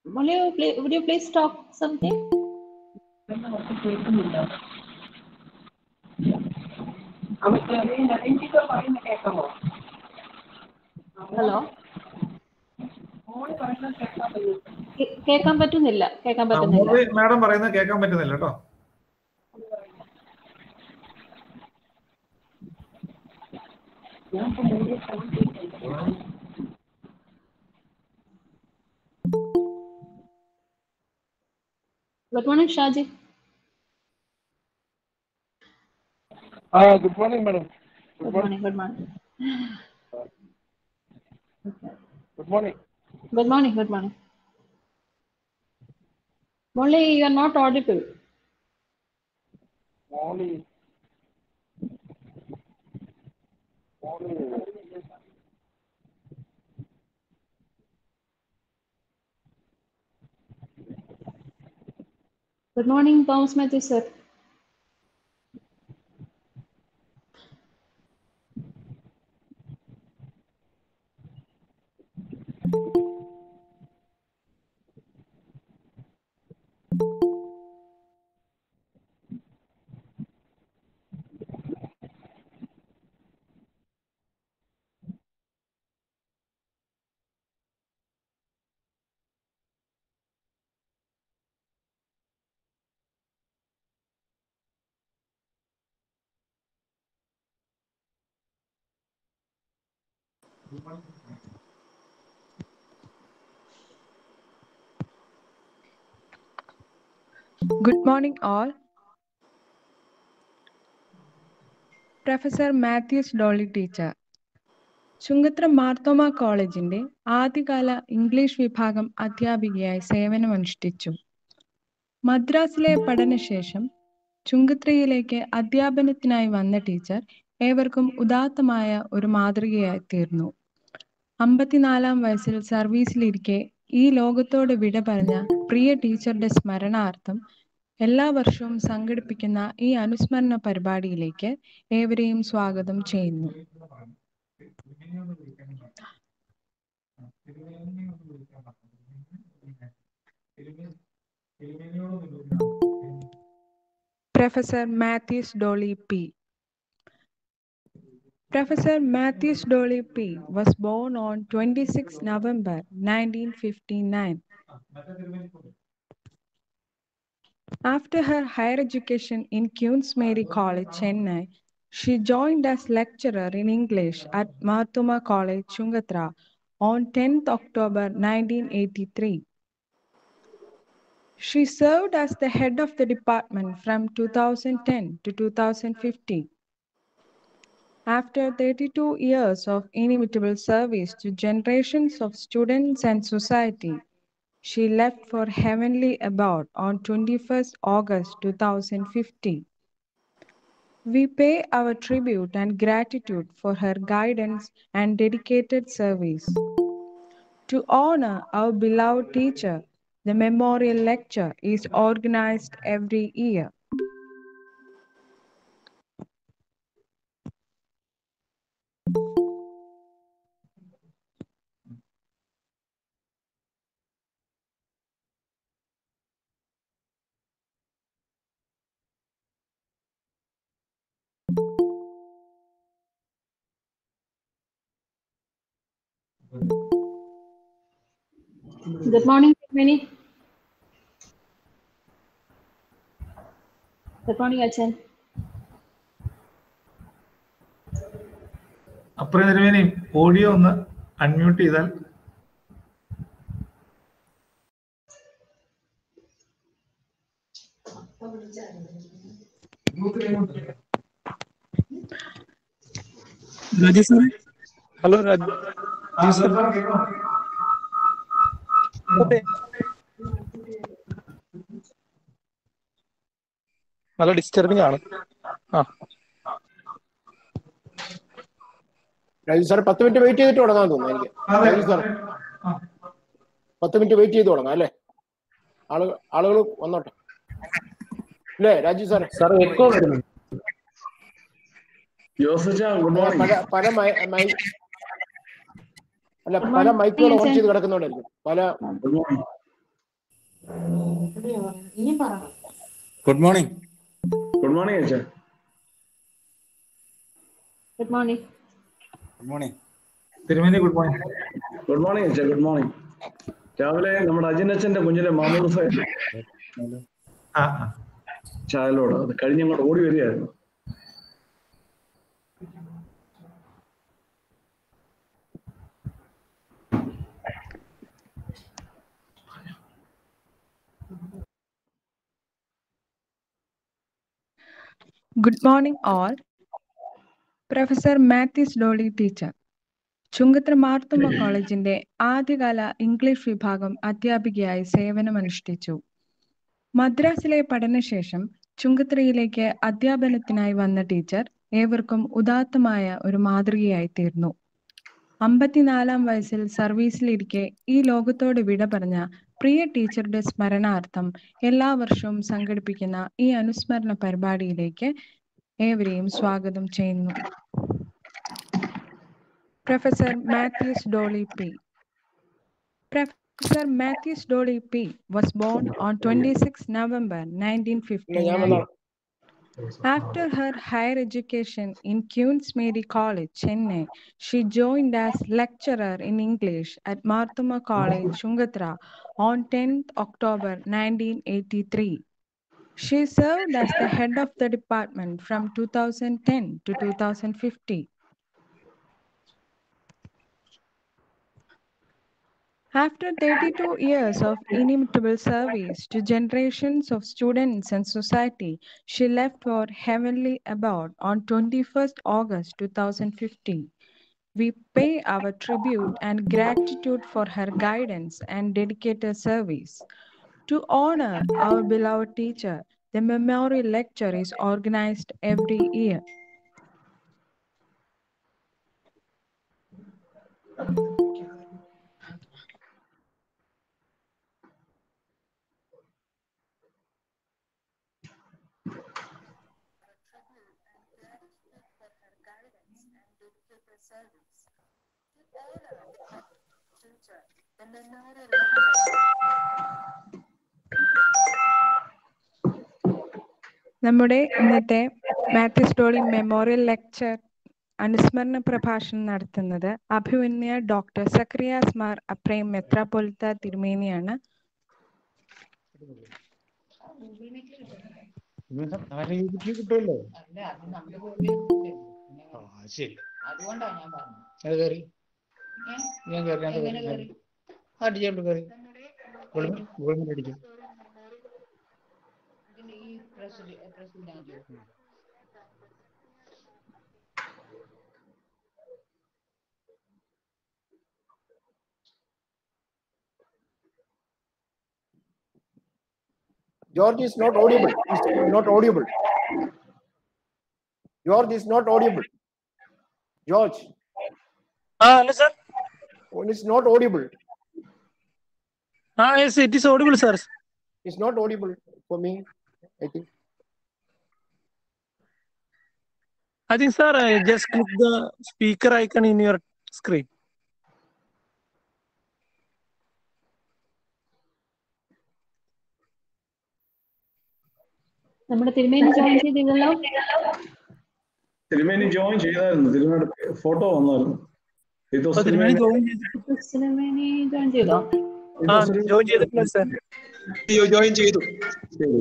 Will you, pla- would you please talk something? കേൾക്കുന്നില്ല അവർക്ക് എനിക്ക് പറയുന്ന കേൾക്കാമോ ഹലോ മോള് പറയുന്നത് കേൾക്കാൻ പറ്റുന്നു കേ- കേൾക്കാൻ പറ്റുന്നില്ല കേൾക്കാൻ ആ, പറ്റുന്നില്ല മുരളി മാഡം പറയുന്നത് കേൾക്കാൻ പറ്റുന്നില്ല കേട്ടോ ഞാൻ ഇപ്പൊ മോളിൽ ഫോൺ ചെയ്തിട്ടുണ്ട് good morning Shaji ah good morning madam good morning good morning good morning good morning good morning Molly, you are not audible. Molly Molly Good morning, Thomas Matthew, sir. Good morning, all. Professor Mathews Dolly teacher Chungathara Marthoma കോളേജിന്റെ ആദ്യകാല English വിഭാഗം അധ്യാപികയായി സേവനമനുഷ്ഠിച്ചു മദ്രാസിലെ പഠനശേഷം ചുങ്കത്രയിലേക്ക് അധ്യാപനത്തിനായി വന്ന teacher ഏവർക്കും ഉദാത്തമായ ഒരു മാതൃകയായി തീർന്നു അമ്പത്തിനാലാം വയസ്സിൽ സർവീസിലിരിക്കെ ഈ ലോകത്തോട് വിട പറഞ്ഞ പ്രിയ ടീച്ചറുടെ സ്മരണാർത്ഥം എല്ലാ വർഷവും സംഘടിപ്പിക്കുന്ന ഈ അനുസ്മരണ പരിപാടിയിലേക്ക് ഏവരെയും സ്വാഗതം ചെയ്യുന്നു professor Mathews Dolly P Professor Matthews Dolly P. was born on 26 November 1959. After her higher education in Queen's Mary College, Chennai, she joined as lecturer in English at Mahatma College, Chungatra on 10th October 1983. She served as the head of the department from 2010 to 2015. After 32 years of inimitable service to generations of students and society, she left for heavenly abode on 21st August 2015. We pay our tribute and gratitude for her guidance and dedicated service. To honor our beloved teacher, the memorial lecture is organized every year. Good morning, Minnie. Good morning, Achan. അപ്പുറം തിരുമേനി audio ഒന്ന് unmute ചെയ്താൽ രാജു സാറേ hello Raju നല്ല disturbing ആണ് ആ Raju sir പത്ത് minute wait ചെയ്തിട്ട് തുടങ്ങാൻ തോന്നുന്നു എനിക്ക് അതെ. രാജു സാർ പത്ത് മിനിറ്റ് വെയിറ്റ് ചെയ്ത് തുടങ്ങാം അല്ലേ ആളുകൾ ആളുകൾ വന്നോട്ടെ അല്ലേ രാജു സാറേ സാർ എക്കോ വരുന്നു ജോസച്ച ഗുഡ് പല മോർണിംഗ് പല മൈ മൈ- അല്ല പല മൈക്കുകൾ ഓൺ ചെയ്ത് കിടക്കുന്നുണ്ടായിരിക്കും പല good morning good morning good morning അച്ഛാ Good morning. ഗുഡ് മോർണിംഗ് തിരുമേനി ഗുഡ് മോർണിംഗ് ഗുഡ് മോർണിംഗ് അച്ഛാ ഗുഡ് മോർണിംഗ് രാവിലെ നമ്മുടെ അജിനച്ഛന്റെ കുഞ്ഞിലെ മാമൂദ് ആ ആ ചായലോട് അത് കഴിഞ്ഞങ്ങോട്ട് ഓടി വരികയായിരുന്നു Good morning, all. Professor Mathews Dolly teacher Chungathara Marthoma കോളേജിന്റെ ആദ്യകാല ഇംഗ്ലീഷ് വിഭാഗം അധ്യാപികയായി സേവനമനുഷ്ഠിച്ചു മദ്രാസിലെ പഠനശേഷം ചുങ്കത്രയിലേക്ക് അധ്യാപനത്തിനായി വന്ന ടീച്ചർ ഏവർക്കും ഉദാത്തമായ ഒരു മാതൃകയായി തീർന്നു അമ്പത്തിനാലാം വയസ്സിൽ സർവീസിലിരിക്കെ ഈ ലോകത്തോട് വിട പറഞ്ഞ പ്രിയ ടീച്ചറുടെ സ്മരണാർത്ഥം എല്ലാ വർഷവും സംഘടിപ്പിക്കുന്ന ഈ അനുസ്മരണ പരിപാടിയിലേക്ക് ഏവരെയും സ്വാഗതം ചെയ്യുന്നു professor Mathews Dolly P Professor Matthews Dolly P. was born on 26 November ഇല്ല, ഞാൻ 1959. വന്നോളാം After her higher education in Queen's Mary College, Chennai, she joined as lecturer in English at Marthuma College, Chungatra on 10th October 1983. She served as the head of the department from 2010 to 2050. After 32 years of inimitable service to generations of students and society, she left for heavenly abode on 21st August 2015. We pay our tribute and gratitude for her guidance and dedicated service. To honor our beloved teacher, the memorial lecture is organized every year. നമ്മുടെ ഇന്നത്തെ Mathews Dolly memorial lecture അനുസ്മരണ പ്രഭാഷണം നടത്തുന്നത് അഭിമന്യ doctor Zacharias Mar Aprem മെത്രാപ്പൊലിത്ത തിരുമേനിയാണ് കിട്ടുമല്ലോ ആ ശരി അത് കയറി ഞാൻ കയറി ഞാൻ കയറി അടിച്ചോണ്ട് കയറി ഗവൺമെന്റ് അടിക്കും George is not audible. He's not audible. George is not audible. George, ആ അല്ല sir one is not audible. Ah yes it is audible sir It's not audible for me. I think. I think sir just click the speaker icon in your screen നമ്മുടെ തിരുമേനി join ചെയ്തില്ലല്ലോ തിരുമേനി join ചെയ്തായിരുന്നു തിരുമേനിയുടെ photo വന്നായിരുന്നു ഇതോസ് തിരുമേനി തിരുമേനി join ചെയ്തിട്ട് തിരുമേനി ജോയിൻ ചെയ്തോ ആ ഇതോസ് തിരുമേനി ജോയിൻ ചെയ്തിട്ടില്ല സാർ ജോയിൻ ചെയ്തു ചെയ്തു.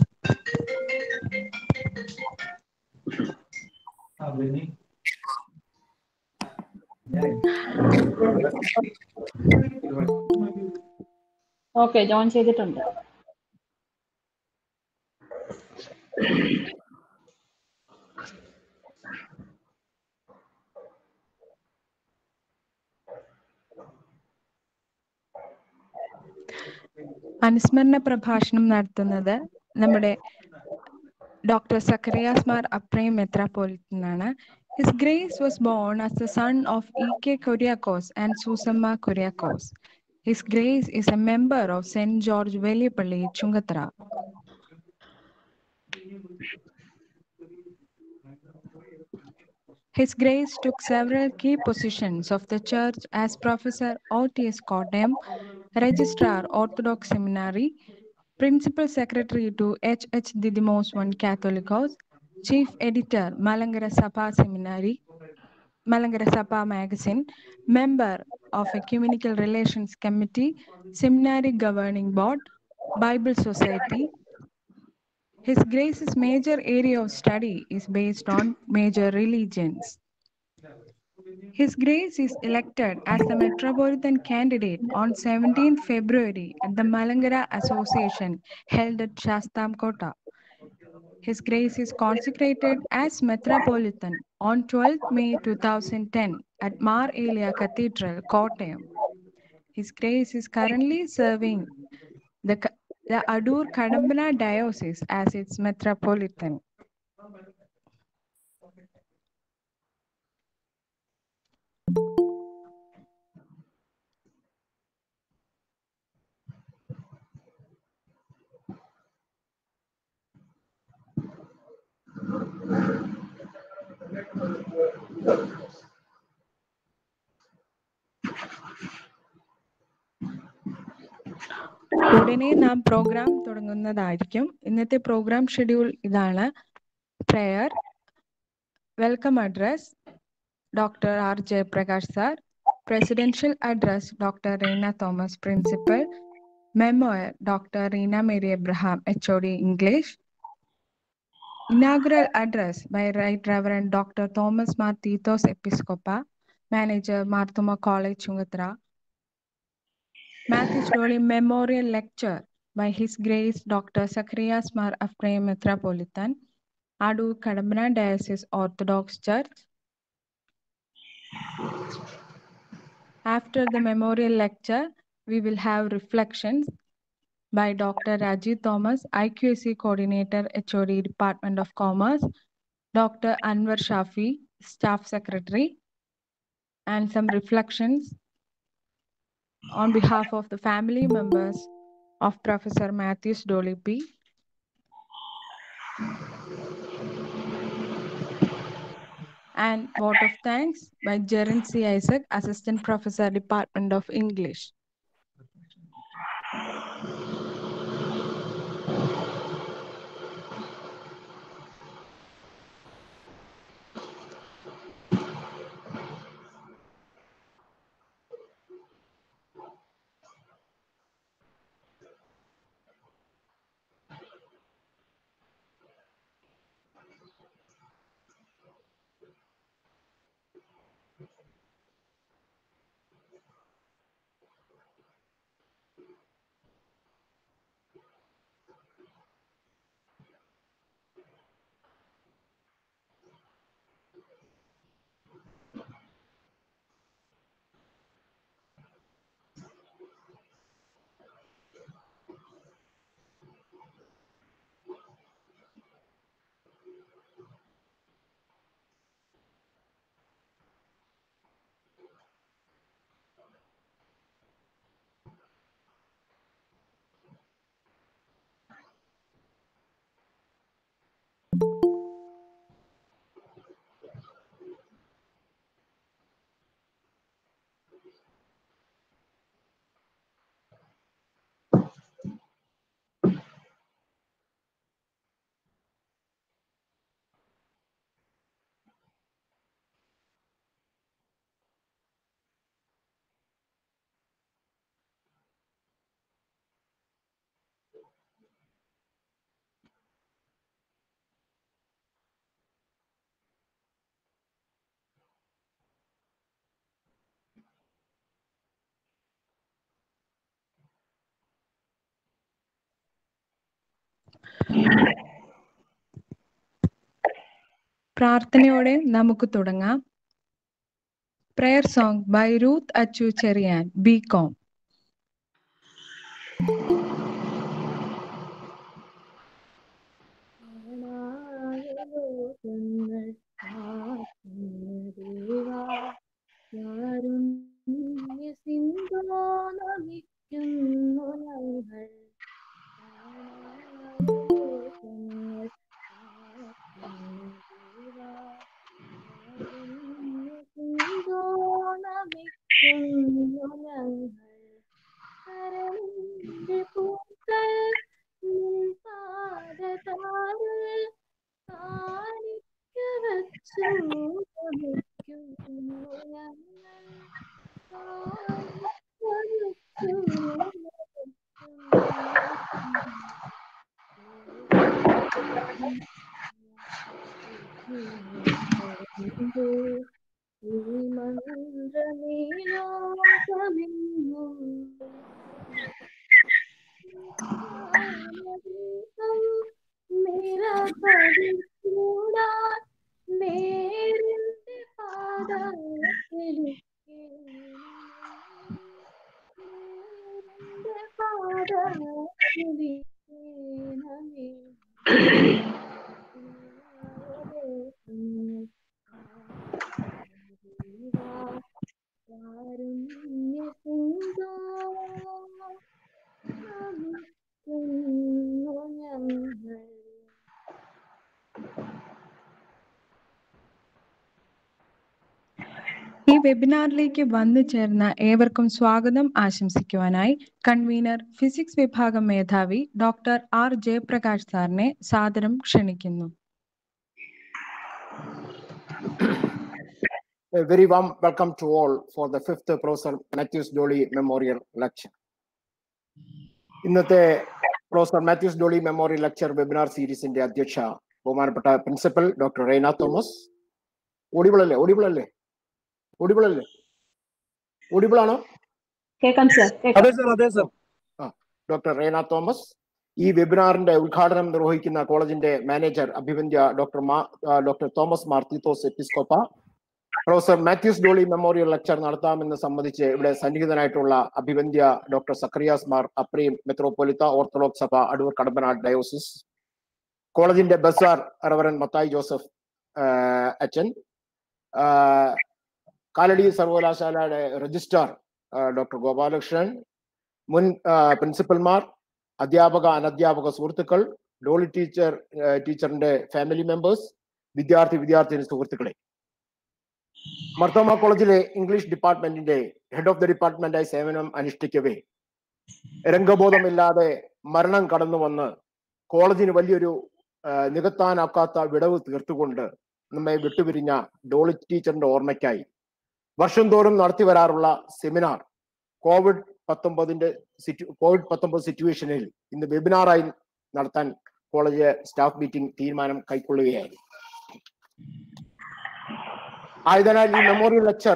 ഓക്കെ ജോയിൻ ചെയ്തിട്ടുണ്ട് അനുസ്മരണ പ്രഭാഷണം നടത്തുന്നത് നമ്മുടെ ഡോക്ടർ സക്കറിയാസ് മാർ അപ്രേം മെത്രാപ്പോലിത്തനാണ് his grace was born as the son of E K Kuriakose and Susamma Kuriakose his grace is a member of St. George Veliyapalli, Chungatra. His Grace took several key positions of the church as Professor O.T.S. Kottayam, Registrar, Orthodox Seminary, Principal Secretary to H. H. Didymos I Catholicos, Chief Editor, Malangara Sapa Seminary, Malangara Sapa Magazine, Member of Ecumenical Relations Committee, Seminary Governing Board, Bible Society. His Grace's major area of study is based on major religions. His Grace is elected as the Metropolitan candidate on 17 February at the Malangara Association held at Shastamkota. His Grace is consecrated as Metropolitan on 12 May 2010 at Mar Elia Cathedral, Kottayam. His Grace is currently serving the, Ka- the Adur Kadambana Diocese as its Metropolitan. ഉടനെ നാം programme തുടങ്ങുന്നതായിരിക്കും ഇന്നത്തെ programme schedule ഇതാണ് prayer welcome address doctor R Jayaprakash sir presidential address doctor Reena Thomas principal memoir doctor Reena Mary Abraham H O D English inaugural address by right reverend doctor Thomas Mar Theethos Episcopa manager Marthoma college Chungathara Matthew Slowly Memorial Lecture by His Grace Dr. Zacharias Mar Ephraim Metropolitan, Adu Kadambana Diocese Orthodox Church. After the memorial lecture, we will have reflections by Dr. Rajiv Thomas, IQAC Coordinator, HOD Department of Commerce, Dr. Anwar Shafi, Staff Secretary, and some reflections on behalf of the family members of Professor Matthews Dolly P. And vote of thanks by Jaren C. Isaac, Assistant Professor, Department of English. പ്രാർത്ഥനയോടെ നമുക്ക് തുടങ്ങാം prayer song by Ruth Achu Cherian B com സിന്ധോനമിക്കുന്നു ഞങ്ങൾ സിന്ധോനമിക്കുന്നു ഞങ്ങൾ നാമെങ്ങും നിറപടിക്കൂടാൻ നേരിന്റെ ഞങ്ങൾ ഈ വെബിനാറിലേക്ക് വന്നു ചേർന്ന ഏവർക്കും സ്വാഗതം ആശംസിക്കുവാനായി കൺവീനർ ഫിസിക്സ് വിഭാഗം മേധാവി ഡോക്ടർ ആർ ജയപ്രകാശ് സാറിനെ സാദരം ക്ഷണിക്കുന്നു A very warm welcome to all for the fifth Professor Matthews Dolly Memorial Lecture. ഇന്നത്തെ professor Mathews Dolly memorial lecture webinar സീരീസിന്റെ അധ്യക്ഷ ബഹുമാനപ്പെട്ട principal doctor Reena Thomas audible അല്ലേ ഓഡിബിൾ അല്ലേ ഓഡിബിൾ അല്ലേ ഓഡിബിൾ ആണോ കേൾക്കാം സർ കേൾക്കാം അതെ സർ അതെ സർ ഡോക്ടർ റേന തോമസ് ഈ വെബിനാറിന്റെ ഉദ്ഘാടനം നിർവഹിക്കുന്ന കോളേജിന്റെ മാനേജർ അഭിവന്ദ്യ ഡോക്ടർ മാ ആ, doctor Thomas Mar Theethos Episcopa professor Mathews Dolly memorial lecture നടത്താമെന്ന് സംബന്ധിച്ച് ഇവിടെ സന്നിഹിതനായിട്ടുള്ള അഭിവന്ദ്യ ഡോക്ടർ സക്രിയാസ് മാർ അപ്രീം മെത്രോപൊലിത്ത ഓർത്തഡോക്സ് സഭ അടൂർ കടമ്പനാട് ഡയോസിസ് കോളേജിന്റെ ബസാർ റവറൻ മത്തായി ജോസഫ് ആ, അച്ഛൻ ആ, കാലടി സർവകലാശാലയുടെ രജിസ്ട്രാർ ആ, ഡോക്ടർ ഗോപാലകൃഷ്ണൻ മുൻ ആ, പ്രിൻസിപ്പൽമാർ അധ്യാപക അനധ്യാപക സുഹൃത്തുക്കൾ ഡോളി ടീച്ചർ ആ, ടീച്ചറിന്റെ ഫാമിലി മെമ്പേഴ്സ് വിദ്യാർത്ഥി വിദ്യാർത്ഥിനി സുഹൃത്തുക്കളെ മർത്തോമ കോളേജിലെ ഇംഗ്ലീഷ് ഡിപ്പാർട്ട്മെന്റിന്റെ ഹെഡ് ഓഫ് ദി ഡിപ്പാർട്ട്മെന്റായി സേവനം അനുഷ്ഠിക്കവേ രംഗബോധമില്ലാതെ മരണം കടന്നു വന്ന് കോളേജിന് വലിയൊരു ആ, നികത്താനാക്കാത്ത വിടവ് തീർത്തുകൊണ്ട് നമ്മെ വിട്ടുപിരിഞ്ഞ ഡോളി ടീച്ചറിന്റെ ഓർമ്മയ്ക്കായി വർഷം തോറും നടത്തി വരാറുള്ള സെമിനാർ കോവിഡ് പത്തൊമ്പതിന്റെ സിറ്റു കോവിഡ് പത്തൊമ്പത് സിറ്റുവേഷനിൽ ഇന്ന് വെബിനാറായി നടത്താൻ കോളേജ് സ്റ്റാഫ് മീറ്റിംഗ് തീരുമാനം കൈക്കൊള്ളുകയായി ആയതിനാൽ ഈ മെമ്മോറിയൽ ലെക്ചർ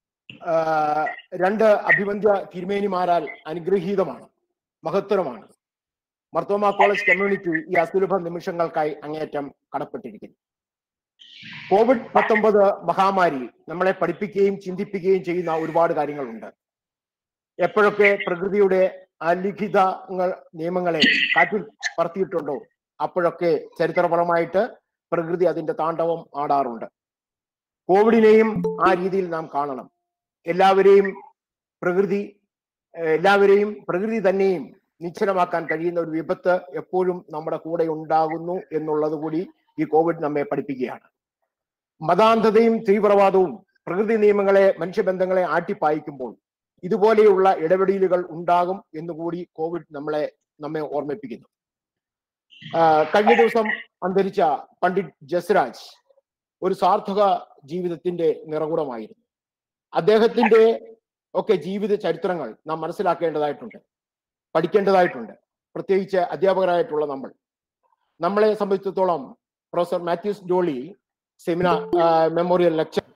രണ്ട് അഭിവന്ദ്യ തിരുമേനിമാരാൽ അനുഗ്രഹീതമാണ് മഹത്തരമാണ് മർത്തോമ കോളേജ് കമ്മ്യൂണിറ്റി ഈ അസുലഭ നിമിഷങ്ങൾക്കായി അങ്ങേയറ്റം കടപ്പെട്ടിരിക്കുന്നു കോവിഡ് പത്തൊമ്പത് മഹാമാരി നമ്മളെ പഠിപ്പിക്കുകയും ചിന്തിപ്പിക്കുകയും ചെയ്യുന്ന ഒരുപാട് കാര്യങ്ങളുണ്ട് എപ്പോഴൊക്കെ പ്രകൃതിയുടെ അലിഖിതങ്ങൾ നിയമങ്ങളെ കാറ്റിൽ പറത്തിയിട്ടുണ്ടോ അപ്പോഴൊക്കെ ചരിത്രപരമായിട്ട് പ്രകൃതി അതിന്റെ താണ്ഡവം ആടാറുണ്ട് കോവിഡിനെയും ആ രീതിയിൽ നാം കാണണം എല്ലാവരെയും പ്രകൃതി ഏഹ് എല്ലാവരെയും പ്രകൃതി തന്നെയും നിശ്ചലമാക്കാൻ കഴിയുന്ന ഒരു വിപത്ത് എപ്പോഴും നമ്മുടെ കൂടെ ഉണ്ടാകുന്നു എന്നുള്ളത് കൂടി ഈ കോവിഡ് നമ്മെ പഠിപ്പിക്കുകയാണ് മതാന്ധതയും തീവ്രവാദവും പ്രകൃതി നിയമങ്ങളെ മനുഷ്യബന്ധങ്ങളെ ആട്ടിപ്പായിക്കുമ്പോൾ ഇതുപോലെയുള്ള ഇടപെടലുകൾ ഉണ്ടാകും എന്നുകൂടി കോവിഡ് നമ്മളെ നമ്മെ ഓർമ്മിപ്പിക്കുന്നു ആ, കഴിഞ്ഞ ദിവസം അന്തരിച്ച പണ്ഡിറ്റ് ജസ്രാജ് ഒരു സാർത്ഥക ജീവിതത്തിന്റെ നിറകുടമായിരുന്നു അദ്ദേഹത്തിന്റെ ഒക്കെ ജീവിത ചരിത്രങ്ങൾ നാം മനസ്സിലാക്കേണ്ടതായിട്ടുണ്ട് പഠിക്കേണ്ടതായിട്ടുണ്ട് പ്രത്യേകിച്ച് അധ്യാപകരായിട്ടുള്ള നമ്മൾ നമ്മളെ സംബന്ധിച്ചിടത്തോളം professor Mathews Dolly seminar memorial lecture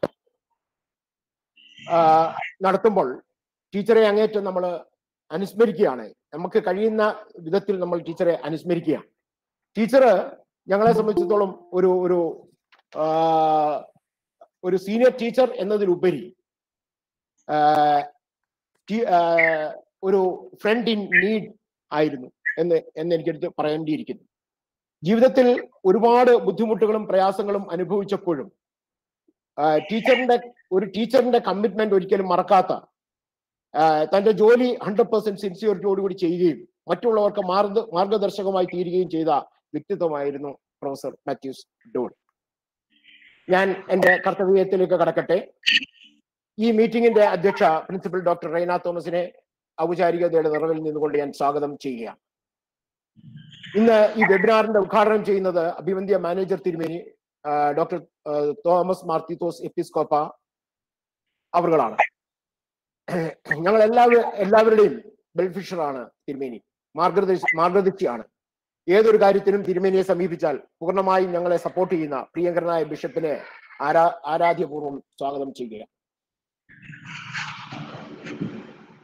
നടത്തുമ്പോൾ ടീച്ചറെ അങ്ങേറ്റം നമ്മൾ അനുസ്മരിക്കുകയാണ് നമുക്ക് കഴിയുന്ന വിധത്തിൽ നമ്മൾ ടീച്ചറെ അനുസ്മരിക്കുകയാണ് ടീച്ചർ ഞങ്ങളെ സംബന്ധിച്ചിടത്തോളം ഒരു ഒരു ആ, ഒരു സീനിയർ ടീച്ചർ എന്നതിലുപരി ആ, ടീ- ആ, ഒരു ഫ്രണ്ട് ഇൻ നീഡ് ആയിരുന്നു എന്ന് എന്ന് എനിക്കെടുത്ത് പറയേണ്ടിയിരിക്കുന്നു ജീവിതത്തിൽ ഒരുപാട് ബുദ്ധിമുട്ടുകളും പ്രയാസങ്ങളും അനുഭവിച്ചപ്പോഴും ആ, ടീച്ചറിന്റെ ഒരു ടീച്ചറിന്റെ കമ്മിറ്റ്മെന്റ് ഒരിക്കലും മറക്കാത്ത ആ, തന്റെ ജോലി ഹൺഡ്രഡ് പെർസെന്റ് സിൻസിയറിറ്റിയോടുകൂടി ചെയ്യുകയും മറ്റുള്ളവർക്ക് മാർഗ മാർഗദർശകമായി തീരുകയും ചെയ്ത വ്യക്തിത്വമായിരുന്നു പ്രൊഫസർ മാത്യൂസ് ഡോൾ ഞാൻ എന്റെ കർത്തവ്യത്തിലേക്ക് കടക്കട്ടെ ഈ മീറ്റിംഗിന്റെ അധ്യക്ഷ പ്രിൻസിപ്പൽ ഡോക്ടർ റൈന തോമസിനെ ഔപചാരികതയുടെ നിറവിൽ നിന്നുകൊണ്ട് ഞാൻ സ്വാഗതം ചെയ്യുകയാണ് ഇന്ന് ഈ വെബിനാറിന്റെ ഉദ്ഘാടനം ചെയ്യുന്നത് അഭിവന്ധ്യ മാനേജർ തിരുമേനി ആ, ഡോക്ടർ ആ, തോമസ് മാർത്തിത്തോസ് എപ്പിസ്കോപ്പ അവറുകളാണ് ഞങ്ങൾ എല്ലാവരും എല്ലാവരുടെയും ബെൽഫിഷറാണ് തിരുമേനി മാർഗദർശി മാർഗദർശിയാണ് ഏതൊരു കാര്യത്തിനും തിരുമേനിയെ സമീപിച്ചാൽ പൂർണ്ണമായും ഞങ്ങളെ സപ്പോർട്ട് ചെയ്യുന്ന പ്രിയങ്കരനായ ബിഷപ്പിനെ ആരാ ആരാധ്യപൂർവ്വം സ്വാഗതം ചെയ്യുക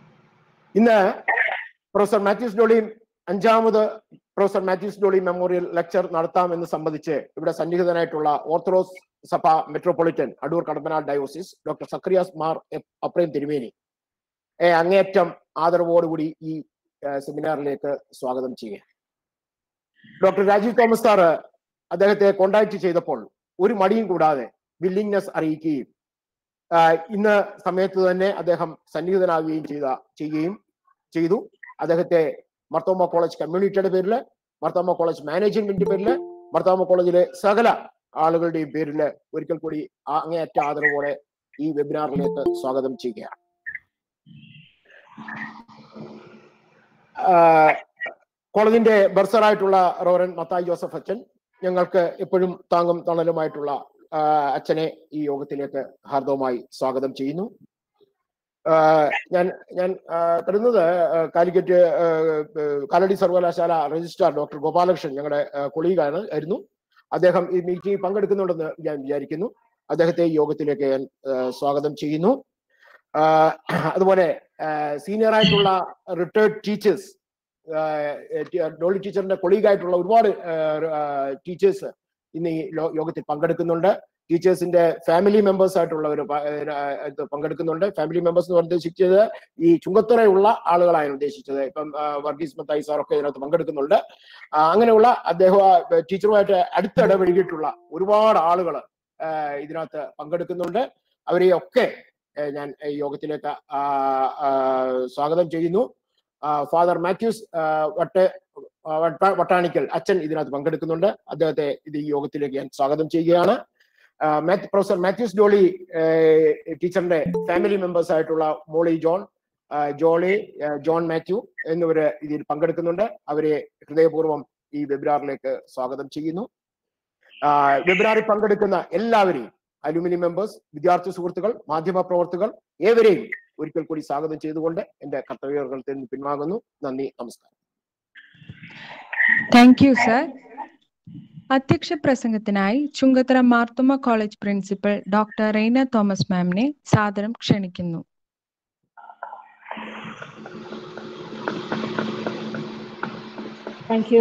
ഇന്ന് പ്രൊഫസർ മാത്യൂസ് ഡോളിയും അഞ്ചാമത് professor Mathews Dolly memorial lecture നടത്താമെന്ന് സംബന്ധിച്ച് ഇവിടെ സന്നിഹിതനായിട്ടുള്ള ഓർത്തഡോക്സ് സഭ metropolitan Adoor Kadampanad diocese doctor Zacharias Mar Aprem തിരുമേനി ഏ അങ്ങേയറ്റം ആദരവോടുകൂടി ഈ ഏഹ്, സെമിനാറിലേക്ക് സ്വാഗതം ചെയ്യുക ഡോക്ടർ രാജീവ് തോമസ് സാറ് അദ്ദേഹത്തെ കോണ്ടാക്ട് ചെയ്തപ്പോൾ ഒരു മടിയും കൂടാതെ വില്ലിങ്നെസ് അറിയിക്കുകയും ആ, ഇന്ന് സമയത്ത് തന്നെ അദ്ദേഹം സന്നിഹിതനാവുകയും ചെയ്ത ചെയ്യുകയും ചെയ്തു അദ്ദേഹത്തെ മർത്തോമ കോളേജ് കമ്മ്യൂണിറ്റിയുടെ പേരില് മർത്തോമ കോളേജ് മാനേജ്മെന്റിന്റെ പേരില് മർത്തോമ കോളേജിലെ സകല ആളുകളുടെയും പേരിൽ ഒരിക്കൽ കൂടി ആ- അങ്ങേയറ്റ ആദരവോടെ ഈ വെബിനാറിലേക്ക് സ്വാഗതം ചെയ്യുകയാണ് ആ, കോളേജിന്റെ ബർസറായിട്ടുള്ള റോറൻ മത്തായി ജോസഫ് അച്ഛൻ ഞങ്ങൾക്ക് എപ്പോഴും താങ്ങും തണലുമായിട്ടുള്ള ആ, അച്ഛനെ ഈ യോഗത്തിലേക്ക് ഹാർദവമായി സ്വാഗതം ചെയ്യുന്നു ആ, ഞാൻ ഞാൻ ആ, കരുതുന്നത് ആ, കാലിക്കറ്റ് ആ, ആ, കാലടി സർവകലാശാല രജിസ്ട്രാർ ഡോക്ടർ ഗോപാലകൃഷ്ണൻ ഞങ്ങളുടെ കൊളീഗാണ് ആയിരുന്നു അദ്ദേഹം ഈ മീറ്റിംഗിൽ പങ്കെടുക്കുന്നുണ്ടെന്ന് ഞാൻ വിചാരിക്കുന്നു അദ്ദേഹത്തെ ഈ യോഗത്തിലേക്ക് ഞാൻ ആ, സ്വാഗതം ചെയ്യുന്നു ആ, അതുപോലെ സീനിയർ ആയിട്ടുള്ള റിട്ടയർഡ് ടീച്ചേഴ്സ് ഡോളി ടീച്ചറിന്റെ കൊളീഗായിട്ടുള്ള ഒരുപാട് ടീച്ചേഴ്സ് ഇന്ന് ഈ ലോ- യോഗത്തിൽ പങ്കെടുക്കുന്നുണ്ട് ടീച്ചേഴ്സിന്റെ ഫാമിലി മെമ്പേഴ്സ് ആയിട്ടുള്ളവർ പങ്കെടുക്കുന്നുണ്ട് ഫാമിലി മെമ്പേഴ്സ് എന്ന് ഉദ്ദേശിച്ചത് ഈ ചുങ്കത്തറയുള്ള ആളുകളാണ് ഉദ്ദേശിച്ചത് ഇപ്പം ആ, വർഗീസ് മത്തായി സാറൊക്കെ ഇതിനകത്ത് പങ്കെടുക്കുന്നുണ്ട് ആ, അങ്ങനെയുള്ള അദ്ദേഹം ആ, ടീച്ചറുമായിട്ട് അടുത്തിടപഴകിയിട്ടുള്ള ഒരുപാട് ആളുകൾ ഇതിനകത്ത് പങ്കെടുക്കുന്നുണ്ട് അവരെയൊക്കെ ഏ, ഞാൻ ഈ യോഗത്തിലേക്ക് ആ, ആ, സ്വാഗതം ചെയ്യുന്നു ആ, ഫാദർ മാത്യൂസ് ആ, വട്ട് ആ, വട്ട- വട്ടാണിക്കൽ അച്ഛൻ ഇതിനകത്ത് പങ്കെടുക്കുന്നുണ്ട് അദ്ദേഹത്തെ ഇത് ഈ യോഗത്തിലേക്ക് ഞാൻ സ്വാഗതം ചെയ്യുകയാണ് ആ, മാത്യു- പ്രൊഫസർ മാത്യൂസ് ജോളി ഏ, ടീച്ചറിന്റെ ഫാമിലി മെമ്പേഴ്സ് ആയിട്ടുള്ള മോളി ജോൺ ആ, ജോളി ആ, ജോൺ മാത്യു എന്നിവര് ഇതിൽ പങ്കെടുക്കുന്നുണ്ട് അവരെ ഹൃദയപൂർവ്വം ഈ വെബിനാറിലേക്ക് സ്വാഗതം ചെയ്യുന്നു ആ, വെബിനാറിൽ പങ്കെടുക്കുന്ന എല്ലാവരെയും അലുമിനി മെമ്പേഴ്സ് വിദ്യാർത്ഥി സുഹൃത്തുക്കൾ മാധ്യമ പ്രവർത്തകർ ഏവരെയും ഒരിക്കൽ കൂടി സ്വാഗതം ചെയ്തുകൊണ്ട് എന്റെ കർത്തവ്യത്തിൽ നിന്ന് പിൻവാങ്ങുന്നു നന്ദി നമസ്കാരം താങ്ക് യു സർ അധ്യക്ഷ പ്രസംഗത്തിനായി Chungathara Marthoma college principal doctor Reena Thomas മാമിനെ സാദരം ക്ഷണിക്കുന്നു താങ്ക് യു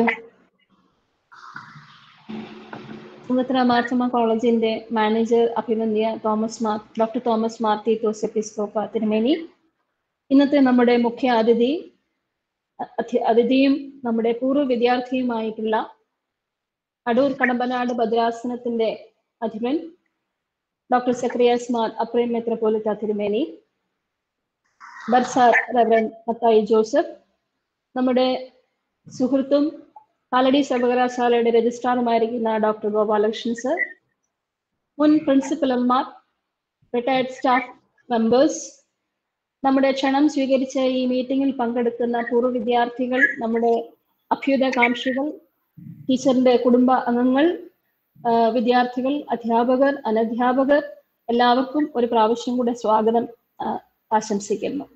ചുങ്കത്തറ മാർച്ചമ്മ കോളേജിന്റെ മാനേജർ അഭിനന്ദിയ Thomas Mar doctor Thomas Mar Theethos Episcopa തിരുമേനി ഇന്നത്തെ നമ്മുടെ മുഖ്യ അതിഥി അധി- അതിഥിയും നമ്മുടെ പൂർവ്വ വിദ്യാർത്ഥിയുമായിട്ടുള്ള അടൂർ കടമ്പനാട് ഭദ്രാസനത്തിന്റെ അധിപൻ ഡോക്ടർ സക്രിയാസ് മാർ അപ്രേം മെത്രപോലിത്ത തിരുമേനി ബർസാർ റവറൻ മത്തായി ജോസഫ് നമ്മുടെ സുഹൃത്തും കാലടി സർവകലാശാലയുടെ രജിസ്ട്രാറുമായിരിക്കുന്ന ഡോക്ടർ ഗോപാലകൃഷ്ണൻ സർ മുൻ പ്രിൻസിപ്പലന്മാർ റിട്ടയർഡ് സ്റ്റാഫ് മെമ്പേഴ്സ് നമ്മുടെ ക്ഷണം സ്വീകരിച്ച ഈ മീറ്റിംഗിൽ പങ്കെടുക്കുന്ന പൂർവ്വ വിദ്യാർത്ഥികൾ നമ്മുടെ അഭ്യുതകാംക്ഷികൾ ടീച്ചറിന്റെ കുടുംബ അംഗങ്ങൾ ആ, വിദ്യാർത്ഥികൾ അധ്യാപകർ അനധ്യാപകർ എല്ലാവർക്കും ഒരു പ്രാവശ്യം കൂടെ സ്വാഗതം ആ, ആശംസിക്കുന്നു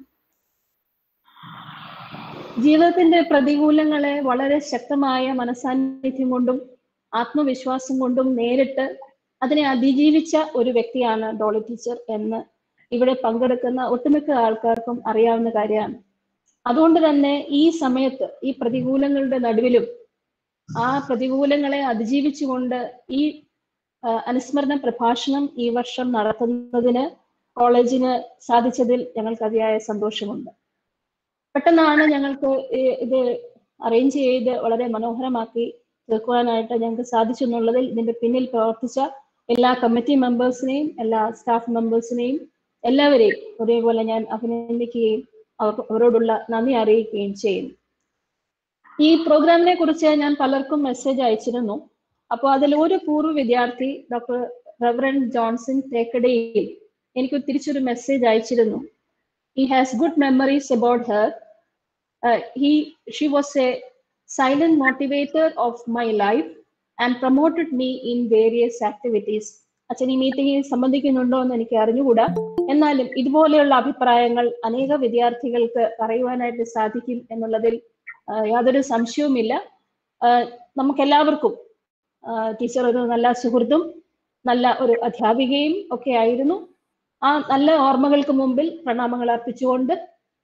ജീവിതത്തിന്റെ പ്രതികൂലങ്ങളെ വളരെ ശക്തമായ മനസാന്നിധ്യം കൊണ്ടും ആത്മവിശ്വാസം കൊണ്ടും നേരിട്ട് അതിനെ അതിജീവിച്ച ഒരു വ്യക്തിയാണ് ഡോളി ടീച്ചർ എന്ന് ഇവിടെ പങ്കെടുക്കുന്ന ഒട്ടുമിക്ക ആൾക്കാർക്കും അറിയാവുന്ന കാര്യമാണ് അതുകൊണ്ട് തന്നെ ഈ സമയത്ത് ഈ പ്രതികൂലങ്ങളുടെ നടുവിലും ആ പ്രതികൂലങ്ങളെ അതിജീവിച്ചുകൊണ്ട് ഈ ആ, അനുസ്മരണ പ്രഭാഷണം ഈ വർഷം നടത്തുന്നതിന് കോളേജിന് സാധിച്ചതിൽ ഞങ്ങൾക്ക് അതിയായ സന്തോഷമുണ്ട് പെട്ടെന്നാണ് ഞങ്ങൾക്ക് ഈ- ഇത് അറേഞ്ച് ചെയ്ത് വളരെ മനോഹരമാക്കി തീർക്കുവാനായിട്ട് ഞങ്ങൾക്ക് സാധിച്ചു എന്നുള്ളതിൽ ഇതിന്റെ പിന്നിൽ പ്രവർത്തിച്ച എല്ലാ കമ്മിറ്റി മെമ്പേഴ്സിനെയും എല്ലാ സ്റ്റാഫ് മെമ്പേഴ്സിനെയും എല്ലാവരെയും ഒരേപോലെ ഞാൻ അഭിനന്ദിക്കുകയും അവർക്ക് അവരോടുള്ള നന്ദി അറിയിക്കുകയും ചെയ്യുന്നു ഈ പ്രോഗ്രാമിനെ കുറിച്ച് ഞാൻ പലർക്കും മെസ്സേജ് അയച്ചിരുന്നു അപ്പോൾ അതിൽ ഒരു പൂർവ്വ വിദ്യാർത്ഥി ഡോക്ടർ റവറൻ ജോൺസൺ തേക്കടിയിൽ എനിക്ക് തിരിച്ചൊരു മെസ്സേജ് അയച്ചിരുന്നു he has good memories about her. Uh, he, she was a silent motivator of my life and promoted me in various activities. അച്ഛൻ ഈ മീറ്റിംഗിൽ സംബന്ധിക്കുന്നുണ്ടോ എന്ന് എനിക്ക് അറിഞ്ഞുകൂടാ എന്നാലും ഇതുപോലെയുള്ള അഭിപ്രായങ്ങൾ അനേക വിദ്യാർത്ഥികൾക്ക് പറയുവാനായിട്ട് സാധിക്കും എന്നുള്ളതിൽ ആ, യാതൊരു സംശയവുമില്ല ആ, നമുക്കെല്ലാവർക്കും ടീച്ചർ ഒരു നല്ല സുഹൃത്തും നല്ല ഒരു അധ്യാപികയും ഒക്കെ ആയിരുന്നു ആ നല്ല ഓർമ്മകൾക്ക് മുമ്പിൽ പ്രണാമങ്ങൾ അർപ്പിച്ചുകൊണ്ട്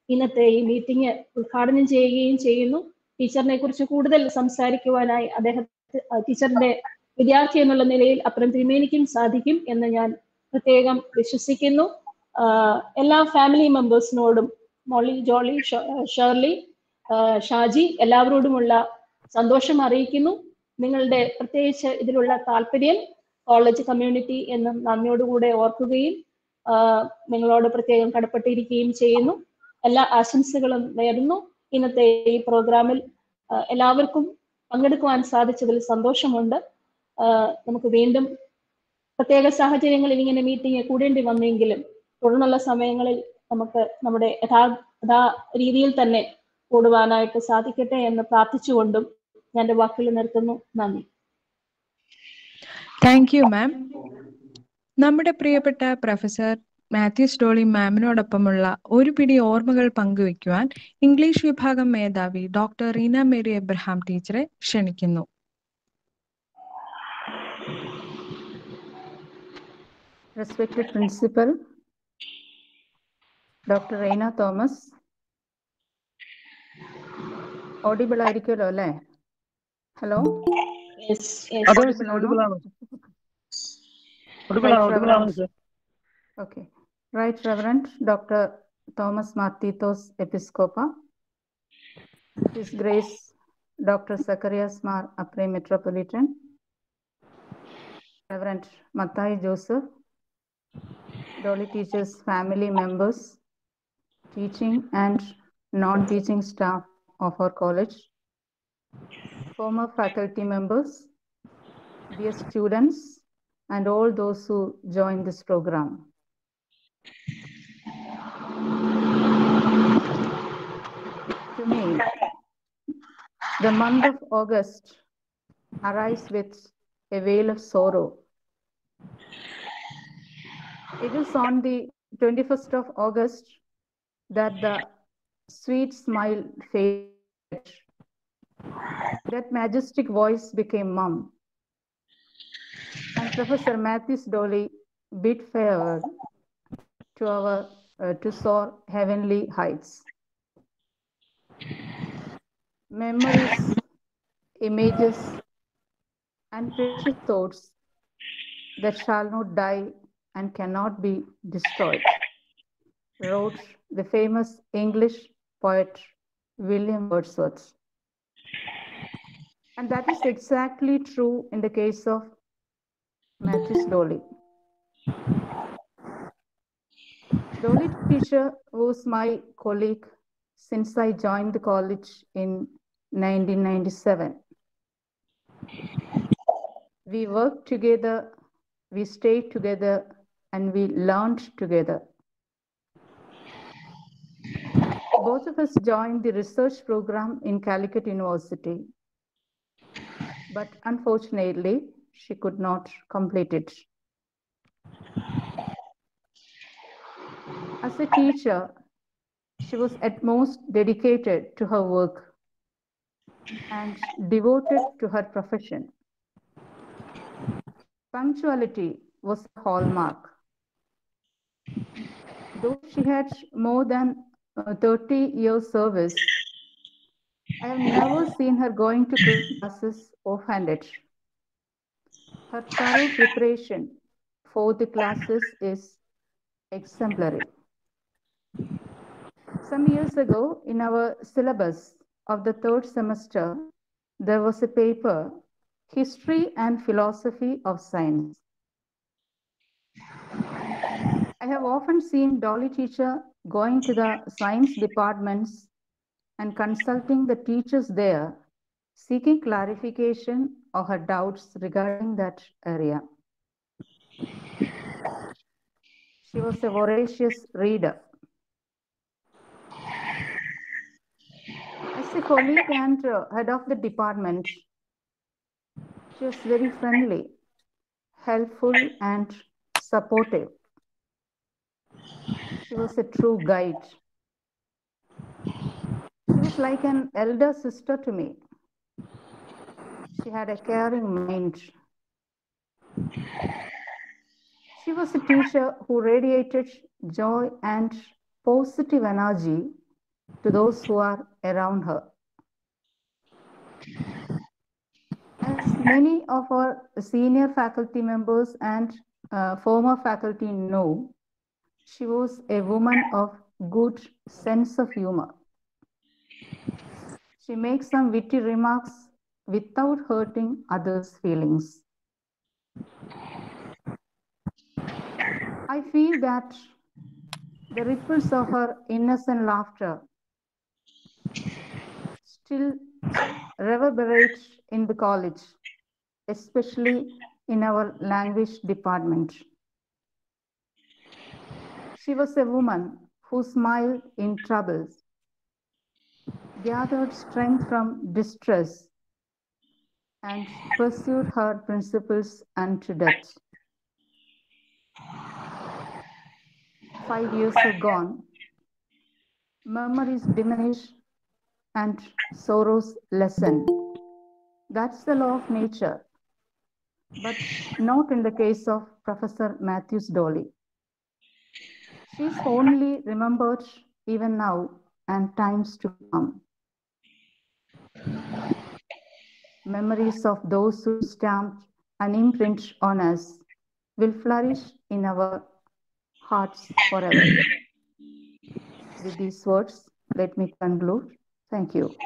ഇന്നത്തെ ഈ മീറ്റിംഗ് ഉദ്ഘാടനം ചെയ്യുകയും ചെയ്യുന്നു ടീച്ചറിനെ കുറിച്ച് കൂടുതൽ സംസാരിക്കുവാനായി അദ്ദേഹത്തെ ടീച്ചറിന്റെ വിദ്യാർത്ഥി എന്നുള്ള നിലയിൽ അപ്പുറം തിരുമേനിക്കും സാധിക്കും എന്ന് ഞാൻ പ്രത്യേകം വിശ്വസിക്കുന്നു ആഹ് എല്ലാ ഫാമിലി മെമ്പേഴ്സിനോടും മോളി ജോളി ഷ- ഷേർലി ആഹ് ഷാജി എല്ലാവരോടുമുള്ള സന്തോഷം അറിയിക്കുന്നു നിങ്ങളുടെ പ്രത്യേകിച്ച് ഇതിലുള്ള താല്പര്യം കോളേജ് കമ്മ്യൂണിറ്റി എന്നും നന്ദിയോടുകൂടെ ഓർക്കുകയും ആഹ് നിങ്ങളോട് പ്രത്യേകം കടപ്പെട്ടിരിക്കുകയും ചെയ്യുന്നു എല്ലാ ആശംസകളും നേരുന്നു ഇന്നത്തെ ഈ പ്രോഗ്രാമിൽ ആഹ് എല്ലാവർക്കും പങ്കെടുക്കുവാൻ സാധിച്ചതിൽ സന്തോഷമുണ്ട് ആഹ് നമുക്ക് വീണ്ടും പ്രത്യേക സാഹചര്യങ്ങളിൽ ഇങ്ങനെ മീറ്റിംഗ് കൂടേണ്ടി വന്നെങ്കിലും തുടർന്നുള്ള സമയങ്ങളിൽ നമുക്ക് നമ്മുടെ യഥാ യഥാ രീതിയിൽ തന്നെ കൂടുവാനായിട്ട് സാധിക്കട്ടെ എന്ന് പ്രാർത്ഥിച്ചുകൊണ്ടും ഞാൻ എൻ്റെ വാക്കുകൾ നിർത്തുന്നു നന്ദി താങ്ക് യു മാം നമ്മുടെ പ്രിയപ്പെട്ട പ്രൊഫസർ മാത്യൂസ് ഡോളി മാമിനോടൊപ്പമുള്ള ഒരു പിടി ഓർമ്മകൾ പങ്കുവയ്ക്കുവാൻ ഇംഗ്ലീഷ് വിഭാഗം മേധാവി ഡോക്ടർ റീന മേരി എബ്രഹാം ടീച്ചറെ ക്ഷണിക്കുന്നു Respected Principal, Dr. Reina Thomas, audible ആയിരിക്കുമല്ലോ അല്ലേ ഹലോ അതെ മിസ് audible ആണ് audible ആണ് audible ആണ് miss okay right reverend doctor Thomas Mar Theethos Episcopa his grace doctor Zacharias Mar Aprem metropolitan reverend Mathai Joseph Dolly teachers, family members, teaching and non-teaching staff of our college, former faculty members, dear students, and all those who joined this program. To me, the month of August arrives with a veil of sorrow. It is on the 21st of August that the sweet smile faded. That majestic voice became mum. And Professor Matthews Dolly bid farewell to our uh, to soar heavenly heights. Memories, images, and precious thoughts that shall not die and cannot be destroyed, wrote the famous English poet William Wordsworth. And that is exactly true in the case of Matthews Dolly. Dolly teacher was my colleague since I joined the college in 1997. We worked together, we stayed together, and we learned together. Both of us joined the research program in Calicut University, but unfortunately, she could not complete it. As a teacher, she was at most dedicated to her work and devoted to her profession. Punctuality was a hallmark. Though she had more than uh, 30 years service, I have never seen her going to classes off-handed. Her thorough preparation for the classes is exemplary. Some years ago, in our syllabus of the third semester, there was a paper, History and Philosophy of Science. I have often seen Dolly teacher going to the science departments and consulting the teachers there, seeking clarification of her doubts regarding that area. She was a voracious reader. As a colleague and uh, head of the department, she was very friendly, helpful, and supportive. She was a true guide. She was like an elder sister to me. She had a caring mind. She was a teacher who radiated joy and positive energy to those who are around her. As many of our senior faculty members and uh, former faculty know, she was a woman of good sense of humor. She makes some witty remarks without hurting others' feelings. I feel that the ripples of her innocent laughter still reverberate in the college, especially in our language department. She was a woman who smiled in troubles, gathered strength from distress, and pursued her principles unto death. Five years are gone, memories diminish, and sorrows lessen. That's the law of nature, but not in the case of Professor Matthews Dolly. She's only remembered even now and times to come. Memories of those who stamped an imprint on us will flourish in our hearts forever. With these words, let me conclude. Thank you.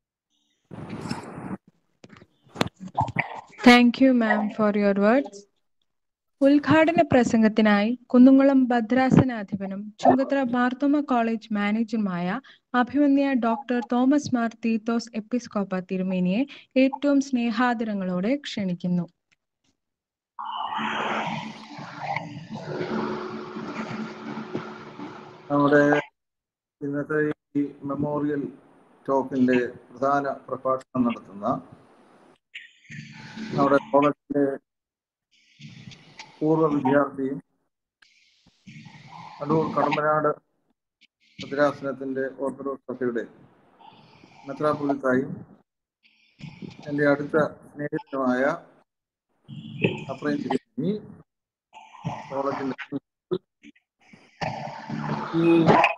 Thank you ma'am for your words ഉദ്ഘാടന പ്രസംഗത്തിനായി കുന്നുംകുളം ഭദ്രാസനാധിപനും Chungathara Marthoma college മാനേജറുമായ അഭിമന്യ doctor Thomas Mar Theethos Episcopa തിരുമേനിയെ ഏറ്റവും സ്നേഹാദരങ്ങളോടെ ക്ഷണിക്കുന്നു നമ്മുടെ ഇന്നത്തെ ഈ മെമ്മോറിയൽ ടോക്കിന്റെ പ്രധാന പ്രഭാഷണം നടത്തുന്ന നമ്മുടെ കോളേജിലെ പൂർവ്വ വിദ്യാർത്ഥിയും അടൂർ കടമ്പനാട് ഭദ്രാസനത്തിന്റെ ഓർത്തഡോക്സ് സഭയുടെ മെത്രാപൊലിത്തായും എൻ്റെ അടുത്ത സ്നേഹിതനുമായ അപ്രയം തിരുമേനി കോളേജിന്റെ ഈ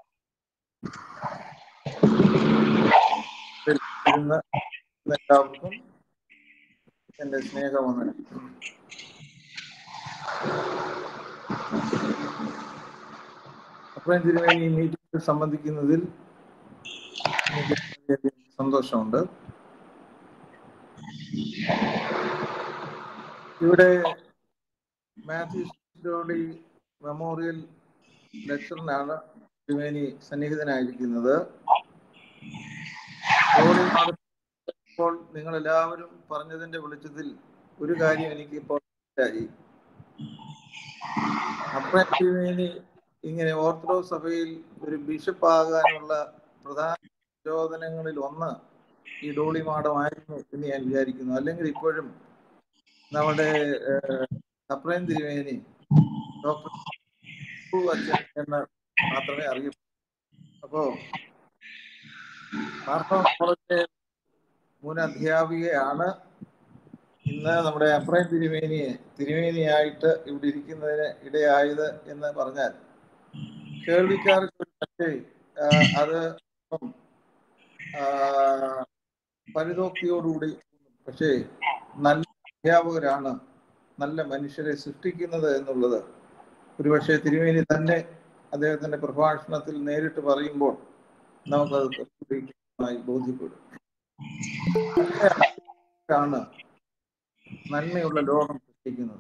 ഇരുന്ന എല്ലാവർക്കും എൻ്റെ സ്നേഹവന്ദനം അപ്രയം തിരുമേനി ഈ മീറ്റിംഗിൽ സംബന്ധിക്കുന്നതിൽ എനിക്ക് വളരെയധികം സന്തോഷമുണ്ട് ഇവിടെ മാത്യൂസ് ജോളി മെമ്മോറിയൽ ലെക്ചറിനാണ് തിരുമേനി സന്നിഹിതനായിരിക്കുന്നത് ജോളി ഇപ്പോൾ നിങ്ങൾ എല്ലാവരും പറഞ്ഞതിന്റെ വെളിച്ചത്തിൽ ഒരു കാര്യം എനിക്ക് ഇപ്പോൾ മനസ്സിലായി അപ്രയം തിരുമേനി ഇങ്ങനെ ഓർത്തഡോക്സ് സഭയിൽ ഒരു ബിഷപ്പ് ആകാനുള്ള പ്രധാന പ്രചോദനങ്ങളിൽ ഒന്ന് ഈ ഡോളി മാഡമായിരുന്നു എന്ന് ഞാൻ വിചാരിക്കുന്നു അല്ലെങ്കിൽ ഇപ്പോഴും നമ്മുടെ അപ്രയം തിരുമേനി ഡോക്ടർ അച്ഛൻ എന്ന് മാത്രമേ അറിയൂ അപ്പോ മാർത്തോമ കോളേജിലെ മുൻ അധ്യാപികയാണ് ഇന്ന് നമ്മുടെ അപ്രയം തിരുമേനിയെ തിരുമേനിയായിട്ട് ഇവിടെ ഇരിക്കുന്നതിന് ഇടയായത് എന്ന് പറഞ്ഞാൽ കേൾവിക്കാർക്ക് ഒരു പക്ഷേ അത് പരിതോക്തിയോടുകൂടി പക്ഷേ നല്ല അധ്യാപകരാണ് നല്ല മനുഷ്യരെ സൃഷ്ടിക്കുന്നത് എന്നുള്ളത് ഒരുപക്ഷെ തിരുമേനി തന്നെ അദ്ദേഹത്തിന്റെ പ്രഭാഷണത്തിൽ നേരിട്ട് പറയുമ്പോൾ നമുക്കത് കുറച്ചുകൂടി ബോധ്യപ്പെടും ആണ് നന്മയുള്ള ലോകം സൃഷ്ടിക്കുന്നത്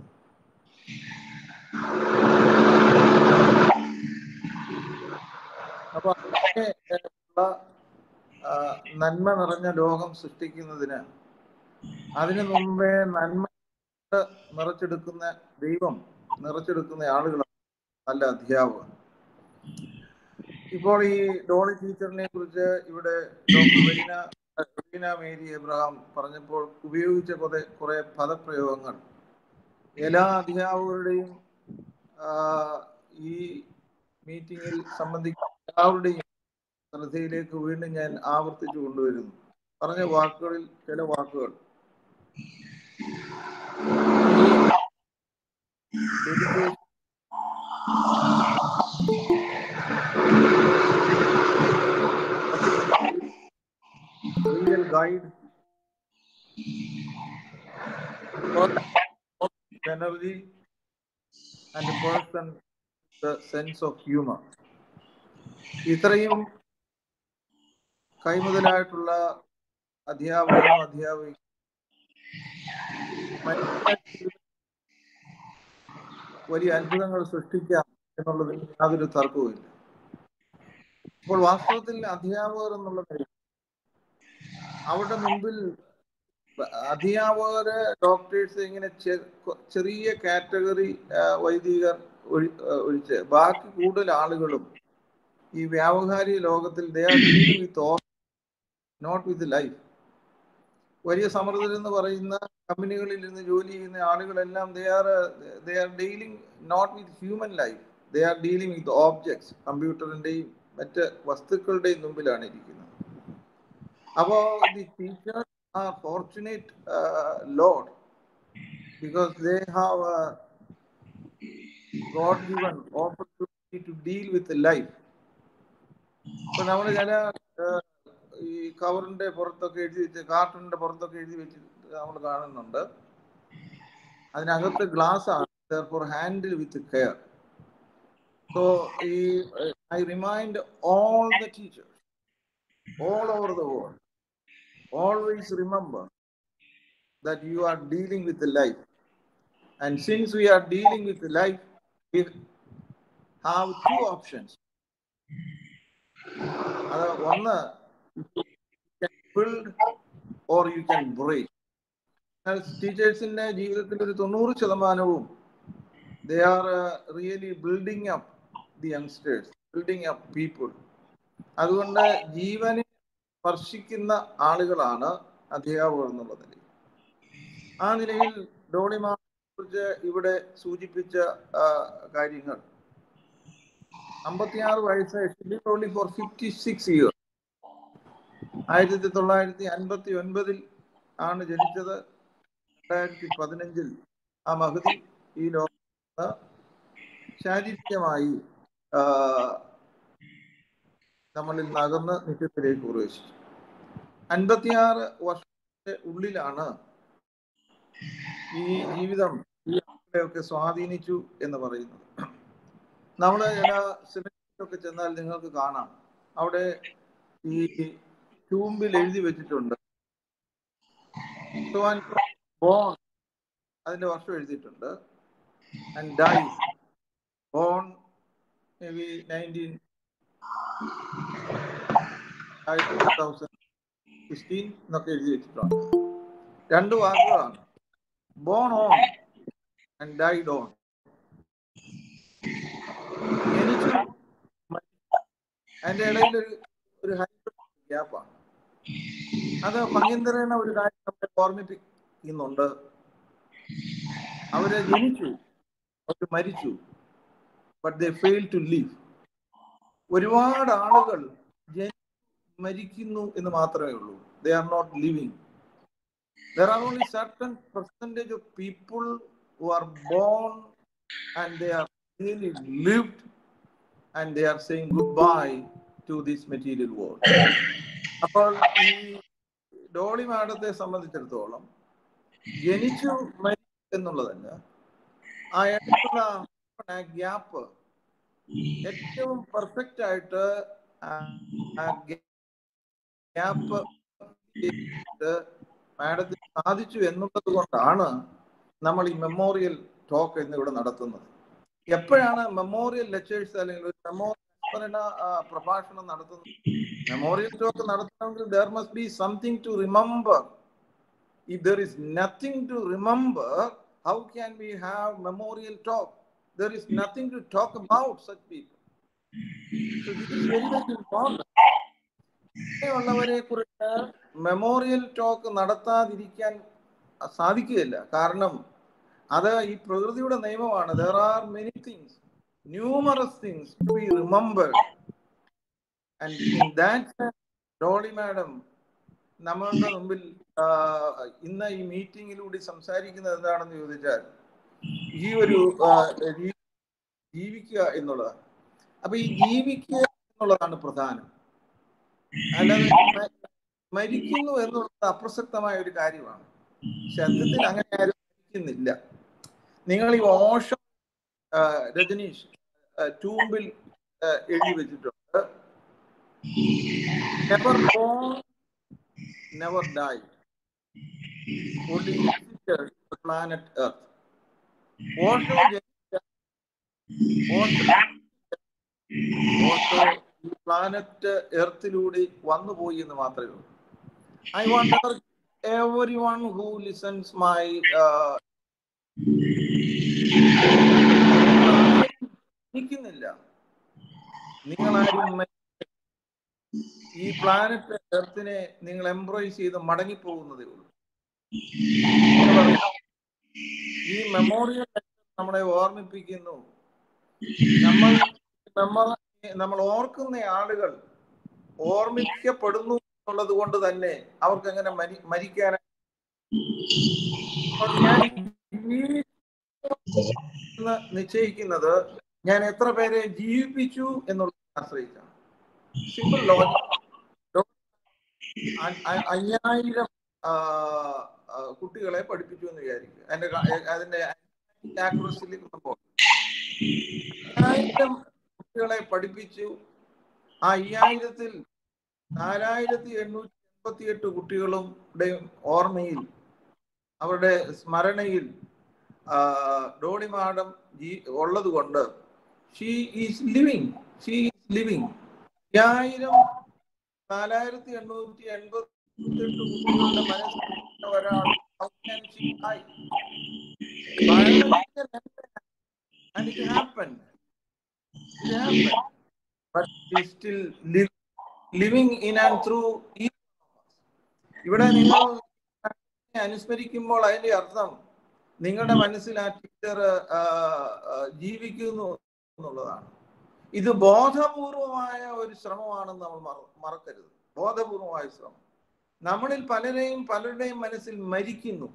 അപ്പൊ അങ്ങനെയുള്ള നന്മ നിറഞ്ഞ ലോകം സൃഷ്ടിക്കുന്നതിന് അതിനു മുമ്പേ നന്മ നിറച്ചെടുക്കുന്ന ദൈവം നിറച്ചെടുക്കുന്ന ആളുകളാണ് നല്ല അധ്യാപകർ ഇപ്പോൾ ഈ ഡോളി ടീച്ചറിനെ കുറിച്ച് ഇവിടെ doctor Reena Reena Mary Abraham പറഞ്ഞപ്പോൾ ഉപയോഗിച്ച കുറെ കുറെ പദപ്രയോഗങ്ങൾ എല്ലാ അധ്യാപകരുടെയും ഈ മീറ്റിംഗിൽ സംബന്ധിക്കുന്ന എല്ലാവരുടെയും ശ്രദ്ധയിലേക്ക് വീണ്ടും ഞാൻ ആവർത്തിച്ചു കൊണ്ടുവരുന്നു പറഞ്ഞ വാക്കുകളിൽ ചില വാക്കുകൾ dedication guide, person with energy, and a person with a sense of humor. ഇത്രയും കൈമുതലായിട്ടുള്ള അധ്യാപകനും അധ്യാപിക വലിയ അത്ഭുതങ്ങൾ സൃഷ്ടിക്കാം എന്നുള്ളത് യാതൊരു തർക്കവുമില്ല അപ്പോൾ വാസ്തവത്തിൽ അധ്യാപകർ എന്നുള്ള നിലയിൽ അവരുടെ മുമ്പിൽ അധ്യാപകര് ഡോക്ടേഴ്സ് ഇങ്ങനെ ചെ- ചെറിയ കാറ്റഗറി വൈദികർ ഒഴി- ആ, ഒഴിച്ച് ബാക്കി കൂടുതൽ ആളുകളും ഈ വ്യാവഹാരിക ലോകത്തിൽ they are dealing with or not with life വലിയ സമ്മർദ്ദർ എന്ന് പറയുന്ന കമ്പനികളിൽ ഇരുന്ന് ജോലി ചെയ്യുന്ന ആളുകളെല്ലാം they are they are dealing not with human life they are dealing with objects കമ്പ്യൂട്ടറിന്റെയും മറ്റ് വസ്തുക്കളുടെയും മുമ്പിലാണ് ഇരിക്കുന്നത് അപ്പോൾ the teachers are fortunate lot because they have God given opportunity to deal with life ഇപ്പൊ നമ്മൾ ചില ഏഹ്, ഈ കവറിന്റെ പുറത്തൊക്കെ എഴുതി വെച്ച് കാർട്ടൂണിന്റെ പുറത്തൊക്കെ എഴുതി വെച്ചിട്ട് നമ്മൾ കാണുന്നുണ്ട് അതിനകത്ത് ഗ്ലാസ് ആണ് for handle with care so ഈ I remind all the teachers all over the world always remember that you are dealing with the life and since we are dealing with the life we have two options അത് ഒന്ന് build or you can break ടീച്ചേഴ്സിന്റെ ജീവിതത്തിൽ ഒരു തൊണ്ണൂറ് ശതമാനവും they are really building up the youngsters building up people അതുകൊണ്ട് ജീവനെ സ്പർശിക്കുന്ന ആളുകളാണ് അധ്യാപകർ എന്നുള്ള നിലയിൽ ആ നിലയിൽ ഡോണിമാനെ കുറിച്ച് ഇവിടെ സൂചിപ്പിച്ച ആ, കാര്യങ്ങൾ അമ്പത്തിയാറ് വയസ്സ് only for fifty six year ആയിരത്തി തൊള്ളായിരത്തി അൻപത്തി ഒൻപതിൽ ആണ് ജനിച്ചത് രണ്ടായിരത്തി പതിനഞ്ചിൽ ആ മഹതി ഈ ലോകത്ത് ശാരീരികമായി ആ, നമ്മളിൽ നിന്ന് അകന്ന് നിത്യത്തിലേക്ക് പ്രവേശിച്ചു അൻപത്തിയാറ് വർഷത്തെ ഉള്ളിലാണ് ഈ ജീവിതം ഈ ആളുകളെയൊക്കെ സ്വാധീനിച്ചു എന്ന് പറയുന്നത് നമ്മൾ ചില സെമിനാറിലൊക്കെ ചെന്നാൽ നിങ്ങൾക്ക് കാണാം അവിടെ ഈ ട്യൂമ്പിൽ എഴുതി വെച്ചിട്ടുണ്ട് ബോൺ അതിന്റെ വർഷം എഴുതിയിട്ടുണ്ട് and die born may be nineteen two thousand sixteen എന്നൊക്കെ എഴുതി വെച്ചിട്ടുണ്ട് രണ്ട് വാക്കുകളാണ് born on and died on ജനിച്ചു അതിന്റെ ഇടയിൽ ഒരു ഒരു ഗ്യാപ്പാണ് അത് ഭംഗ്യന്തരേണ ഒരു കാര്യം നമ്മളെ ഓർമ്മിപ്പിക്കുന്നുണ്ട് അവര് ജനിച്ചു അവർ മരിച്ചു but they fail to live ഒരുപാട് ആളുകൾ ജനി മരിക്കുന്നു എന്ന് മാത്രമേ ഉള്ളൂ they are not living there are only certain percentage of people who are born and they are really lived and they are saying good bye to this material world അപ്പോൾ ഈ ഡോളി മാഡത്തെ സംബന്ധിച്ചിടത്തോളം ജനിച്ചു മരിച്ചു എന്നുള്ളതല്ല ആ ഇടയ്ക്കുള്ള ആ ഗ്യാപ്പ് ഏറ്റവും പെർഫെക്റ്റ് ആയിട്ട് ഗ്യാപ്പ് മാഡത്തിന് സാധിച്ചു എന്നുള്ളത് കൊണ്ടാണ് നമ്മൾ ഈ മെമ്മോറിയൽ ടോക്ക് എന്നിവിടെ നടത്തുന്നത് എപ്പോഴാണ് മെമ്മോറിയൽ ലെക്ചേഴ്സ് അല്ലെങ്കിൽ ഒരു മെമ്മോറിയൽ പ്രഭാഷണം നടത്തുന്നത് മെമ്മോറിയൽ ടോക്ക് നടത്തണമെങ്കിൽ there must be something to remember if there is nothing to remember, how can we have memorial talk? There is nothing to talk about such people. So this is very much important. ഉള്ളവരെ കുറിച്ച് memorial talk നടത്താതിരിക്കാൻ സാധിക്കുകയില്ല കാരണം അത് ഈ പ്രകൃതിയുടെ നിയമമാണ് there are many things numerous things to be remembered and in that Dolly madam നമ്മളുടെ മുമ്പിൽ ആ, ഇന്ന് ഈ മീറ്റിംഗിലൂടെ സംസാരിക്കുന്നത് എന്താണെന്ന് ചോദിച്ചാൽ ഈ ഒരു ആ, രീ- ജീവിക്കുക എന്നുള്ളതാണ് അപ്പൊ ഈ ജീവിക്കുക എന്നുള്ളതാണ് പ്രധാനം അല്ലാതെ മരിക്കുന്നു എന്നുള്ളത് അപ്രസക്തമായ ഒരു കാര്യമാണ് സത്യത്തിൽ അങ്ങനെ ആരും മരിക്കുന്നില്ല നിങ്ങൾ ഈ ഓഷം ആ, രജനീഷ് ട്യൂബിൽ എഴുതി വെച്ചിട്ടുണ്ട് never born never die only visitors to the planet Earth. Osho ജനിച്ച ഓഷോ ഓഷോ ഈ പ്ലാനറ്റ് എർത്തിലൂടെ വന്നുപോയി എന്ന് മാത്രമേ ഉള്ളൂ I wonder every one who listens my നിൽക്കുന്നില്ല നിങ്ങളാരും മ- ഈ പ്ലാനറ്റ് എർത്തിനെ നിങ്ങൾ എംബ്രോയ്സ് ചെയ്ത് മടങ്ങിപ്പോകുന്നതേ ഉള്ളൂ എന്ന് പറഞ്ഞാൽ ഈ മെമ്മോറിയൽ നമ്മളെ ഓർമ്മിപ്പിക്കുന്നു നമ്മൾ മെമ്മ- നമ്മൾ ഓർക്കുന്ന ആളുകൾ ഓർമ്മിക്കപ്പെടുന്നു എന്നുള്ളത് കൊണ്ട് തന്നെ അവർക്ക് എങ്ങനെ മരി മരിക്കാൻ ഞാൻ എന്ന് നിശ്ചയിക്കുന്നത് ഞാൻ എത്ര പേരെ ജീവിപ്പിച്ചു എന്നുള്ളത് ആശ്രയിച്ചാണ് സിമ്പിൾ ലോജിക് അയ്യായിരം ആ, ആ, കുട്ടികളെ പഠിപ്പിച്ചു എന്ന് വിചാരിക്കുക അതിന്റെ ക- അതിന്റെ ആക്യുറസിലേക്ക് നമ്മൾ അയ്യായിരം കുട്ടികളെ പഠിപ്പിച്ചു ആ അയ്യായിരത്തിൽ നാലായിരത്തി എണ്ണൂറ്റി എൺപത്തി എട്ട് കുട്ടികളും ടെയും ഓർമ്മയിൽ അവരുടെ സ്മരണയിൽ ആ, ഡോളി മാഡം ജീ- ഉള്ളത് കൊണ്ട് she is living she is living അയ്യായിരം നാലായിരത്തി എണ്ണൂറ്റി എൺപത്തി എട്ട് കുട്ടികളുടെ മനസ്സിൽ ഒരാൾ how can she die? Biological evidence, and it happened. It happened. But she is still live, living in and through each of us. ഇവിടെ നിങ്ങൾ അനുസ്മരിക്കുമ്പോൾ അതിന്റെ അർത്ഥം നിങ്ങളുടെ മനസ്സിൽ ആ ടീച്ചർ ജീവിക്കുന്നു എന്നുള്ളതാണ് ഇത് ബോധപൂർവമായ ഒരു ശ്രമമാണെന്ന് നമ്മൾ മറ- മറക്കരുത് ബോധപൂർവമായ ശ്രമം നമ്മളിൽ പലരെയും പലരുടെയും മനസ്സിൽ മരിക്കുന്നു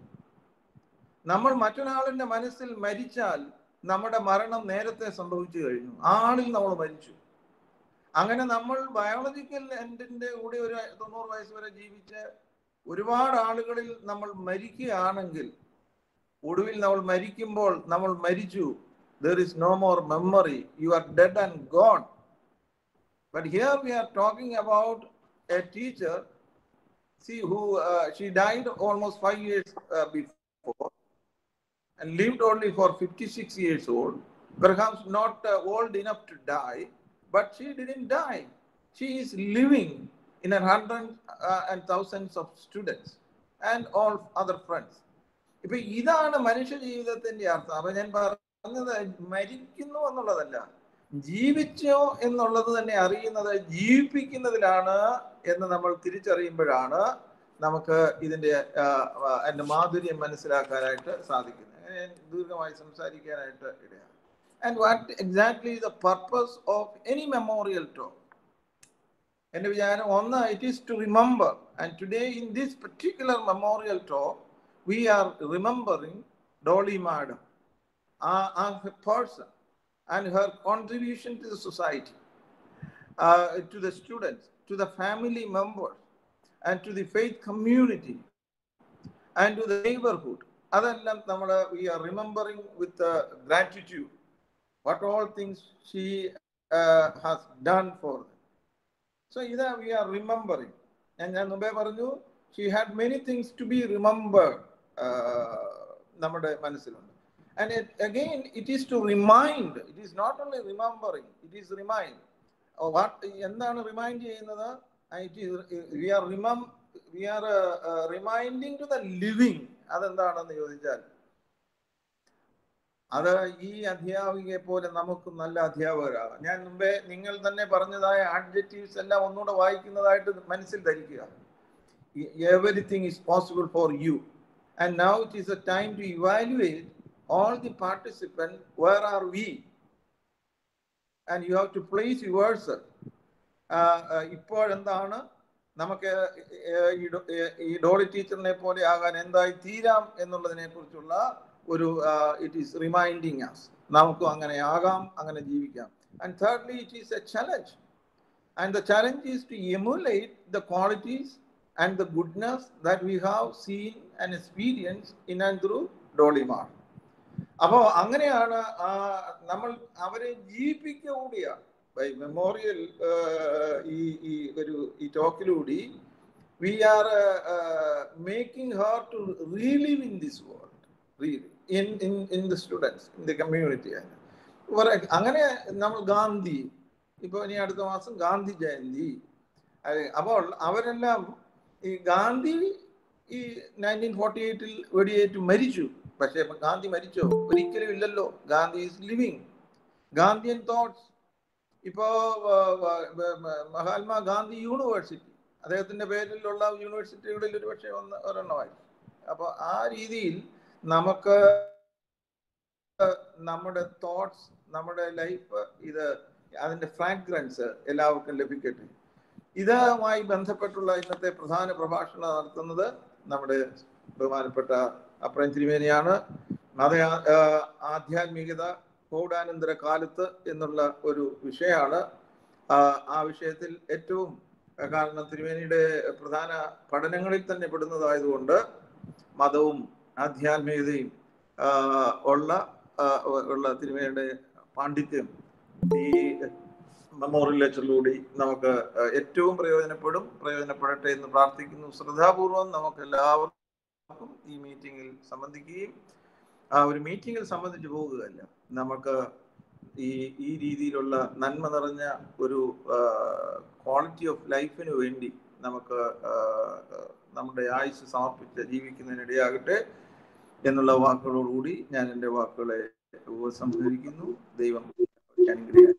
നമ്മൾ മറ്റൊരാളിന്റെ മനസ്സിൽ മരിച്ചാൽ നമ്മുടെ മരണം നേരത്തെ സംഭവിച്ചു കഴിഞ്ഞു ആ ആളിൽ നമ്മൾ മരിച്ചു അങ്ങനെ നമ്മൾ ബയോളജിക്കൽ എൻഡിന്റെ കൂടെ ഒരു തൊണ്ണൂറ് വയസ്സ് വരെ ജീവിച്ച് ഒരുപാട് ആളുകളിൽ നമ്മൾ മരിക്കുകയാണെങ്കിൽ ഒടുവിൽ നമ്മൾ മരിക്കുമ്പോൾ നമ്മൾ മരിച്ചു there is no more memory you are dead and gone but here we are talking about a teacher see who uh, she died almost five years uh, before and lived only for 56 years old perhaps not uh, old enough to die but she didn't die she is living in a hundreds uh, and thousands of students and all other friends ഇപ്പൊ ഇതാണ് മനുഷ്യ ജീവിതത്തിന്റെ അർത്ഥം അപ്പൊ ഞാൻ പറഞ്ഞത് മരിക്കുന്നു എന്നുള്ളതല്ല ജീവിച്ചോ എന്നുള്ളത് തന്നെ അറിയുന്നത് ജീവിപ്പിക്കുന്നതിലാണ് എന്ന് നമ്മൾ തിരിച്ചറിയുമ്പോഴാണ് നമുക്ക് ഇതിന്റെ ആ, ആ, അതിന്റെ മാധുര്യം മനസ്സിലാക്കാനായിട്ട് സാധിക്കുന്നത് അങ്ങനെ ഞാൻ ദീർഘമായി സംസാരിക്കാനായിട്ട് ഇടയാണ് and what exactly the purpose of any memorial talk എന്റെ വിചാരം ഒന്ന് it is to remember and today in this particular memorial talk we are remembering Dolly madam ആ person and her contribution to the society, uh, to the students, to the family members, and to the faith community, and to the neighborhood. അതെല്ലാം നമ്മൾ we are remembering with gratitude what all things she has done for so ഇത് we are remembering ഞാൻ ഞാൻ മുമ്പേ പറഞ്ഞു she had many things to be remembered നമ്മുടെ മനസ്സിലുണ്ട് and it, again it is to remind it is not only remembering it is remind Uh, what എന്താണ് remind ചെയ്യുന്നത് it is we are remem we are uh, uh, reminding to the living അതെന്താണെന്ന് ചോദിച്ചാൽ അത് ഈ അധ്യാപികയെ പോലെ നമുക്ക് നല്ല അധ്യാപകരാകാം ഞാൻ മുമ്പേ നിങ്ങൾ തന്നെ പറഞ്ഞതായ ആഡ്ജക്റ്റീവ്സ് എല്ലാം ഒന്നുകൂടെ വായിക്കുന്നതായിട്ട് മനസ്സിൽ ധരിക്കുക everything is possible for you and now it is a time to evaluate all the participants, where are we? And you have to place yourself. ഇപ്പോൾ എന്താണ് നമുക്ക് ഈ ഡോ- ഈ ഡോളി ടീച്ചറിനെ പോലെ ആകാൻ എന്തായി തീരാം എന്നുള്ളതിനെ കുറിച്ചുള്ള ഒരു ഇറ്റ് ഈസ് റിമൈൻഡിങ് അസ് നമുക്കും അങ്ങനെ ആകാം അങ്ങനെ ജീവിക്കാം and thirdly it is a challenge and the challenge is to emulate the qualities and the goodness that we have seen and experienced in and through ഡോളിമാർ അപ്പോൾ അങ്ങനെയാണ് ആ നമ്മൾ അവരെ ജീവിപ്പിക്കുക കൂടിയാണ് ബൈ മെമ്മോറിയൽ ഈ ഈ ഒരു ഈ ടോക്കിലൂടി we are making her to relive in this world really in in in the students in the community അങ്ങനെ നമ്മൾ ഗാന്ധി ഇപ്പോൾ ഇനി അടുത്ത മാസം ഗാന്ധി ജയന്തി അത് അപ്പോൾ അവരെല്ലാം ഈ ഗാന്ധി ഈ നയൻറ്റീൻ ഫോർട്ടി എയ്റ്റിൽ വെടിയേറ്റ് മരിച്ചു പക്ഷേ ഇപ്പൊ ഗാന്ധി മരിച്ചോ ഒരിക്കലും ഇല്ലല്ലോ Gandhi is living Gandhian thoughts ഇപ്പോ വ- വ- വ- മ- മഹാത്മാ ഗാന്ധി യൂണിവേഴ്സിറ്റി അദ്ദേഹത്തിന്റെ പേരിലുള്ള യൂണിവേഴ്സിറ്റികളിൽ ഒരു പക്ഷേ ഒന്ന് ഒരെണ്ണമായി അപ്പൊ ആ രീതിയിൽ നമുക്ക് നമ്മുടെ തോട്ട്സ് നമ്മുടെ ലൈഫ് ഇത് അതിന്റെ ഫ്രാഗ്രൻസ് എല്ലാവർക്കും ലഭിക്കട്ടെ ഇതുമായി ബന്ധപ്പെട്ടുള്ള ഇന്നത്തെ പ്രധാന പ്രഭാഷണം നടത്തുന്നത് നമ്മുടെ ബഹുമാനപ്പെട്ട അപ്രയം തിരുമേനിയാണ് മത ആ- ആധ്യാത്മികത കോവിഡാനന്തര കാലത്ത് എന്നുള്ള ഒരു വിഷയമാണ് ആ, ആ വിഷയത്തിൽ ഏറ്റവും ആ, കാരണം തിരുമേനിയുടെ പ്രധാന പഠനങ്ങളിൽ തന്നെ പെടുന്നതായതുകൊണ്ട് മതവും ആധ്യാത്മികതയും ആ, ഉള്ള ആ, ഉള്ള തിരുമേനിയുടെ പാണ്ഡിത്യം ഈ മെമ്മോറിയൽ ലെക്ചറിലൂടെ നമുക്ക് ആ, ഏറ്റവും പ്രയോജനപ്പെടും പ്രയോജനപ്പെടട്ടെ എന്ന് പ്രാർത്ഥിക്കുന്നു ശ്രദ്ധാപൂർവം നമുക്ക് എല്ലാവർക്കും ഈ മീറ്റിംഗിൽ സംബന്ധിക്കുകയും ആ ഒരു മീറ്റിംഗിൽ സംബന്ധിച്ച് പോകുകയല്ല നമുക്ക് ഈ ഈ രീതിയിലുള്ള നന്മ നിറഞ്ഞ ഒരു ക്വാളിറ്റി ഓഫ് ലൈഫിന് വേണ്ടി നമുക്ക് ആ, നമ്മുടെ ആയുസ് സമർപ്പിച്ച് ജീവിക്കുന്നതിനിടയാകട്ടെ എന്നുള്ള വാക്കുകളോടുകൂടി ഞാൻ എൻ്റെ വാക്കുകളെ ഉപസംഹരിക്കുന്നു ദൈവം അനുഗ്രഹിക്കട്ടെ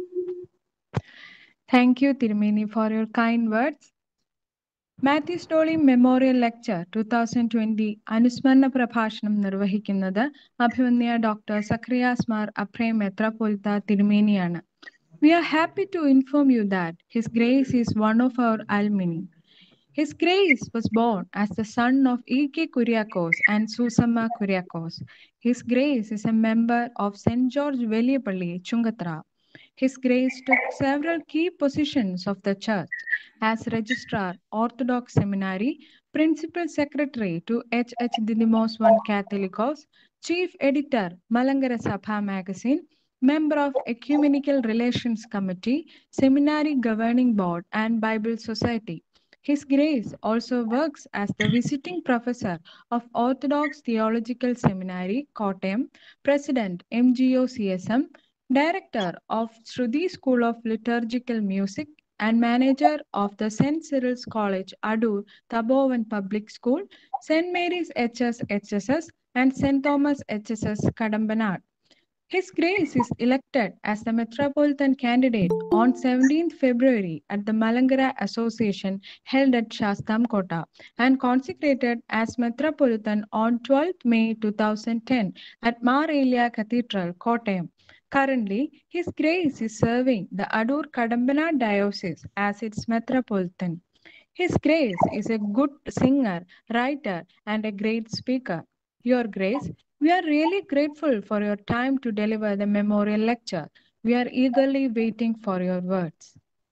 Thank you, Tirumeni, for your kind words. Matthew Dolly memorial lecture two thousand twenty അനുസ്മരണ പ്രഭാഷണം നിർവഹിക്കുന്നത് അഭിമന്യ ഡോക്ടർ സക്രിയാസ് മാർ അപ്രേം മെത്രാപ്പൊലിത്ത തിരുമേനിയാണ് we are happy to inform you that his grace is one of our alumni His Grace was born as the son of E.K. Kuriakos and Susamma Kuriakos. His Grace is a member of St. George Veliyapalli, Chungatra. His Grace took several key positions of the church as Registrar, Orthodox Seminary, Principal Secretary to H. H. Didymos I Catholicos, Chief Editor, Malangara Sabha Magazine, Member of Ecumenical Relations Committee, Seminary Governing Board, and Bible Society. His Grace also works as the visiting professor of Orthodox Theological Seminary, Kottayam, President MGO CSM, Director of Shruti School of Liturgical Music, and manager of the St. Cyril's College, Adur, Tabovan Public School, St. Mary's HS HSS, and St. Thomas HSS, Kadambanad. His Grace is elected as the Metropolitan candidate on 17th February at the Malangara Association held at Shastamkota and consecrated as Metropolitan on 12th May 2010 at Mar Elia Cathedral, Kottayam. Currently, His Grace is serving the Adur Kadambana Diocese as its Metropolitan. His Grace is a good singer, writer, and a great speaker. Your Grace, we are really grateful for your time to deliver the memorial lecture. We are eagerly waiting for your words.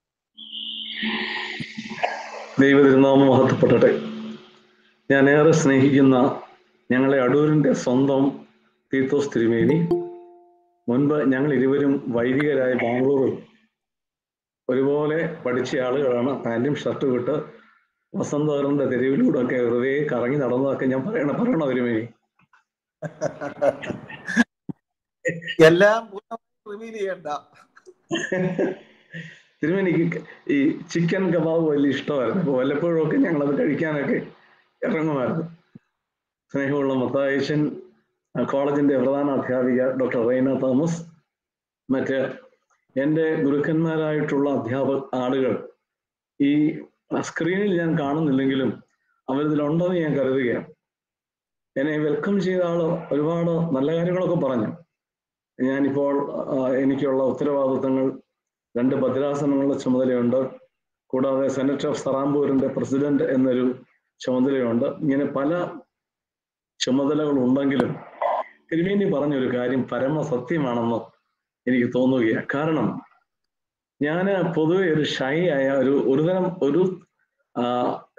ദൈവതിരുനാമം മഹത്വപ്പെടട്ടെ ഞാൻ ഏറെ സ്നേഹിക്കുന്ന ഞങ്ങളെ അടൂരിൻ്റെ സ്വന്തം തീത്തോസ് തിരുമേനി മുൻപ് ഞങ്ങൾ ഇരുവരും വൈദികരായ ബാംഗ്ലൂരിൽ ഒരുപോലെ പഠിച്ച ആളുകളാണ് പാൻറ്റും ഷർട്ടും ഇട്ട് വസന്തറിന്റെ തെരുവിലൂടെ ഒക്കെ വെറുതെ കറങ്ങി നടന്നതൊക്കെ ഞാൻ പറയണ പറയണ തിരുമേനി എല്ലാം പൂർണ്ണമായി റിവീൽ ചെയ്യണ്ട തിരുമേനിക്ക് ഈ ചിക്കൻ കബാബ് വലിയ ഇഷ്ടമായിരുന്നു അപ്പോൾ വല്ലപ്പോഴും ഒക്കെ ഞങ്ങൾ അത് കഴിക്കാനൊക്കെ ഇറങ്ങുമായിരുന്നു സ്നേഹമുള്ള മത്തായച്ചൻ കോളേജിന്റെ പ്രധാന അധ്യാപിക ഡോക്ടർ റൈന തോമസ് മറ്റ് എൻ്റെ ഗുരുക്കന്മാരായിട്ടുള്ള അധ്യാപക ആളുകൾ ഈ സ്ക്രീനിൽ ഞാൻ കാണുന്നില്ലെങ്കിലും അവരിതിലുണ്ടെന്ന് ഞാൻ കരുതുകയാണ് എന്നെ വെൽക്കം ചെയ്ത ആള് ഒരുപാട് നല്ല കാര്യങ്ങളൊക്കെ പറഞ്ഞു ഞാനിപ്പോൾ ആ, എനിക്കുള്ള ഉത്തരവാദിത്തങ്ങൾ രണ്ട് ഭദ്രാസനങ്ങളുടെ ചുമതലയുണ്ട് കൂടാതെ സെനറ്റ് ഓഫ് സറാംപൂരിന്റെ പ്രസിഡന്റ് എന്നൊരു ചുമതലയുണ്ട് ഇങ്ങനെ പല ചുമതലകൾ ഉണ്ടെങ്കിലും തിരുമേനി പറഞ്ഞൊരു കാര്യം പരമസത്യമാണെന്ന് എനിക്ക് തോന്നുകയാണ് കാരണം ഞാൻ പൊതുവെ ഒരു ഷൈ ആയ ഒരു ഒരുതരം ഒരു ആ,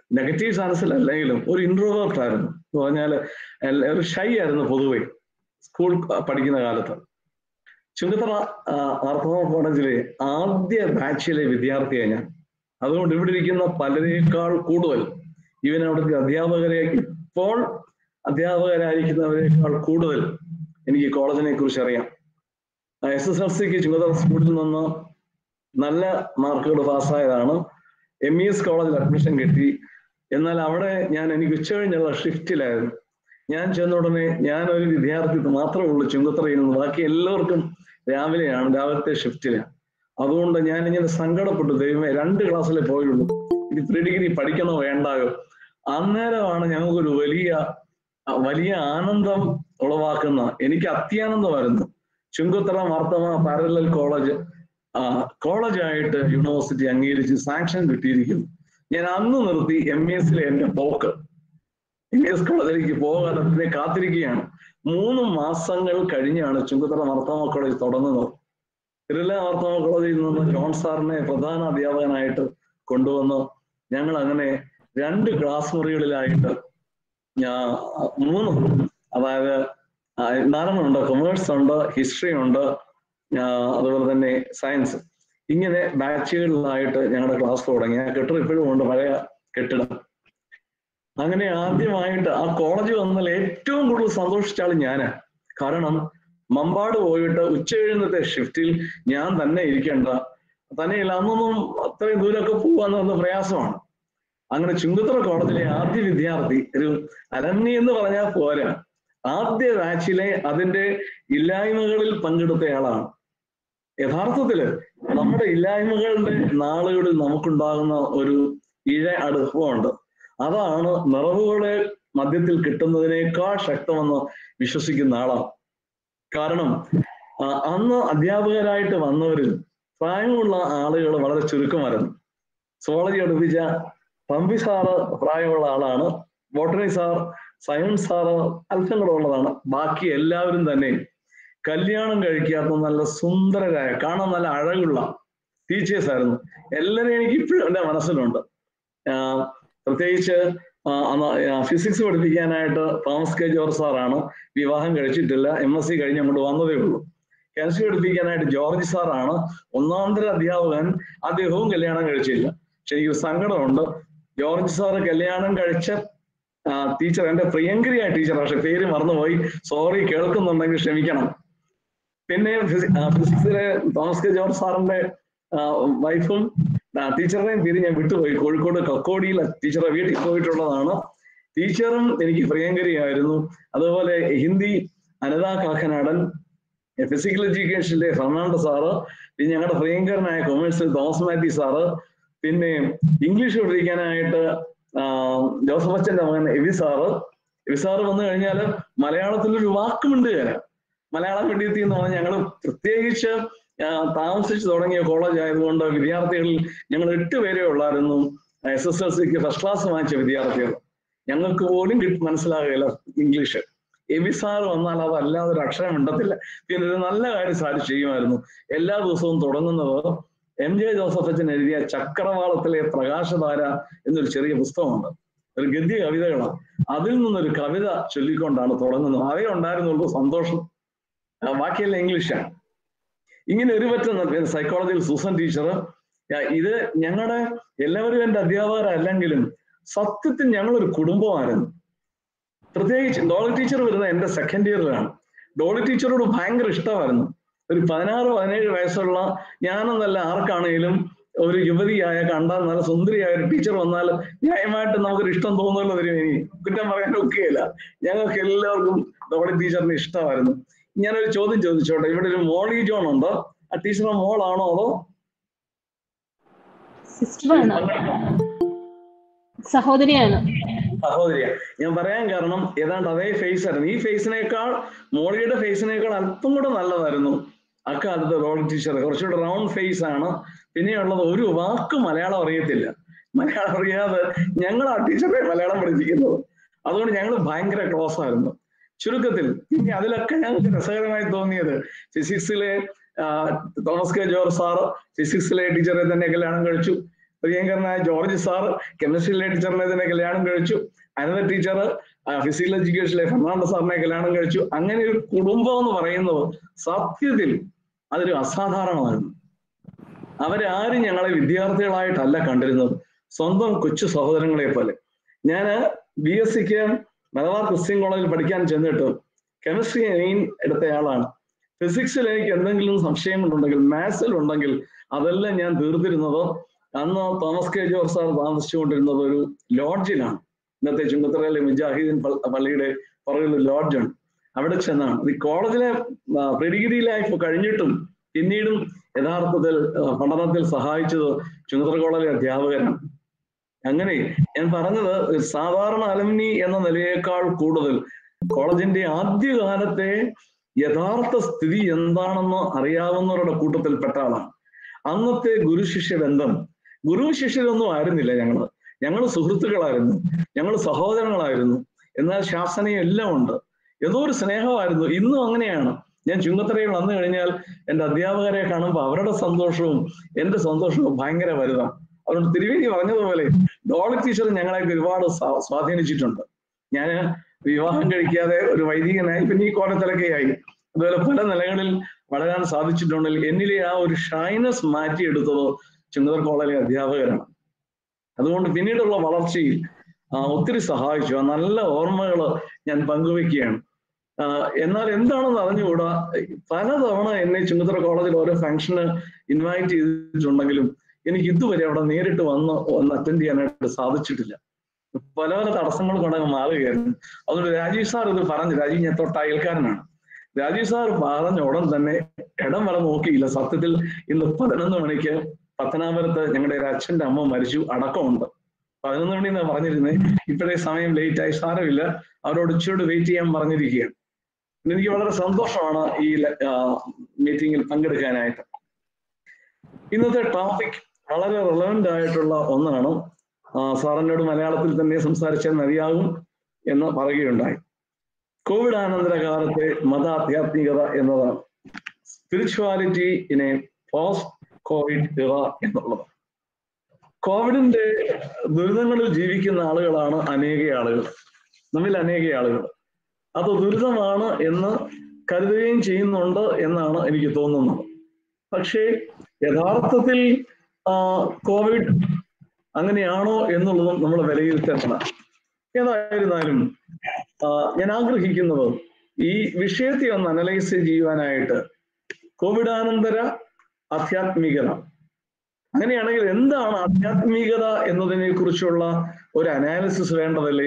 നെഗറ്റീവ് സെൻസിലല്ലെങ്കിലും ഒരു ഇൻട്രോവേർട്ട് ആയിരുന്നു എന്ന് പറഞ്ഞാൽ ഒരു ഷൈ ആയിരുന്നു പൊതുവെ സ്കൂൾ പഠിക്കുന്ന കാലത്ത് ചുങ്കത്തറ ആർത്തവ കോളേജിലെ ആദ്യ ബാച്ചിലെ വിദ്യാർത്ഥിയാണ് ഞാൻ അതുകൊണ്ട് ഇവിടെ ഇരിക്കുന്ന പലരേക്കാൾ കൂടുതൽ ഇവൻ അവിടുത്തെ അധ്യാപകരെ ഇപ്പോൾ അധ്യാപകരായിരിക്കുന്നവരെക്കാൾ കൂടുതൽ എനിക്ക് കോളേജിനെ കുറിച്ച് അറിയാം എസ് എസ് എൽ സിക്ക് ചുങ്കത്തറ സ്കൂളിൽ നിന്ന് നല്ല മാർക്കുകൾ പാസ്സായതാണ് എം ഇ എസ് കോളേജിൽ അഡ്മിഷൻ കിട്ടി എന്നാൽ അവിടെ ഞാൻ എനിക്ക് ഉച്ച കഴിഞ്ഞുള്ള ഷിഫ്റ്റിലായിരുന്നു ഞാൻ ചെന്ന ഉടനെ ഞാൻ ഒരു വിദ്യാർത്ഥി മാത്രമേ ഉള്ളൂ ചുങ്കത്തറയിൽ നിന്ന് ബാക്കി എല്ലാവർക്കും രാവിലെയാണ് രാവിലത്തെ ഷിഫ്റ്റിലാണ് അതുകൊണ്ട് ഞാൻ ഇങ്ങനെ സങ്കടപ്പെട്ടു ദൈവമേ രണ്ട് ക്ലാസ്സിലെ പോയുള്ളൂ ഇനി പ്രീ ഡിഗ്രി പഠിക്കണോ വേണ്ടായോ അന്നേരമാണ് ഞങ്ങൾക്കൊരു വലിയ വലിയ ആനന്ദം ഉളവാക്കുന്ന എനിക്ക് അത്യാനന്ദമായിരുന്നു ചുങ്കത്തറ മാർത്തമ പാരലൽ കോളേജ് കോളേജായിട്ട് യൂണിവേഴ്സിറ്റി അംഗീകരിച്ച് സാങ്ഷൻ കിട്ടിയിരിക്കുന്നു ഞാൻ അന്ന് നിർത്തി എം എസിലെ എന്റെ പോക്ക് എം എസ് കോളേജിലേക്ക് പോകാൻ കാത്തിരിക്കുകയാണ് മൂന്ന് മാസങ്ങൾ കഴിഞ്ഞാണ് ചുങ്കത്തറ മാർത്തമ കോളേജ് തുടങ്ങുന്നത് തിരുല മാർത്തമ കോളേജിൽ നിന്ന് ജോൺ സാറിനെ പ്രധാന അധ്യാപകനായിട്ട് കൊണ്ടുവന്ന് ഞങ്ങൾ അങ്ങനെ രണ്ട് ക്ലാസ് മുറികളിലായിട്ട് ഞാൻ മൂന്ന് അതായത് നാലെണ്ണം ഉണ്ട് കൊമേഴ്സ് ഉണ്ട് ഹിസ്റ്ററി ഉണ്ട് അതുപോലെ തന്നെ സയൻസ് ഇങ്ങനെ ബാച്ചുകളിലായിട്ട് ഞങ്ങളുടെ ക്ലാസ് തുടങ്ങി ആ കെട്ടിടം ഇപ്പോഴും ഉണ്ട് പഴയ കെട്ടിടം അങ്ങനെ ആദ്യമായിട്ട് ആ കോളേജ് വന്നാൽ ഏറ്റവും കൂടുതൽ സന്തോഷിച്ച ആൾ ഞാനാ കാരണം മമ്പാട് പോയിട്ട് ഉച്ച കഴിയുന്നത്തെ ഷിഫ്റ്റിൽ ഞാൻ തന്നെ ഇരിക്കേണ്ട തന്നെയില്ല അന്നൊന്നും അത്രയും ദൂരമൊക്കെ പോവാന്ന് പറഞ്ഞ പ്രയാസമാണ് അങ്ങനെ ചുങ്കത്തറ കോളേജിലെ ആദ്യ വിദ്യാർത്ഥി ഒരു അലന്നി എന്ന് പറഞ്ഞാൽ പോരാ ആദ്യ ബാച്ചിലെ അതിന്റെ ഇല്ലായ്മകളിൽ പങ്കെടുത്തയാളാണ് യഥാർത്ഥത്തില് നമ്മുടെ ഇല്ലായ്മകളുടെ നാളുകളിൽ നമുക്കുണ്ടാകുന്ന ഒരു ഇഴ അടുപ്പമുണ്ട് അതാണ് നിറവുകളെ മധ്യത്തിൽ കിട്ടുന്നതിനേക്കാൾ ശക്തമെന്ന് വിശ്വസിക്കുന്ന ആളാണ് കാരണം അന്ന് അധ്യാപകരായിട്ട് വന്നവരിൽ പ്രായമുള്ള ആളുകൾ വളരെ ചുരുക്കമായിരുന്നു സോളജി പഠിപ്പിച്ച തമ്പി സാറ് പ്രായമുള്ള ആളാണ് ബോട്ടണി സാർ സയൻസ് സാറ് അല്പം കൂടെ ഉള്ളതാണ് ബാക്കി എല്ലാവരും തന്നെ കല്യാണം കഴിക്കാത്ത നല്ല സുന്ദരരായ കാണാൻ നല്ല അഴകുള്ള ടീച്ചേഴ്സ് ആയിരുന്നു എല്ലാവരെയും എനിക്ക് ഇപ്പോഴും എൻ്റെ മനസ്സിലുണ്ട് പ്രത്യേകിച്ച് ഫിസിക്സ് പഠിപ്പിക്കാനായിട്ട് തോമസ് കെ ജോർജ് സാറാണ് വിവാഹം കഴിച്ചിട്ടില്ല എം എസ് സി കഴിഞ്ഞ് അങ്ങോട്ട് വന്നതേ ഉള്ളൂ കെമിസ്ട്രി പഠിപ്പിക്കാനായിട്ട് ജോർജ് സാറാണ് ഒന്നാന്തര അധ്യാപകൻ അദ്ദേഹവും കല്യാണം കഴിച്ചില്ല പക്ഷെ എനിക്ക് സങ്കടമുണ്ട് ജോർജ് സാറ് കല്യാണം കഴിച്ച ടീച്ചർ എന്റെ പ്രിയങ്കരിയായ ടീച്ചർ പക്ഷെ പേര് മറന്നുപോയി സോറി കേൾക്കുന്നുണ്ടെങ്കിൽ ക്ഷമിക്കണം പിന്നെ ഫിസിക്സിലെ തോമസ് കെ ജോർജ് സാറിന്റെ വൈഫും ടീച്ചറുടെയും പേര് ഞാൻ വിട്ടുപോയി കോഴിക്കോട് കക്കോടിയിൽ ടീച്ചറെ വീട്ടിൽ പോയിട്ടുള്ളതാണ് ടീച്ചറും എനിക്ക് പ്രിയങ്കരിയായിരുന്നു അതുപോലെ ഹിന്ദി അനിത കാക്കനാടൻ ഫിസിക്കൽ എഡ്യൂക്കേഷനിലെ ഫെർണാണ്ടോ സാറ് പിന്നെ ഞങ്ങളുടെ പ്രിയങ്കരനായ കൊമേഴ്സിൽ തോമസ് മാത്യു സാറ് പിന്നെ ഇംഗ്ലീഷ് പഠിപ്പിക്കാനായിട്ട് ജോസഫ് അച്ഛന്റെ മകൻ എവി സാറ് എവി സാറ് വന്നു കഴിഞ്ഞാൽ മലയാളത്തിൽ ഒരു വാക്കുമുണ്ട് തരാം മലയാളം മീഡിയത്തിൽ എന്ന് പറഞ്ഞാൽ ഞങ്ങൾ പ്രത്യേകിച്ച് താമസിച്ചു തുടങ്ങിയ കോളേജ് ആയതുകൊണ്ട് വിദ്യാർത്ഥികളിൽ ഞങ്ങൾ എട്ട് പേരെ ഉള്ളായിരുന്നു എസ് എസ് എൽ സിക്ക് ഫസ്റ്റ് ക്ലാസ് വാങ്ങിച്ച വിദ്യാർത്ഥികൾ ഞങ്ങൾക്ക് പോലും കിട്ടി മനസ്സിലാകില്ല ഇംഗ്ലീഷ് എവി സാർ വന്നാൽ അതല്ലാതെ ഒരു അക്ഷരം ഉണ്ടത്തില്ല പിന്നെ ഒരു നല്ല കാര്യം സാർ ചെയ്യുമായിരുന്നു എല്ലാ ദിവസവും തുടങ്ങുന്നത് എം ജെ ജോസഫ് അച്ഛൻ എഴുതിയ ചക്രവാളത്തിലെ പ്രകാശധാര എന്നൊരു ചെറിയ പുസ്തകമുണ്ട് ഒരു ഗദ്യ കവിതകളാണ് അതിൽ നിന്നൊരു കവിത ചൊല്ലിക്കൊണ്ടാണ് തുടങ്ങുന്നത് അതേ ഉണ്ടായിരുന്നുള്ളൂ സന്തോഷം ബാക്കിയെല്ലാം ഇംഗ്ലീഷാണ് ഇങ്ങനെ ഒരു പറ്റുന്ന സൈക്കോളജിയിൽ സൂസൻ ടീച്ചർ ഇത് ഞങ്ങളുടെ എല്ലാവരും എൻ്റെ അധ്യാപകരല്ലെങ്കിലും സത്യത്തിൽ ഞങ്ങളൊരു കുടുംബമായിരുന്നു പ്രത്യേകിച്ച് ഡോളി ടീച്ചർ വരുന്നത് എൻ്റെ സെക്കൻഡ് ഇയറിലാണ് ഡോളി ടീച്ചറോട് ഭയങ്കര ഇഷ്ടമായിരുന്നു ഒരു പതിനാറ് പതിനേഴ് വയസ്സുള്ള ഞാനെന്നല്ല ആർക്കാണെങ്കിലും ഒരു യുവതിയായ കണ്ടാൽ നല്ല സുന്ദരിയായ ഒരു ടീച്ചർ വന്നാൽ ന്യായമായിട്ട് നമുക്കൊരു ഇഷ്ടം തോന്നുമല്ലോ വരും ഇനി കുറ്റം പറയാൻ ഒക്കെയില്ല ഞങ്ങൾക്ക് എല്ലാവർക്കും ഡോളി ടീച്ചറിന് ഇഷ്ടമായിരുന്നു ഞാനൊരു ചോദ്യം ചോദിച്ചോട്ടെ ഇവിടെ ഒരു മോളി ജോൺ ഉണ്ടോ ആ ടീച്ചറുടെ മോളാണോ അതോ സിസ്റ്ററാണ് സഹോദരിയാണ് സഹോദരിയ ഞാൻ പറയാൻ കാരണം ഏതാണ്ട് അതേ ഫേസ് ആയിരുന്നു ഈ ഫേസിനേക്കാൾ മോളിയുടെ ഫേസിനേക്കാൾ അല്പം കൂടെ നല്ലതായിരുന്നു അക്കാലത്ത് റോൾ ടീച്ചർ കുറച്ചുകൂടെ റൗണ്ട് ഫേസ് ആണ് പിന്നെയുള്ളത് ഒരു വാക്ക് മലയാളം അറിയത്തില്ല മലയാളം അറിയാതെ ഞങ്ങൾ ആ ടീച്ചറെ മലയാളം പഠിപ്പിക്കുന്നത് അതുകൊണ്ട് ഞങ്ങൾ ഭയങ്കര ക്ലോസ് ആയിരുന്നു ചുരുക്കത്തിൽ ഇനി അതിലൊക്കെ ഞങ്ങൾക്ക് രസകരമായി തോന്നിയത് ഫിസിക്സിലെ തോമസ് കെ ജോർജ് സാറ് ഫിസിക്സിലെ ടീച്ചറെ തന്നെ കല്യാണം കഴിച്ചു പ്രിയങ്കരനായ ജോർജ് സാർ കെമിസ്ട്രിയിലെ ടീച്ചറിനെ തന്നെ കല്യാണം കഴിച്ചു അനന്ത ടീച്ചർ ഫിസിക്കൽ എഡ്യൂക്കേഷനിലെ ഫെർണാണ്ടോ സാറിനെ കല്യാണം കഴിച്ചു അങ്ങനെ ഒരു കുടുംബം എന്ന് പറയുന്നത് സത്യത്തിൽ അതൊരു അസാധാരണമായിരുന്നു അവരാരും ഞങ്ങളെ വിദ്യാർത്ഥികളായിട്ടല്ല കണ്ടിരുന്നത് സ്വന്തം കൊച്ചു സഹോദരങ്ങളെ പോലെ ഞാൻ ബി എസ് സിക്ക് മലബാർ ക്രിസ്ത്യൻ കോളേജിൽ പഠിക്കാൻ ചെന്നിട്ട് കെമിസ്ട്രി മെയിൻ എടുത്തയാളാണ് ഫിസിക്സിൽ എനിക്ക് എന്തെങ്കിലും സംശയങ്ങളുണ്ടെങ്കിൽ മാത്സിൽ ഉണ്ടെങ്കിൽ അതെല്ലാം ഞാൻ തീർത്തിരുന്നത് അന്ന് തോമസ് കെ ജോർജ് സാർ താമസിച്ചുകൊണ്ടിരുന്നത് ഒരു ലോഡ്ജിലാണ് ഇന്നത്തെ ചുങ്കത്തറയിലെ മുജാഹിദീൻ പൾ- പള്ളിയുടെ പുറകിൽ ലോഡ്ജാണ് അവിടെ ചെന്നാണ് ഈ കോളേജിലെ പ്രീ ഡിഗ്രി ലൈഫ് കഴിഞ്ഞിട്ടും പിന്നീടും യഥാർത്ഥത്തിൽ ആ, പഠനത്തിൽ സഹായിച്ചത് ചുങ്കത്തറ കോളേജിലെ അധ്യാപകരാണ് അങ്ങനെ ഞാൻ പറഞ്ഞത് ഒരു സാധാരണ അലംനി എന്ന നിലയേക്കാൾ കൂടുതൽ കോളേജിന്റെ ആദ്യകാലത്തെ യഥാർത്ഥ സ്ഥിതി എന്താണെന്ന് അറിയാവുന്നവരുടെ കൂട്ടത്തിൽപ്പെട്ട ആളാണ് അന്നത്തെ ഗുരു ശിഷ്യ ബന്ധം ഗുരു ശിഷ്യരൊന്നും ആയിരുന്നില്ല ഞങ്ങള് ഞങ്ങൾ സുഹൃത്തുക്കളായിരുന്നു ഞങ്ങൾ സഹോദരങ്ങളായിരുന്നു എന്നാൽ ശാസനയും എല്ലാം ഉണ്ട് ഏതോ ഒരു സ്നേഹമായിരുന്നു ഇന്നും അങ്ങനെയാണ് ഞാൻ ചുങ്കത്തറയിൽ വന്നു കഴിഞ്ഞാൽ എൻ്റെ അധ്യാപകരെ കാണുമ്പോൾ അവരുടെ സന്തോഷവും എൻ്റെ സന്തോഷവും ഭയങ്കര വലുതാണ് അതുകൊണ്ട് തിരുവേദി പറഞ്ഞതുപോലെ ഡോളി ടീച്ചർ ഞങ്ങളെയൊക്കെ ഒരുപാട് സ്വാ- സ്വാധീനിച്ചിട്ടുണ്ട് ഞാൻ വിവാഹം കഴിക്കാതെ ഒരു വൈദികനായി പിന്നെ ഈ കോലത്തിലൊക്കെയായി അതുപോലെ പല നിലകളിൽ വളരാൻ സാധിച്ചിട്ടുണ്ടെങ്കിൽ എന്നിലെ ആ ഒരു ഷൈനസ് മാറ്റിയെടുത്തത് ചുങ്കതർ കോളേജിലെ അധ്യാപകരാണ് അതുകൊണ്ട് പിന്നീടുള്ള വളർച്ചയിൽ ആ, ഒത്തിരി സഹായിച്ചു ആ നല്ല ഓർമ്മകൾ ഞാൻ പങ്കുവെക്കുകയാണ് ആ, എന്നാൽ എന്താണെന്ന് അറിഞ്ഞുകൂടാ പലതവണ എന്നെ ചുങ്കത്തറ കോളേജിൽ ഓരോ ഫംഗ്ഷന് ഇൻവൈറ്റ് ചെയ്തിട്ടുണ്ടെങ്കിലും എനിക്ക് ഇതുവരെ അവിടെ നേരിട്ട് വന്ന് ഒന്ന് അറ്റൻഡ് ചെയ്യാനായിട്ട് സാധിച്ചിട്ടില്ല പല പല തടസ്സങ്ങൾ കൊണ്ടങ്ങ് മാറുകയായിരുന്നു അതുകൊണ്ട് രാജീവ് സാർ ഇത് പറഞ്ഞു രാജീവ് ഞാൻ തൊട്ട് അയൽക്കാരനാണ് രാജീവ് സാർ പറഞ്ഞ ഉടൻ തന്നെ ഇടം വരെ നോക്കിയില്ല സത്യത്തിൽ ഇന്ന് പതിനൊന്ന് മണിക്ക് പത്തനാപുരത്ത് ഞങ്ങളുടെ ഒരു അച്ഛന്റെ അമ്മ മരിച്ചു അടക്കമുണ്ട് പതിനൊന്ന് മണി എന്നാ പറഞ്ഞിരുന്നത് ഇപ്പോഴേ സമയം ലേറ്റ് ആയി സാരമില്ല അവരോട് ഇച്ചിരി വെയിറ്റ് ചെയ്യാൻ പറഞ്ഞിരിക്കുകയാണ് പിന്നെ എനിക്ക് വളരെ സന്തോഷമാണ് ഈ മീറ്റിംഗിൽ പങ്കെടുക്കാനായിട്ട് ഇന്നത്തെ ടോപ്പിക് വളരെ റിലവന്റ് ആയിട്ടുള്ള ഒന്നാണ് ആ, സാർ എന്നോട് മലയാളത്തിൽ തന്നെ സംസാരിച്ചാൽ മതിയാകും എന്ന് പറയുകയുണ്ടായി കോവിഡ് അനന്തര കാലത്തെ മതാധ്യാത്മികത എന്നതാണ് spirituality in a post Covid era എന്നുള്ളത് കോവിഡിന്റെ ദുരിതങ്ങളിൽ ജീവിക്കുന്ന ആളുകളാണ് അനേക ആളുകൾ നമ്മിൽ അനേക ആളുകൾ അത് ദുരിതമാണ് എന്ന് കരുതുകയും ചെയ്യുന്നുണ്ട് എന്നാണ് എനിക്ക് തോന്നുന്നത് പക്ഷേ യഥാർത്ഥത്തിൽ ആ, കോവിഡ് അങ്ങനെയാണോ എന്നുള്ളതും നമ്മൾ വിലയിരുത്തേണ്ടതാണ് ഏതായിരുന്നാലും ആ, ഞാൻ ആഗ്രഹിക്കുന്നത് ഈ വിഷയത്തെ ഒന്ന് അനലൈസ് ചെയ്യുവാനായിട്ട് കോവിഡാനന്തര ആധ്യാത്മികത അങ്ങനെയാണെങ്കിൽ എന്താണ് ആധ്യാത്മികത എന്നതിനെ കുറിച്ചുള്ള ഒരു അനാലിസിസ് വേണ്ടതല്ലേ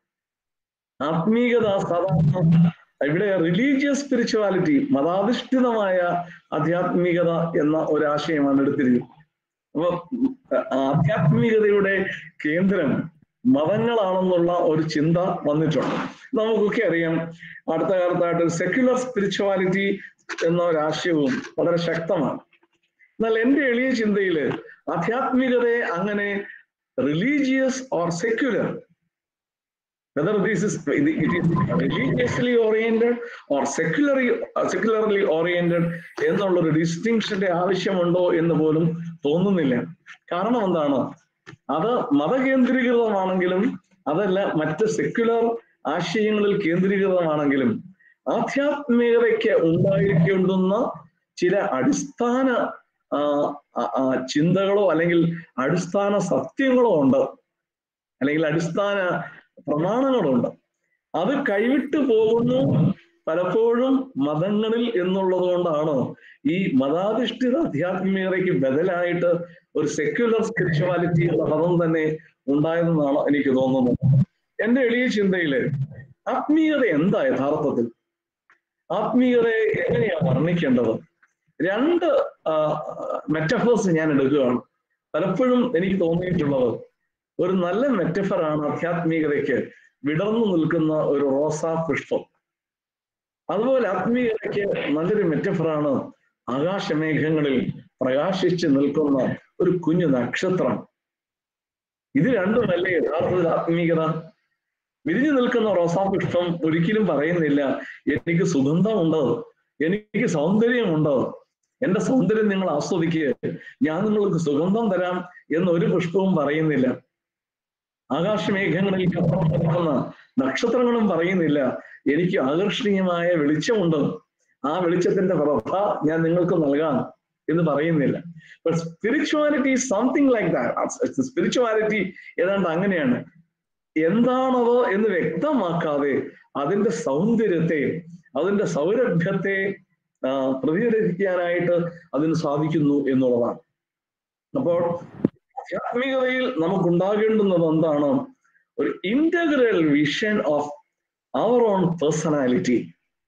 ആത്മീകത സാധാരണ ഇവിടെ റിലീജിയസ് സ്പിരിച്വാലിറ്റി മതാധിഷ്ഠിതമായ ആധ്യാത്മികത എന്ന ഒരു ആശയമാണ് എടുത്തിരിക്കുന്നത് അപ്പൊ ആധ്യാത്മികതയുടെ കേന്ദ്രം മതങ്ങളാണെന്നുള്ള ഒരു ചിന്ത വന്നിട്ടുണ്ട് നമുക്കൊക്കെ അറിയാം അടുത്ത കാലത്തായിട്ട് സെക്യുലർ സ്പിരിച്വാലിറ്റി എന്ന ഒരു ആശയവും വളരെ ശക്തമാണ് എന്നാൽ എന്റെ എളിയ ചിന്തയിൽ ആധ്യാത്മികതയെ അങ്ങനെ religious or secular whether this is it is religiously oriented or secularly secularly oriented എന്നുള്ളൊരു ഡിസ്റ്റിങ്ഷന്റെ ആവശ്യമുണ്ടോ എന്ന് പോലും തോന്നുന്നില്ല കാരണം എന്താണ് അത് മതകേന്ദ്രീകൃതമാണെങ്കിലും അതല്ല മറ്റ് സെക്യുലർ ആശയങ്ങളിൽ കേന്ദ്രീകൃതമാണെങ്കിലും ആധ്യാത്മികതയ്ക്ക് ഉണ്ടായിരിക്കേണ്ടുന്ന ചില അടിസ്ഥാന ആ, ആ, ആ, ചിന്തകളോ അല്ലെങ്കിൽ അടിസ്ഥാന സത്യങ്ങളോ ഉണ്ട് അല്ലെങ്കിൽ അടിസ്ഥാന പ്രമാണങ്ങളുണ്ട് അത് കൈവിട്ടു പോകുന്നു പലപ്പോഴും മതങ്ങളിൽ എന്നുള്ളത് കൊണ്ടാണ് ഈ മതാധിഷ്ഠിത ആധ്യാത്മികതയ്ക്ക് ബദലായിട്ട് ഒരു സെക്യുലർ സ്പിരിച്വാലിറ്റി എന്ന പദം തന്നെ ഉണ്ടായതെന്നാണ് എനിക്ക് തോന്നുന്നത് എന്റെ എളിയ ചിന്തയില് ആത്മീയത എന്താ യഥാർത്ഥത്തിൽ ആത്മീയതയെ എങ്ങനെയാണ് വർണ്ണിക്കേണ്ടത് രണ്ട് മെറ്റഫേഴ്സ് ഞാൻ എടുക്കുകയാണ് പലപ്പോഴും എനിക്ക് തോന്നിയിട്ടുള്ളത് ഒരു നല്ല മെറ്റഫറാണ് ആധ്യാത്മികതയ്ക്ക് വിടർന്നു നിൽക്കുന്ന ഒരു റോസാ പുഷ്പം അതുപോലെ ആത്മീയതയ്ക്ക് നല്ലൊരു മെറ്റഫറാണ് ആകാശമേഘങ്ങളിൽ പ്രകാശിച്ച് നിൽക്കുന്ന ഒരു കുഞ്ഞു നക്ഷത്രം ഇത് രണ്ടുമല്ലേ യഥാർത്ഥത്തിൽ ആത്മീയത വിരിഞ്ഞു നിൽക്കുന്ന റോസാപുഷ്പം ഒരിക്കലും പറയുന്നില്ല എനിക്ക് സുഗന്ധമുണ്ട് എനിക്ക് സൗന്ദര്യമുണ്ട് എന്റെ സൗന്ദര്യം നിങ്ങൾ ആസ്വദിക്കുക ഞാൻ നിങ്ങൾക്ക് സുഗന്ധം തരാം എന്ന് ഒരു പുഷ്പവും പറയുന്നില്ല ആകാശമേഘങ്ങളിൽ അപ്പുറം പറക്കുന്ന നക്ഷത്രങ്ങളും പറയുന്നില്ല എനിക്ക് ആകർഷണീയമായ വെളിച്ചമുണ്ട് ആ വെളിച്ചത്തിന്റെ പ്രഭ ഞാൻ നിങ്ങൾക്ക് നൽകാം എന്ന് പറയുന്നില്ല but spirituality something like that spirituality ഏതാണ്ട് അങ്ങനെയാണ് എന്താണത് എന്ന് വ്യക്തമാക്കാതെ അതിന്റെ സൗന്ദര്യത്തെ അതിന്റെ സൗരഭ്യത്തെ ആ, പ്രതികരിക്കാനായിട്ട് അതിന് സാധിക്കുന്നു എന്നുള്ളതാണ് അപ്പോൾ ആധ്യാത്മികതയിൽ നമുക്കുണ്ടാകേണ്ടുന്നത് എന്താണ് ഒരു integral vision of our own personality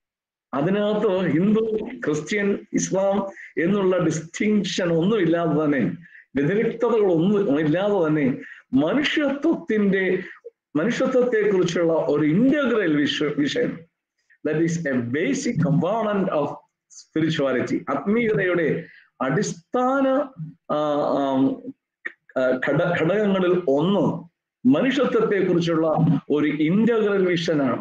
അതിനകത്ത് ഹിന്ദു ക്രിസ്ത്യൻ ഇസ്ലാം എന്നുള്ള ഡിസ്റ്റിങ്ഷൻ ഒന്നുമില്ലാതെ തന്നെ വ്യതിരിക്തതകളൊന്നും ഇല്ലാതെ തന്നെ മനുഷ്യത്വത്തിന്റെ മനുഷ്യത്വത്തെ കുറിച്ചുള്ള ഒരു ഇന്റഗ്രൽ വിഷ വിഷയം that is a basic component of spirituality ആത്മീയതയുടെ അടിസ്ഥാന ആ, ആം, ആ, ഘട ഘടകങ്ങളിൽ ഒന്ന് മനുഷ്യത്വത്തെ കുറിച്ചുള്ള ഒരു ഇന്റഗ്രൽ വിഷനാണ്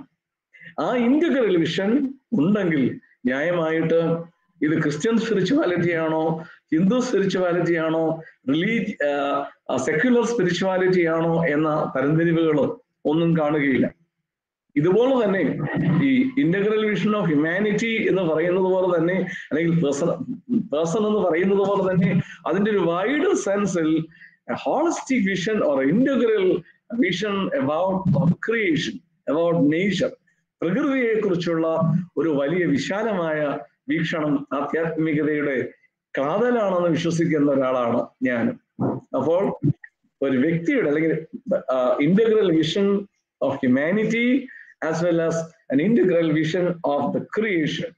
ആ ഇന്റഗ്രൽ വിഷൻ ഉണ്ടെങ്കിൽ ന്യായമായിട്ട് ഇത് ക്രിസ്ത്യൻ സ്പിരിച്വാലിറ്റി ആണോ ഹിന്ദു സ്പിരിച്വാലിറ്റി ആണോ റിലീജ് സെക്യുലർ സ്പിരിച്വാലിറ്റി ആണോ എന്ന തരംതിരിവുകൾ ഒന്നും കാണുകയില്ല ഇതുപോലെ തന്നെ ഈ ഇന്റഗ്രൽ വിഷൻ ഓഫ് ഹ്യൂമാനിറ്റി എന്ന് പറയുന്നത് പോലെ തന്നെ അല്ലെങ്കിൽ പേഴ്സൺ പേഴ്സൺ എന്ന് പറയുന്നത് പോലെ തന്നെ അതിന്റെ ഒരു വൈഡ് സെൻസിൽ holistic vision or integral vision about creation about nature പ്രകൃതിയെ കുറിച്ചുള്ള ഒരു വലിയ വിശാലമായ വീക്ഷണം ആധ്യാത്മികതയുടെ കാതലാണെന്ന് വിശ്വസിക്കുന്ന ഒരാളാണ് ഞാൻ അപ്പോൾ ഒരു വ്യക്തിയുടെ അല്ലെങ്കിൽ integral vision of humanity as well as an integral vision of the creation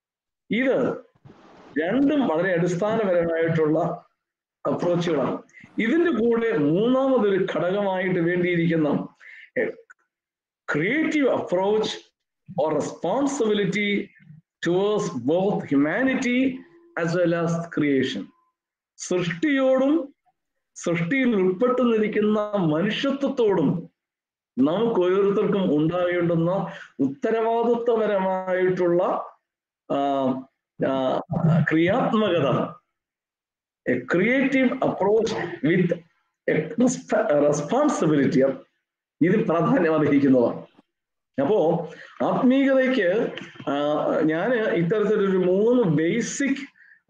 ഇത് രണ്ടും വളരെ അടിസ്ഥാനപരമായിട്ടുള്ള അപ്രോച്ചുകളാണ് ഇതിന്റെ കൂടെ മൂന്നാമതൊരു ഘടകമായിട്ട് വേണ്ടിയിരിക്കുന്ന creative approach or responsibility towards both humanity as well as creation സൃഷ്ടിയോടും സൃഷ്ടിയിൽ ഉൾപ്പെട്ടു നിൽക്കുന്ന മനുഷ്യത്വത്തോടും നമുക്ക് ഓരോരുത്തർക്കും ഉണ്ടാകേണ്ടുന്ന ഉത്തരവാദിത്വപരമായിട്ടുള്ള ആ, ആ, ക്രിയാത്മകത a creative approach with responsibility ഇത് പ്രാധാന്യം അർഹിക്കുന്നതാണ് അപ്പോ ആത്മീയതയ്ക്ക് ഞാൻ ഇത്തരത്തിലൊരു മൂന്ന് ബേസിക്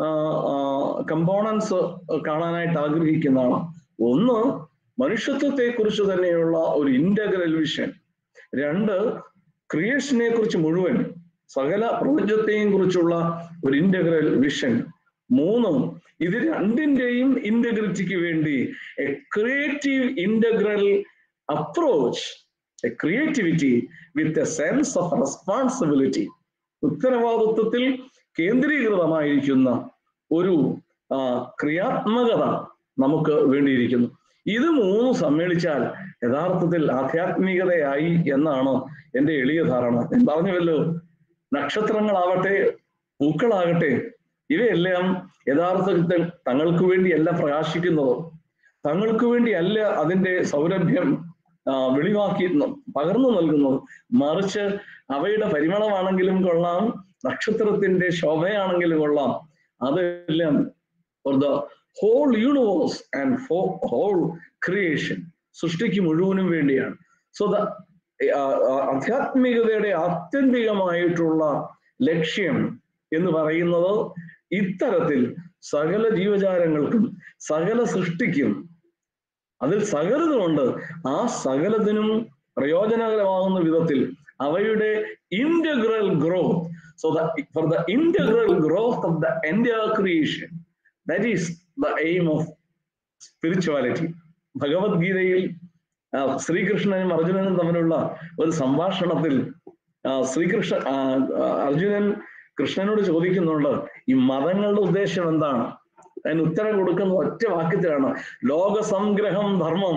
കമ്പോണൻസ് കാണാനായിട്ട് ആഗ്രഹിക്കുന്നതാണ് ഒന്ന് മനുഷ്യത്വത്തെ കുറിച്ച് തന്നെയുള്ള ഒരു ഇന്റഗ്രൽ വിഷൻ രണ്ട് ക്രിയേഷനെ കുറിച്ച് മുഴുവൻ സകല പ്രപഞ്ചത്തെയും കുറിച്ചുള്ള ഒരു ഇന്റഗ്രൽ വിഷൻ മൂന്ന് ഇത് രണ്ടിന്റെയും ഇന്റഗ്രിറ്റിക്ക് വേണ്ടി a creative integral approach a creativity with a sense of responsibility ഉത്തരവാദിത്വത്തിൽ കേന്ദ്രീകൃതമായിരിക്കുന്ന ഒരു ആ, ക്രിയാത്മകത നമുക്ക് വേണ്ടിയിരിക്കുന്നു ഇത് മൂന്ന് സമ്മേളിച്ചാൽ യഥാർത്ഥത്തിൽ ആധ്യാത്മികതയായി എന്നാണ് എൻ്റെ എളിയ ധാരണ ഞാൻ പറഞ്ഞുവല്ലോ നക്ഷത്രങ്ങളാവട്ടെ പൂക്കളാകട്ടെ ഇവയെല്ലാം യഥാർത്ഥത്തിൽ തങ്ങൾക്ക് വേണ്ടിയല്ല പ്രകാശിക്കുന്നത് തങ്ങൾക്ക് വേണ്ടിയല്ല അതിന്റെ സൗരഭ്യം ആ, വെളിവാക്കി ന- പകർന്നു നൽകുന്നത് മറിച്ച് അവയുടെ പരിമളമാണെങ്കിലും കൊള്ളാം നക്ഷത്രത്തിന്റെ ശോഭയാണെങ്കിലും കൊള്ളാം അതെല്ലാം for the whole universe and for whole creation സൃഷ്ടിക്ക് മുഴുവനും വേണ്ടിയാണ് സോ ദ ആധ്യാത്മികതയുടെ ആത്യന്തികമായിട്ടുള്ള ലക്ഷ്യം എന്ന് പറയുന്നത് ഇത്തരത്തിൽ സകല ജീവജാലങ്ങൾക്കും സകല സൃഷ്ടിക്കും അതിൽ സകലതുമുണ്ട് ആ സകലത്തിനും പ്രയോജനകരമാകുന്ന വിധത്തിൽ അവയുടെ integral growth so the for the integral growth of the entire creation that is the aim of spirituality ഭഗവത്ഗീതയിൽ ആ, ശ്രീകൃഷ്ണനും അർജുനനും തമ്മിലുള്ള ഒരു സംഭാഷണത്തിൽ ആ, ശ്രീകൃഷ്ണ ആ, ആ, അർജുനൻ കൃഷ്ണനോട് ചോദിക്കുന്നുണ്ട് ഈ മതങ്ങളുടെ ഉദ്ദേശം എന്താണ് അതിന് ഉത്തരം കൊടുക്കുന്ന ഒറ്റ വാക്യത്തിലാണ് ലോകസംഗ്രഹം ധർമ്മം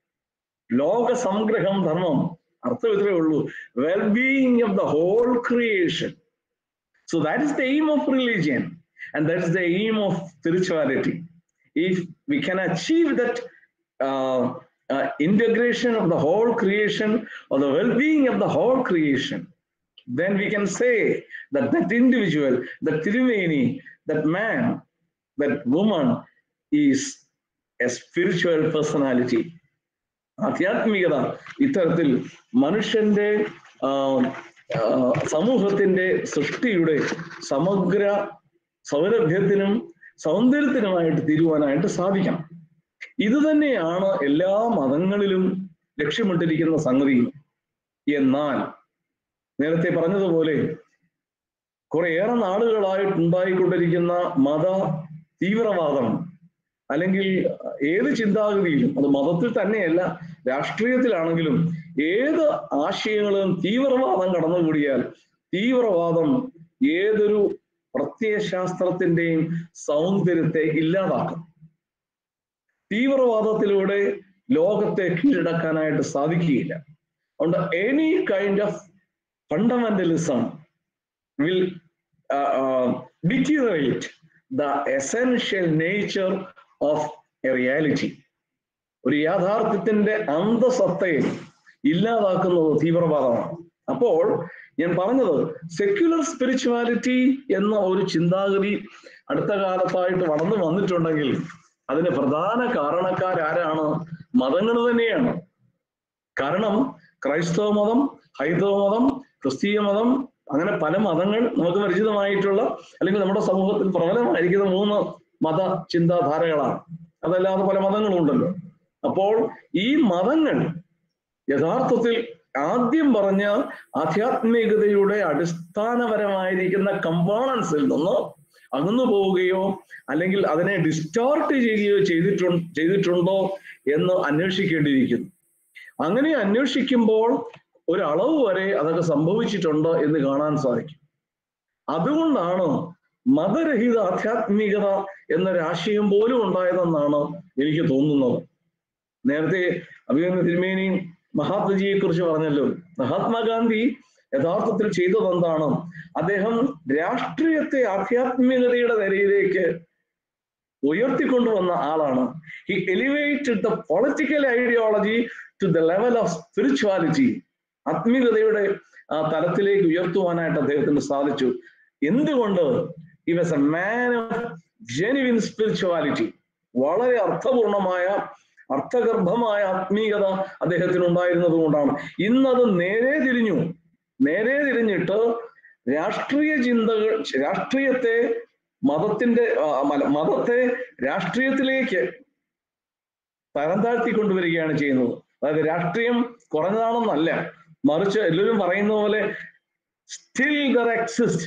ലോകസംഗ്രഹം ധർമ്മം അർത്ഥം ഇത്രേ ഉള്ളൂ wellbeing of the whole creation so that is the aim of religion and that is the aim of spirituality if we can achieve that uh, uh, integration of the whole creation or the well-being of the whole creation, then we can say that that individual, the Tirumeni, that man, that woman is a spiritual personality. ആധ്യാത്മികത ഇത്തരത്തിൽ മനുഷ്യന്റെ ആ, ആ, സമൂഹത്തിന്റെ സൃഷ്ടിയുടെ സമഗ്ര സൗരഭ്യത്തിനും സൗന്ദര്യത്തിനുമായിട്ട് തീരുവാനായിട്ട് സാധിക്കണം ഇത് തന്നെയാണ് എല്ലാ മതങ്ങളിലും ലക്ഷ്യമിട്ടിരിക്കുന്ന സംഗതി എന്നാൽ നേരത്തെ പറഞ്ഞതുപോലെ കുറേയേറെ നാളുകളായിട്ട് ഉണ്ടായിക്കൊണ്ടിരിക്കുന്ന മത തീവ്രവാദം അല്ലെങ്കിൽ ഏത് ചിന്താഗതിയിലും അത് മതത്തിൽ തന്നെയല്ല രാഷ്ട്രീയത്തിലാണെങ്കിലും ഏത് ആശയങ്ങളും തീവ്രവാദം കടന്നുകൂടിയാൽ തീവ്രവാദം ഏതൊരു പ്രത്യയശാസ്ത്രത്തിന്റെയും സൗന്ദര്യത്തെ ഇല്ലാതാക്കും തീവ്രവാദത്തിലൂടെ ലോകത്തെ കീഴടക്കാനായിട്ട് സാധിക്കുകയില്ല അതുകൊണ്ട് any kind of fundamentalism will uh, uh, deteriorate the essential nature of a reality. ഒരു യാഥാർത്ഥ്യത്തിന്റെ അന്തസത്തയെ ഇല്ലാതാക്കുന്നത് തീവ്രവാദമാണ് അപ്പോൾ ഞാൻ പറഞ്ഞത് സെക്യുലർ സ്പിരിച്വാലിറ്റി എന്ന ഒരു ചിന്താഗതി അടുത്ത കാലത്തായിട്ട് വളർന്നു വന്നിട്ടുണ്ടെങ്കിൽ അതിന് പ്രധാന കാരണക്കാരാരാണ് മതങ്ങൾ തന്നെയാണ് കാരണം ക്രൈസ്തവ മതം ഹൈന്ദവ മതം ക്രിസ്തീയ മതം അങ്ങനെ പല മതങ്ങൾ നമുക്ക് പരിചിതമായിട്ടുള്ള അല്ലെങ്കിൽ നമ്മുടെ സമൂഹത്തിൽ പ്രബലമായിരിക്കുന്ന മൂന്ന് മത ചിന്താധാരകളാണ് അതല്ലാതെ പല മതങ്ങളും ഉണ്ടല്ലോ അപ്പോൾ ഈ മതങ്ങൾ യഥാർത്ഥത്തിൽ ആദ്യം പറഞ്ഞ ആധ്യാത്മികതയുടെ അടിസ്ഥാനപരമായിരിക്കുന്ന കമ്പോണൻസിൽ നിന്ന് അകന്നു പോവുകയോ അല്ലെങ്കിൽ അതിനെ ഡിസ്റ്റോർട്ട് ചെയ്യുകയോ ചെയ്തിട്ടു ചെയ്തിട്ടുണ്ടോ എന്ന് അന്വേഷിക്കേണ്ടിയിരിക്കുന്നു അങ്ങനെ അന്വേഷിക്കുമ്പോൾ ഒരളവ് വരെ അതൊക്കെ സംഭവിച്ചിട്ടുണ്ട് എന്ന് കാണാൻ സാധിക്കും അതുകൊണ്ടാണ് മതരഹിത ആധ്യാത്മികത എന്നൊരാശയം പോലും ഉണ്ടായതെന്നാണ് എനിക്ക് തോന്നുന്നത് നേരത്തെ അഭിനന്ദ തിരുമേനി മഹാത്മജിയെ കുറിച്ച് പറഞ്ഞല്ലോ മഹാത്മാഗാന്ധി യഥാർത്ഥത്തിൽ ചെയ്തത് എന്താണ് അദ്ദേഹം രാഷ്ട്രീയത്തെ ആധ്യാത്മികതയുടെ നിലയിലേക്ക് ഉയർത്തിക്കൊണ്ടുവന്ന ആളാണ് he elevated the political ideology to the level of spirituality ആത്മീയതയുടെ ആ തലത്തിലേക്ക് ഉയർത്തുവാനായിട്ട് അദ്ദേഹത്തിന് സാധിച്ചു എന്തുകൊണ്ട് ഈ was a man of genuine spirituality വളരെ അർത്ഥപൂർണമായ അർത്ഥഗർഭമായ ആത്മീയത അദ്ദേഹത്തിന് ഉണ്ടായിരുന്നത് കൊണ്ടാണ് ഇന്നത് നേരെ തിരിഞ്ഞു നേരെ തിരിഞ്ഞിട്ട് രാഷ്ട്രീയ ചിന്തകൾ രാഷ്ട്രീയത്തെ മതത്തിന്റെ ആ, മല- മതത്തെ രാഷ്ട്രീയത്തിലേക്ക് തരം താഴ്ത്തി കൊണ്ടുവരികയാണ് ചെയ്യുന്നത് അതായത് രാഷ്ട്രീയം കുറഞ്ഞതാണെന്നല്ല മറിച്ച് എല്ലാവരും പറയുന്ന പോലെ still there exist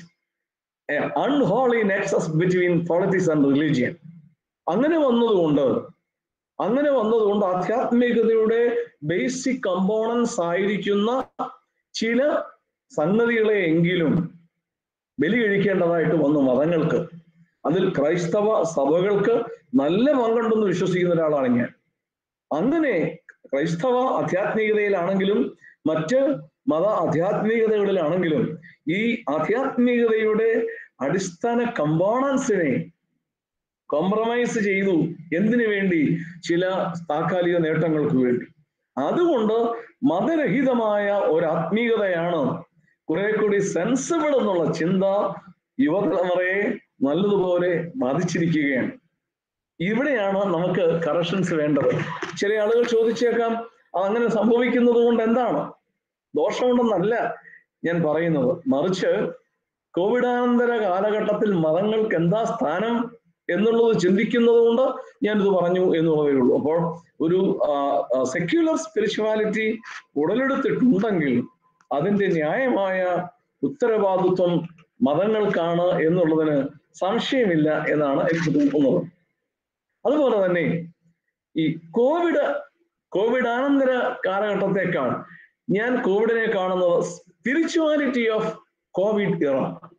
unholy nexus between politics and religion അങ്ങനെ വന്നതുകൊണ്ട് അങ്ങനെ വന്നതുകൊണ്ട് ആധ്യാത്മികതയുടെ ബേസിക് കമ്പോണൻസ് ആയിരിക്കുന്ന ചില സംഗതികളെ എങ്കിലും ബലി കഴിക്കേണ്ടതായിട്ട് വന്നു മതങ്ങൾക്ക് അതിൽ ക്രൈസ്തവ സഭകൾക്ക് നല്ല പങ്കുണ്ടെന്ന് വിശ്വസിക്കുന്ന ഒരാളാണ് ഞാൻ അങ്ങനെ ക്രൈസ്തവ ആധ്യാത്മികതയിലാണെങ്കിലും മറ്റ് മത ആധ്യാത്മികതകളിലാണെങ്കിലും ഈ ആധ്യാത്മികതയുടെ അടിസ്ഥാന കമ്പോണൻസിനെ കോംപ്രമൈസ് ചെയ്തു എന്തിനു വേണ്ടി ചില താൽക്കാലിക നേട്ടങ്ങൾക്ക് വേണ്ടി അതുകൊണ്ട് മതരഹിതമായ ഒരു ആത്മീയതയാണ് കുറെ കൂടി സെൻസിബിൾ എന്നുള്ള ചിന്ത യുവതലമുറയെ നല്ലതുപോലെ ബാധിച്ചിരിക്കുകയാണ് ഇവിടെയാണ് നമുക്ക് കറക്ഷൻസ് വേണ്ടത് ചില ആളുകൾ ചോദിച്ചേക്കാം അങ്ങനെ സംഭവിക്കുന്നത് കൊണ്ട് എന്താണ് ദോഷമുണ്ടെന്നല്ല ഞാൻ പറയുന്നത് മറിച്ച് കോവിഡാനന്തര കാലഘട്ടത്തിൽ മതങ്ങൾക്ക് എന്താ സ്ഥാനം എന്നുള്ളത് ചിന്തിക്കുന്നത് കൊണ്ട് ഞാനിത് പറഞ്ഞു എന്നുള്ളതേ ഉള്ളൂ അപ്പോൾ ഒരു സെക്യുലർ സ്പിരിച്വാലിറ്റി ഉടലെടുത്തിട്ടുണ്ടെങ്കിൽ അതിന്റെ ന്യായമായ ഉത്തരവാദിത്വം മതങ്ങൾക്കാണ് എന്നുള്ളതിന് സംശയമില്ല എന്നാണ് എനിക്ക് തോന്നുന്നത് അതുപോലെ തന്നെ ഈ കോവിഡ് കോവിഡാനന്തര കാലഘട്ടത്തേക്കാൾ ഞാൻ കോവിഡിനെ കാണുന്നത് സ്പിരിച്വാലിറ്റി ഓഫ് കോവിഡ് ഇറ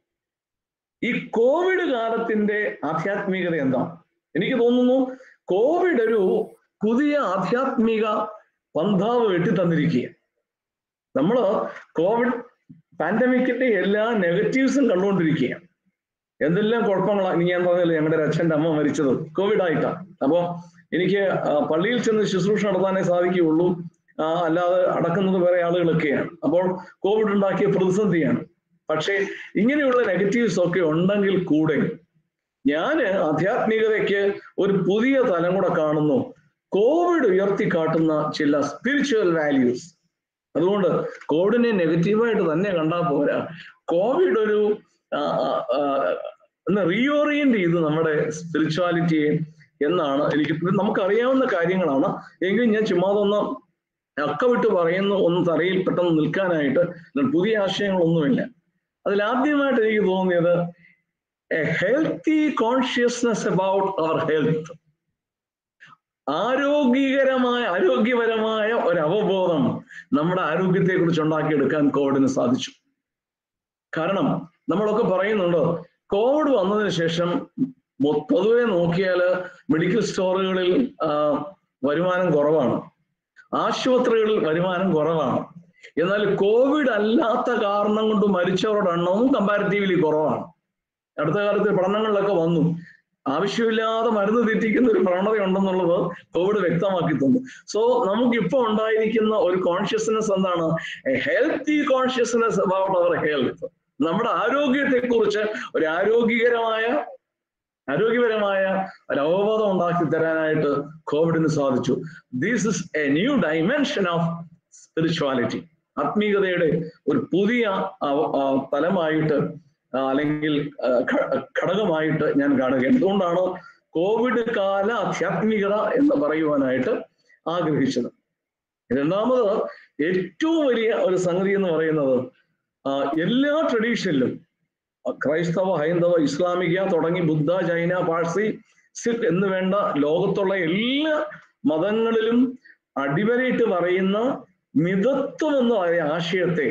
ഈ കോവിഡ് കാലത്തിന്റെ ആധ്യാത്മികത എന്താ എനിക്ക് തോന്നുന്നു കോവിഡ് ഒരു പുതിയ ആധ്യാത്മിക പന്ഥാവ് വെട്ടിത്തന്നിരിക്കുക നമ്മൾ കോവിഡ് പാൻഡമിക്കിന്റെ എല്ലാ നെഗറ്റീവ്സും കണ്ടുകൊണ്ടിരിക്കുകയാണ് എന്തെല്ലാം കുഴപ്പങ്ങളാണ് ഇനി ഞാൻ പറഞ്ഞല്ലോ ഞങ്ങളുടെ ഒരു അച്ഛൻ്റെ അമ്മ മരിച്ചത് കോവിഡ് ആയിട്ടാണ് അപ്പോൾ എനിക്ക് ആ, പള്ളിയിൽ ചെന്ന് ശുശ്രൂഷ നടത്താനേ സാധിക്കുകയുള്ളൂ ആ, അല്ലാതെ അടക്കുന്നത് വേറെ ആളുകളൊക്കെയാണ് അപ്പോൾ കോവിഡ് ഉണ്ടാക്കിയ പ്രതിസന്ധിയാണ് പക്ഷേ ഇങ്ങനെയുള്ള നെഗറ്റീവ്സ് ഒക്കെ ഉണ്ടെങ്കിൽ കൂടെ ഞാന് ആധ്യാത്മികതയ്ക്ക് ഒരു പുതിയ തലം കൂടെ കാണുന്നു കോവിഡ് ഉയർത്തി കാട്ടുന്ന ചില സ്പിരിച്വൽ വാല്യൂസ് അതുകൊണ്ട് കോവിഡിനെ നെഗറ്റീവായിട്ട് തന്നെ കണ്ടാൽ പോരാ കോവിഡ് ഒരു റീഓറിയന്റ് ചെയ്ത് നമ്മുടെ സ്പിരിച്വാലിറ്റിയെ എന്നാണ് എനിക്ക് നമുക്കറിയാവുന്ന കാര്യങ്ങളാണ് എങ്കിലും ഞാൻ ചുമ്മാതൊന്ന് അക്ക വിട്ട് പറയുന്നു ഒന്ന് തറയിൽ പെട്ടെന്ന് നിൽക്കാനായിട്ട് പുതിയ ആശയങ്ങളൊന്നുമില്ല അതിലാദ്യമായിട്ട് എനിക്ക് തോന്നിയത് a healthy consciousness about our health ആരോഗ്യകരമായ ആരോഗ്യപരമായ ഒരു അവബോധം നമ്മുടെ ആരോഗ്യത്തെ കുറിച്ച് ഉണ്ടാക്കിയെടുക്കാൻ കോവിഡിന് സാധിച്ചു കാരണം നമ്മളൊക്കെ പറയുന്നുണ്ട് കോവിഡ് വന്നതിന് ശേഷം പൊതുവെ നോക്കിയാൽ മെഡിക്കൽ സ്റ്റോറുകളിൽ വരുമാനം കുറവാണ് ആശുപത്രികളിൽ വരുമാനം കുറവാണ് എന്നാൽ കോവിഡ് അല്ലാത്ത കാരണം കൊണ്ട് മരിച്ചവരുടെ എണ്ണവും കമ്പാരിറ്റീവ്ലി കുറവാണ് അടുത്ത കാലത്ത് പഠനങ്ങളിലൊക്കെ വന്നു ആവശ്യമില്ലാതെ മരുന്ന് തെറ്റിക്കുന്ന ഒരു പ്രവണത ഉണ്ടെന്നുള്ളത് കോവിഡ് വ്യക്തമാക്കി തന്നു സോ നമുക്ക് ഇപ്പൊ ഉണ്ടായിരിക്കുന്ന ഒരു കോൺഷ്യസ്നെസ് എന്താണ് healthy consciousness about our health നമ്മുടെ ആരോഗ്യത്തെ കുറിച്ച് ഒരു ആരോഗ്യകരമായ ആരോഗ്യപരമായ ഒരു അവബോധം ഉണ്ടാക്കി തരാനായിട്ട് കോവിഡിന് സാധിച്ചു this is a new dimension of spirituality ആത്മീയതയുടെ ഒരു പുതിയ തലമായിട്ട് അല്ലെങ്കിൽ ഘടകമായിട്ട് ഞാൻ കാണുക എന്തുകൊണ്ടാണ് കോവിഡ് കാല ആധ്യാത്മികത എന്ന് പറയുവാനായിട്ട് ആഗ്രഹിച്ചത് രണ്ടാമത് ഏറ്റവും വലിയ ഒരു സംഗതി എന്ന് പറയുന്നത് എല്ലാ ട്രഡീഷനിലും ക്രൈസ്തവ ഹൈന്ദവ ഇസ്ലാമിക തുടങ്ങി ബുദ്ധ ജൈന പാഴ്സി സിഖ് എന്ന് വേണ്ട ലോകത്തുള്ള എല്ലാ മതങ്ങളിലും അടിവരയിട്ട് പറയുന്ന മിതത്വം എന്ന് പറയുന്ന ആശയത്തെ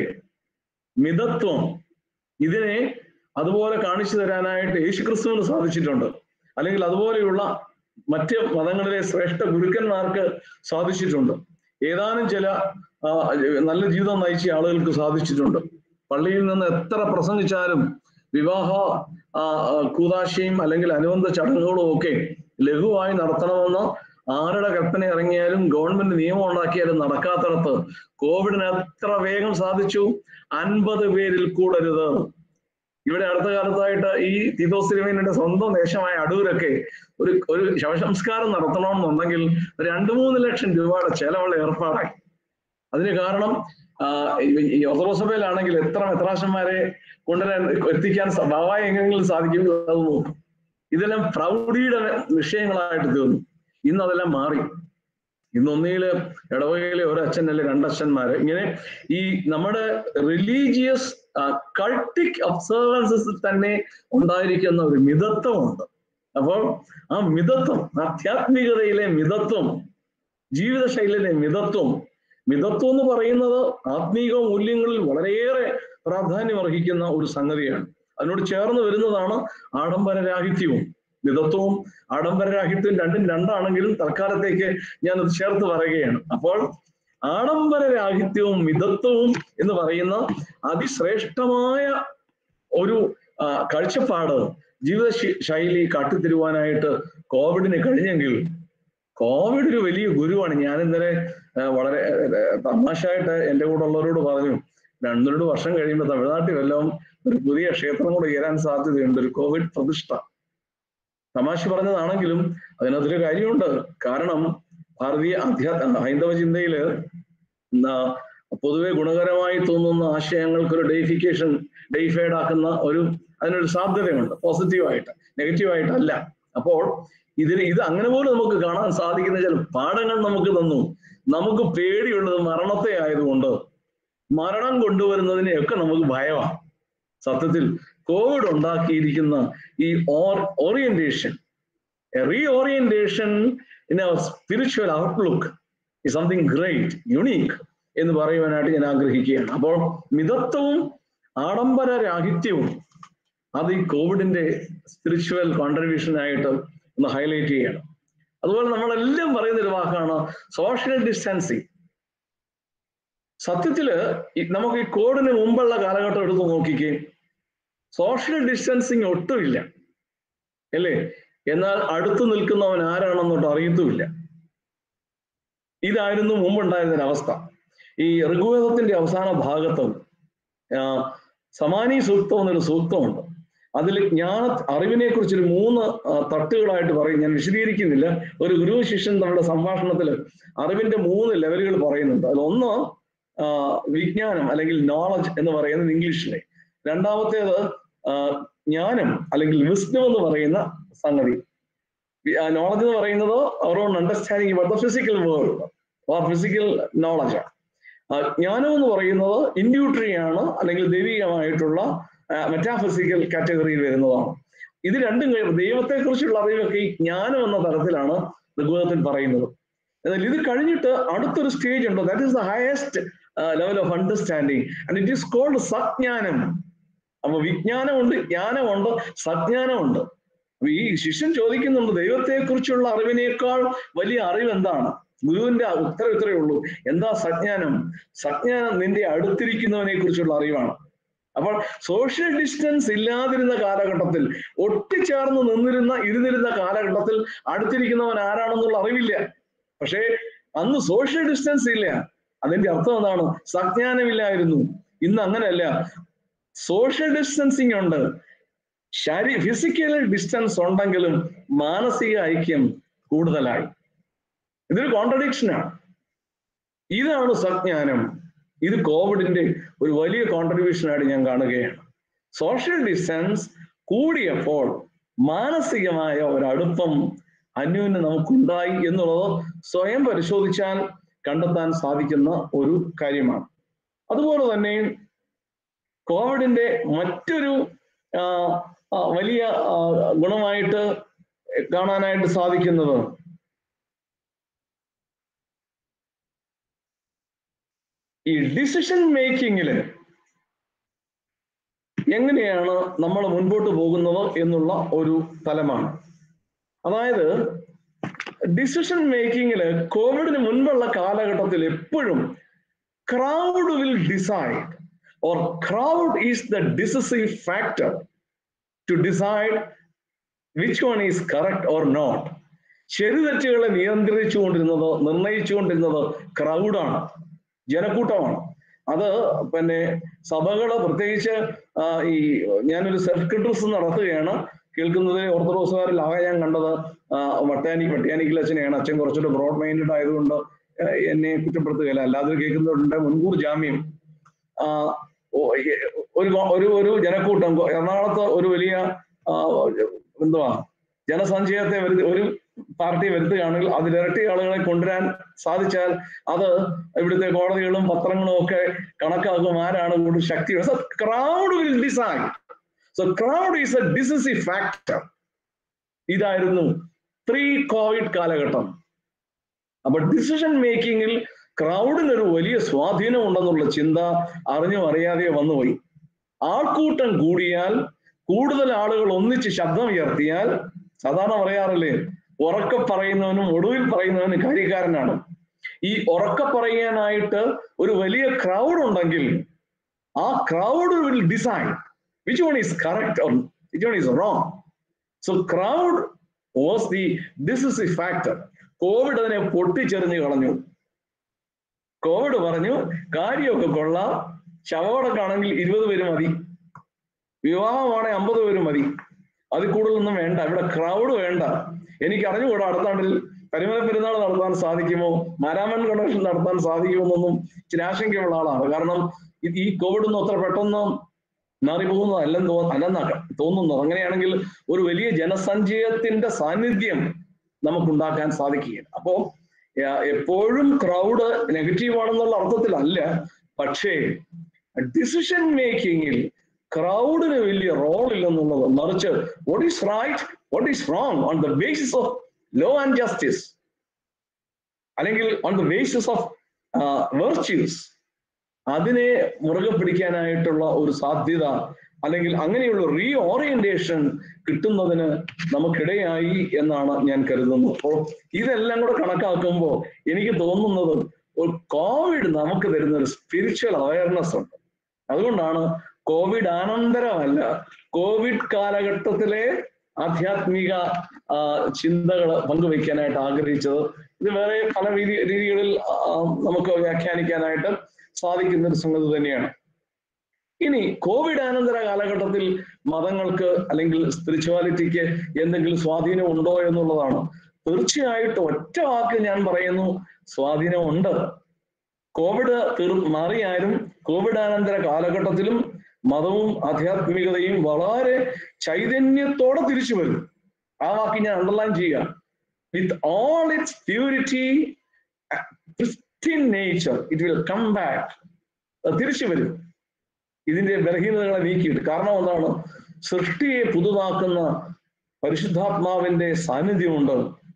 മിതത്വം ഇതിനെ അതുപോലെ കാണിച്ചു തരാനായിട്ട് യേശുക്രിസ്തുവിന് സാധിച്ചിട്ടുണ്ട് അല്ലെങ്കിൽ അതുപോലെയുള്ള മറ്റ് മതങ്ങളിലെ ശ്രേഷ്ഠ ഗുരുക്കന്മാർക്ക് സാധിച്ചിട്ടുണ്ട് ഏതാനും ചില നല്ല ജീവിതം നയിച്ച ആളുകൾക്ക് സാധിച്ചിട്ടുണ്ട് പള്ളിയിൽ നിന്ന് എത്ര പ്രസംഗിച്ചാലും വിവാഹ കൂതാശയും അല്ലെങ്കിൽ അനുബന്ധ ചടങ്ങുകളും ഒക്കെ ലഘുവായി നടത്തണമെന്ന് ആരുടെ കൽപ്പന ഇറങ്ങിയാലും ഗവൺമെന്റ് നിയമം ഉണ്ടാക്കിയാലും നടക്കാത്തടത്ത് കോവിഡിന് എത്ര വേഗം സാധിച്ചു അൻപത് പേരിൽ കൂടരുത് ഇവിടെ അടുത്ത കാലത്തായിട്ട് ഈ തീതോസ് തിരുമേനിയുടെ സ്വന്തം ദേശമായ അടൂരൊക്കെ ഒരു ഒരു ശവസംസ്കാരം നടത്തണമെന്നുണ്ടെങ്കിൽ രണ്ടു മൂന്ന് ലക്ഷം രൂപയുടെ ചെലവുള്ള ഏർപ്പാടായി അതിന് കാരണം ഈ ഓർത്തഡോക്സഭയിലാണെങ്കിൽ എത്ര മെത്രാശന്മാരെ കൊണ്ടുവരാൻ എത്തിക്കാൻ ഭാവായി എങ്ങനെയെങ്കിലും സാധിക്കുമെങ്കിൽ അത് നോക്കും ഇതെല്ലാം പ്രൗഢിയുടെ വിഷയങ്ങളായിട്ട് തീർന്നു ഇന്ന് അതെല്ലാം മാറി ഇന്ന് ഒന്നില് ഇടവകയിലെ ഒരു അച്ഛൻ അല്ലെ രണ്ടച്ഛന്മാര് ഇങ്ങനെ ഈ നമ്മുടെ റിലീജിയസ് കൾട്ടിക് ഒബ്സർവൻസസിൽ തന്നെ ഉണ്ടായിരിക്കുന്ന ഒരു മിതത്വമുണ്ട് അപ്പോൾ ആ മിതത്വം ആധ്യാത്മികതയിലെ മിതത്വം ജീവിതശൈലിയിലെ മിതത്വം മിതത്വം എന്ന് പറയുന്നത് ആത്മീക മൂല്യങ്ങളിൽ വളരെയേറെ പ്രാധാന്യം അർഹിക്കുന്ന ഒരു സംഗതിയാണ് അതിനോട് ചേർന്ന് വരുന്നതാണ് ആഡംബരരാഹിത്യവും മിതത്വവും ആഡംബരരാഹിത്യവും രണ്ടും രണ്ടാണെങ്കിലും തൽക്കാലത്തേക്ക് ഞാൻ അത് ചേർത്ത് പറയുകയാണ് അപ്പോൾ ആഡംബരരാഹിത്യവും മിതത്വവും എന്ന് പറയുന്ന അതിശ്രേഷ്ഠമായ ഒരു കാഴ്ചപ്പാട് ജീവിത ശൈലി കാട്ടിത്തരുവാനായിട്ട് കോവിഡിന് കഴിഞ്ഞെങ്കിൽ കോവിഡ് ഒരു വലിയ ഗുരുവാണ് ഞാൻ ഇന്നലെ വളരെ തമാശയായിട്ട് എൻ്റെ കൂടെ ഉള്ളവരോട് പറഞ്ഞു രണ്ടു രണ്ട് വർഷം കഴിയുമ്പോൾ തമിഴ്നാട്ടിൽ വല്ലതും ഒരു പുതിയ ക്ഷേത്രം കൂടെ ഉയരാൻ സാധ്യതയുണ്ട് ഒരു കോവിഡ് പ്രതിഷ്ഠ തമാശ പറഞ്ഞതാണെങ്കിലും അതിനകത്തൊരു കാര്യമുണ്ട് കാരണം ഭാരതീയ അധ്യാത്മ ഹൈന്ദവ ചിന്തയില് പൊതുവെ ഗുണകരമായി തോന്നുന്ന ആശയങ്ങൾക്ക് ഒരു ഡെയിഫിക്കേഷൻ ഡെയിഫൈഡ് ആക്കുന്ന ഒരു അതിനൊരു സാധ്യതയുണ്ട് പോസിറ്റീവായിട്ട് നെഗറ്റീവായിട്ടല്ല അപ്പോൾ ഇതിന് ഇത് അങ്ങനെ പോലും നമുക്ക് കാണാൻ സാധിക്കുന്ന ചില പാഠങ്ങൾ നമുക്ക് തന്നു നമുക്ക് പേടിയുള്ളത് മരണത്തെ ആയതുകൊണ്ട് മരണം കൊണ്ടുവരുന്നതിനെയൊക്കെ നമുക്ക് ഭയമാണ് സത്യത്തിൽ കോവിഡ് ഉണ്ടാക്കിയിരിക്കുന്ന ഈ or orientation reorientation in our spiritual outlook is something great unique എന്ന് പറയുവാനായിട്ട് ഞാൻ ആഗ്രഹിക്കുകയാണ് അപ്പോൾ മിതത്വവും ആഡംബര രാഹിത്യവും അത് ഈ കോവിഡിന്റെ സ്പിരിച്വൽ കോൺട്രിബ്യൂഷൻ ആയിട്ട് ഒന്ന് ഹൈലൈറ്റ് ചെയ്യണം അതുപോലെ നമ്മളെല്ലാം പറയുന്ന ഒരു വാക്കാണ് സോഷ്യൽ ഡിസ്റ്റൻസിങ് സത്യത്തില് നമുക്ക് ഈ കോവിഡിന് മുമ്പുള്ള കാലഘട്ടം എടുത്ത് നോക്കിക്കേ സോഷ്യൽ ഡിസ്റ്റൻസിങ് ഒട്ടുമില്ല അല്ലേ എന്നാൽ അടുത്തു നിൽക്കുന്നവൻ ആരാണെന്നൊട്ട് അറിയത്തുമില്ല ഇതായിരുന്നു മുമ്പുണ്ടായിരുന്ന ഒരു അവസ്ഥ ഈ ഋഗ്വേദത്തിന്റെ അവസാന ഭാഗത്തും സമാനി സൂക്തം എന്നൊരു സൂക്തമുണ്ട് അതിൽ ജ്ഞാന അറിവിനെ കുറിച്ച് ഒരു മൂന്ന് ആ, തട്ടുകളായിട്ട് പറയും ഞാൻ വിശദീകരിക്കുന്നില്ല ഒരു ഗുരു ശിഷ്യൻ തങ്ങളുടെ സംഭാഷണത്തിൽ അറിവിന്റെ മൂന്ന് ലെവലുകൾ പറയുന്നുണ്ട് അതിൽ ഒന്ന് ആ, വിജ്ഞാനം അല്ലെങ്കിൽ നോളജ് എന്ന് പറയുന്നത് ഇംഗ്ലീഷിലെ രണ്ടാമത്തേത് ആ, ജ്ഞാനം അല്ലെങ്കിൽ വിസ്ഡം എന്ന് പറയുന്ന സംഗതി നോളജ് എന്ന് പറയുന്നത് അവരോട് understanding about the physical world or physical knowledge ജ്ഞാനം എന്ന് പറയുന്നത് ഇൻഡ്യൂട്ടറി ആണ് അല്ലെങ്കിൽ ദൈവികമായിട്ടുള്ള മെറ്റാഫിസിക്കൽ കാറ്റഗറിയിൽ വരുന്നതാണ് ഇത് രണ്ടും കഴിയുമ്പോൾ ദൈവത്തെക്കുറിച്ചുള്ള അറിവൊക്കെ ഈ ജ്ഞാനം എന്ന തരത്തിലാണ് ഋഗ്വേദത്തിൽ പറയുന്നത് എന്നാൽ ഇത് കഴിഞ്ഞിട്ട് അടുത്തൊരു സ്റ്റേജ് ഉണ്ട് that is the highest level of understanding and it is called സജ്ഞാനം അപ്പൊ വിജ്ഞാനമുണ്ട് ജ്ഞാനമുണ്ട് സജ്ഞാനമുണ്ട് അപ്പൊ ഈ ശിഷ്യൻ ചോദിക്കുന്നുണ്ട് ദൈവത്തെക്കുറിച്ചുള്ള അറിവിനേക്കാൾ വലിയ അറിവ് എന്താണ് ഗുരുവിന്റെ ഉത്തരം ഇത്രയേ ഉള്ളൂ എന്താ സജ്ഞാനം സജ്ഞാനം നിന്റെ അടുത്തിരിക്കുന്നവനെ കുറിച്ചുള്ള അറിവാണ് അപ്പോൾ സോഷ്യൽ ഡിസ്റ്റൻസ് ഇല്ലാതിരുന്ന കാലഘട്ടത്തിൽ ഒട്ടിച്ചേർന്ന് നിന്നിരുന്ന ഇരുന്നിരുന്ന കാലഘട്ടത്തിൽ അടുത്തിരിക്കുന്നവൻ ആരാണെന്നുള്ള അറിവില്ല പക്ഷേ അന്ന് സോഷ്യൽ ഡിസ്റ്റൻസ് ഇല്ല അതിന്റെ അർത്ഥം എന്താണ് സജ്ഞാനമില്ലായിരുന്നു ഇന്ന് അങ്ങനെയല്ല സോഷ്യൽ ഡിസ്റ്റൻസിങ് ഉണ്ട് ശരീ ഫിസിക്കൽ ഡിസ്റ്റൻസ് ഉണ്ടെങ്കിലും മാനസിക ഐക്യം കൂടുതലായി ഇതൊരു കോൺട്രഡിക്ഷനാണ് ഇതാണ് സജ്ഞാനം ഇത് കോവിഡിന്റെ ഒരു വലിയ കോൺട്രിബ്യൂഷൻ ആയിട്ട് ഞാൻ കാണുകയാണ് സോഷ്യൽ ഡിസ്റ്റൻസ് കൂടിയപ്പോൾ മാനസികമായ ഒരടുപ്പം അന്യോന്യം നമുക്കുണ്ടായി എന്നുള്ളത് സ്വയം പരിശോധിച്ചാൽ കണ്ടെത്താൻ സാധിക്കുന്ന ഒരു കാര്യമാണ് അതുപോലെ തന്നെ കോവിഡിന്റെ മറ്റൊരു ആ, ആ, വലിയ ആ, ഗുണമായിട്ട് കാണാനായിട്ട് സാധിക്കുന്നത് ഈ ഡിസിഷൻ മേക്കിങ്ങില് എങ്ങനെയാണ് നമ്മൾ മുൻപോട്ട് പോകുന്നത് എന്നുള്ള ഒരു തലമാണ് അതായത് ഡിസിഷൻ മേക്കിങ്ങില് കോവിഡിന് മുൻപുള്ള കാലഘട്ടത്തിൽ എപ്പോഴും crowd will decide or crowd is the decisive factor to decide which one is correct or not ശരി തെറ്റുകളെ നിയന്ത്രിച്ചുകൊണ്ടിരുന്നത് നിർണയിച്ചുകൊണ്ടിരുന്നത് ക്രൗഡാണ് ജനക്കൂട്ടമാണ് അത് പിന്നെ സഭകള് പ്രത്യേകിച്ച് ആ, ഈ ഞാനൊരു സെൽഫ് ക്രിട്ടിസം നടത്തുകയാണ് കേൾക്കുന്നത് ഓർത്തഡോക്സുകാരിൽ ആകെ ഞാൻ കണ്ടത് ആ, വട്ടാനി വട്ടിയാനിക്കൽ അച്ഛനെയാണ് അച്ഛൻ കുറച്ചുകൂടെ ബ്രോഡ് മൈൻഡഡ് ആയതുകൊണ്ട് ആ, എന്നെ കുറ്റപ്പെടുത്തുകയില്ല അല്ലാതെ കേൾക്കുന്നുണ്ട് മുൻകൂർ ജാമ്യം ആ, ഓ- എ- ഒരു ഗോ- ഒരു ഒരു ജനക്കൂട്ടം ഗോ- എറണാകുളത്ത് ഒരു വലിയ ആ, എന്തുവാ ജനസഞ്ചയത്തെ വരുത്തി ഒരു പാർട്ടി വരുത്തുകയാണെങ്കിൽ അതിലിരട്ടി ആളുകളെ കൊണ്ടുവരാൻ സാധിച്ചാൽ അത് ഇവിടുത്തെ കോടതികളും പത്രങ്ങളും ഒക്കെ കണക്കാക്കും ആരാണ് കൂടുതൽ ശക്തി crowd will decide so crowd is a decisive factor ഇതായിരുന്നു പ്രീ കോവിഡ് കാലഘട്ടം അപ്പൊ ഡിസിഷൻ മേക്കിങ്ങിൽ ക്രൗഡിന് ഒരു വലിയ സ്വാധീനം ഉണ്ടെന്നുള്ള ചിന്ത അറിഞ്ഞോ അറിയാതെയോ വന്നുപോയി ആൾക്കൂട്ടം കൂടിയാൽ കൂടുതൽ ആളുകൾ ഒന്നിച്ച് ശബ്ദം ഉയർത്തിയാൽ സാധാരണ പറയാറില്ലേ ഉറക്കെ പറയുന്നവനും ഒടുവിൽ പറയുന്നവനും കാര്യക്കാരനാണ് ഈ ഉറക്കെ പറയാനായിട്ട് ഒരു വലിയ ക്രൗഡ് ഉണ്ടെങ്കിൽ ആ crowd will decide which one is correct or which one is wrong so crowd was the this is the factor Covid അതിനെ പൊട്ടിച്ചെറിഞ്ഞു കളഞ്ഞു കോവിഡ് പറഞ്ഞു കാര്യമൊക്കെ കൊള്ളാം ശവമടക്കാണെങ്കിൽ ഇരുപത് പേര് മതി വിവാഹമാണെങ്കിൽ അമ്പത് പേര് മതി അതിൽ കൂടുതലൊന്നും വേണ്ട ഇവിടെ ക്രൗഡ് വേണ്ട എനിക്ക് അറിഞ്ഞുകൂടാ അടുത്ത ആണ്ടിൽ പരിമല പെരുന്നാൾ നടത്താൻ സാധിക്കുമോ മാരാമൻ കൺവെൻഷൻ നടത്താൻ സാധിക്കുമോ എന്നൊന്നും ഇച്ചിരി ആശങ്കയുള്ള ആളാണ് കാരണം ഇത് ഈ കോവിഡ് ഒന്നും അത്ര പെട്ടെന്ന് മാറിപ്പോകുന്നത് അല്ലെന്ന് തോ അല്ലെന്നാ തോന്നുന്നത് അങ്ങനെയാണെങ്കിൽ ഒരു വലിയ ജനസഞ്ചയത്തിന്റെ സാന്നിധ്യം നമുക്കുണ്ടാക്കാൻ സാധിക്കുകയില്ല അപ്പോ യ- എപ്പോഴും ക്രൗഡ് നെഗറ്റീവ് ആണെന്നുള്ള അർത്ഥത്തിലല്ല പക്ഷേ ഡിസിഷൻ മേക്കിങ്ങിൽ ക്രൗഡിന് വലിയ റോൾ ഇല്ലെന്നുള്ളത് മറിച്ച് what is right what is wrong on the basis of law and justice അല്ലെങ്കിൽ on the basis of virtues അതിനെ മുറുകെ പിടിക്കാനായിട്ടുള്ള ഒരു സാധ്യത അല്ലെങ്കിൽ അങ്ങനെയുള്ള റീ ഓറിയന്റേഷൻ കിട്ടുന്നതിന് നമുക്കിടയായി എന്നാണ് ഞാൻ കരുതുന്നത് അപ്പോൾ ഇതെല്ലാം കൂടെ കണക്കാക്കുമ്പോൾ എനിക്ക് തോന്നുന്നത് ഒരു കോവിഡ് നമുക്ക് തരുന്ന ഒരു സ്പിരിച്വൽ അവയർനെസ് ഉണ്ട് അതുകൊണ്ടാണ് കോവിഡ് അനന്തരമല്ല കോവിഡ് കാലഘട്ടത്തിലെ ആധ്യാത്മിക ചിന്തകൾ പങ്കുവയ്ക്കാനായിട്ട് ആഗ്രഹിച്ചത് ഇത് വേറെ പല രീതി രീതികളിൽ ആ, നമുക്ക് വ്യാഖ്യാനിക്കാനായിട്ട് സാധിക്കുന്ന ഒരു സംഗതി തന്നെയാണ് ഇനി കോവിഡ് അനന്തര കാലഘട്ടത്തിൽ മതങ്ങൾക്ക് അല്ലെങ്കിൽ സ്പിരിച്വാലിറ്റിക്ക് എന്തെങ്കിലും സ്വാധീനം ഉണ്ടോ എന്നുള്ളതാണ് തീർച്ചയായിട്ടും ഒറ്റ വാക്ക് ഞാൻ പറയുന്നു സ്വാധീനമുണ്ട് കോവിഡ് തീർ മാറിയാലും കോവിഡ് അനന്തര കാലഘട്ടത്തിലും മതവും ആധ്യാത്മികതയും വളരെ ചൈതന്യത്തോടെ തിരിച്ചു വരും ആ വാക്ക് ഞാൻ അണ്ടർലൈൻ ചെയ്യുക with all its purity nature it will come back തിരിച്ചു വരും ഇതിന്റെ ബലഹീനതകളെ നീക്കിയിട്ട് കാരണം എന്താണ് സൃഷ്ടിയെ പുതുതാക്കുന്ന പരിശുദ്ധാത്മാവിന്റെ സാന്നിധ്യമുണ്ട്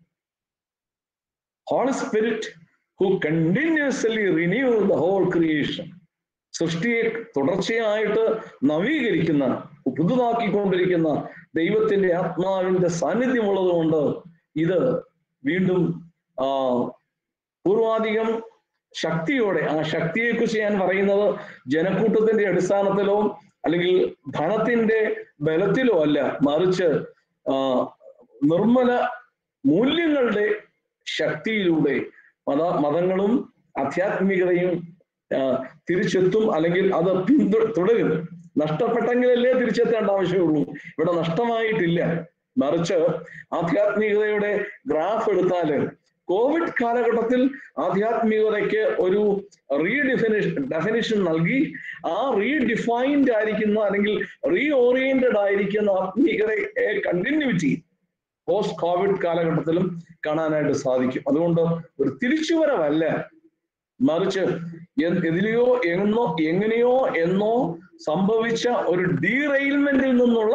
holy spirit who continuously renew the whole creation സൃഷ്ടിയെ തുടർച്ചയായിട്ട് നവീകരിക്കുന്ന പുതുതാക്കിക്കൊണ്ടിരിക്കുന്ന ദൈവത്തിന്റെ ആത്മാവിന്റെ സാന്നിധ്യമുള്ളത് കൊണ്ട് ഇത് വീണ്ടും ആ പൂർവാധികം ശക്തിയോടെ ആ ശക്തിയെക്കുറിച്ച് ഞാൻ പറയുന്നത് ജനക്കൂട്ടത്തിന്റെ അടിസ്ഥാനത്തിലോ അല്ലെങ്കിൽ ധനത്തിന്റെ ബലത്തിലോ അല്ല മറിച്ച് ആ നിർമ്മല മൂല്യങ്ങളുടെ ശക്തിയിലൂടെ മത മതങ്ങളും ആധ്യാത്മികതയും ആ, തിരിച്ചെത്തും അല്ലെങ്കിൽ അത് പിന്തു തുടരും നഷ്ടപ്പെട്ടെങ്കിലല്ലേ തിരിച്ചെത്തേണ്ട ആവശ്യമുള്ളൂ ഇവിടെ നഷ്ടമായിട്ടില്ല മറിച്ച് ആധ്യാത്മികതയുടെ ഗ്രാഫ് എടുത്താല് കോവിഡ് കാലഘട്ടത്തിൽ ആധ്യാത്മികതയ്ക്ക് ഒരു റീഡിഫിനിഷൻ ഡെഫിനിഷൻ നൽകി ആ റീഡിഫൈൻഡ് ആയിരിക്കുന്ന അല്ലെങ്കിൽ റീ ഓറിയന്റഡ് ആയിരിക്കുന്ന ആത്മീയതയെ കണ്ടിന്യൂറ്റി പോസ്റ്റ് കോവിഡ് കാലഘട്ടത്തിലും കാണാനായിട്ട് സാധിക്കും അതുകൊണ്ട് ഒരു തിരിച്ചുവരവല്ല മറിച്ച് എ- എതിലെയോ എന്നോ എങ്ങനെയോ എന്നോ സംഭവിച്ച ഒരു ഡീറെയിൽമെന്റിൽ നിന്നുള്ള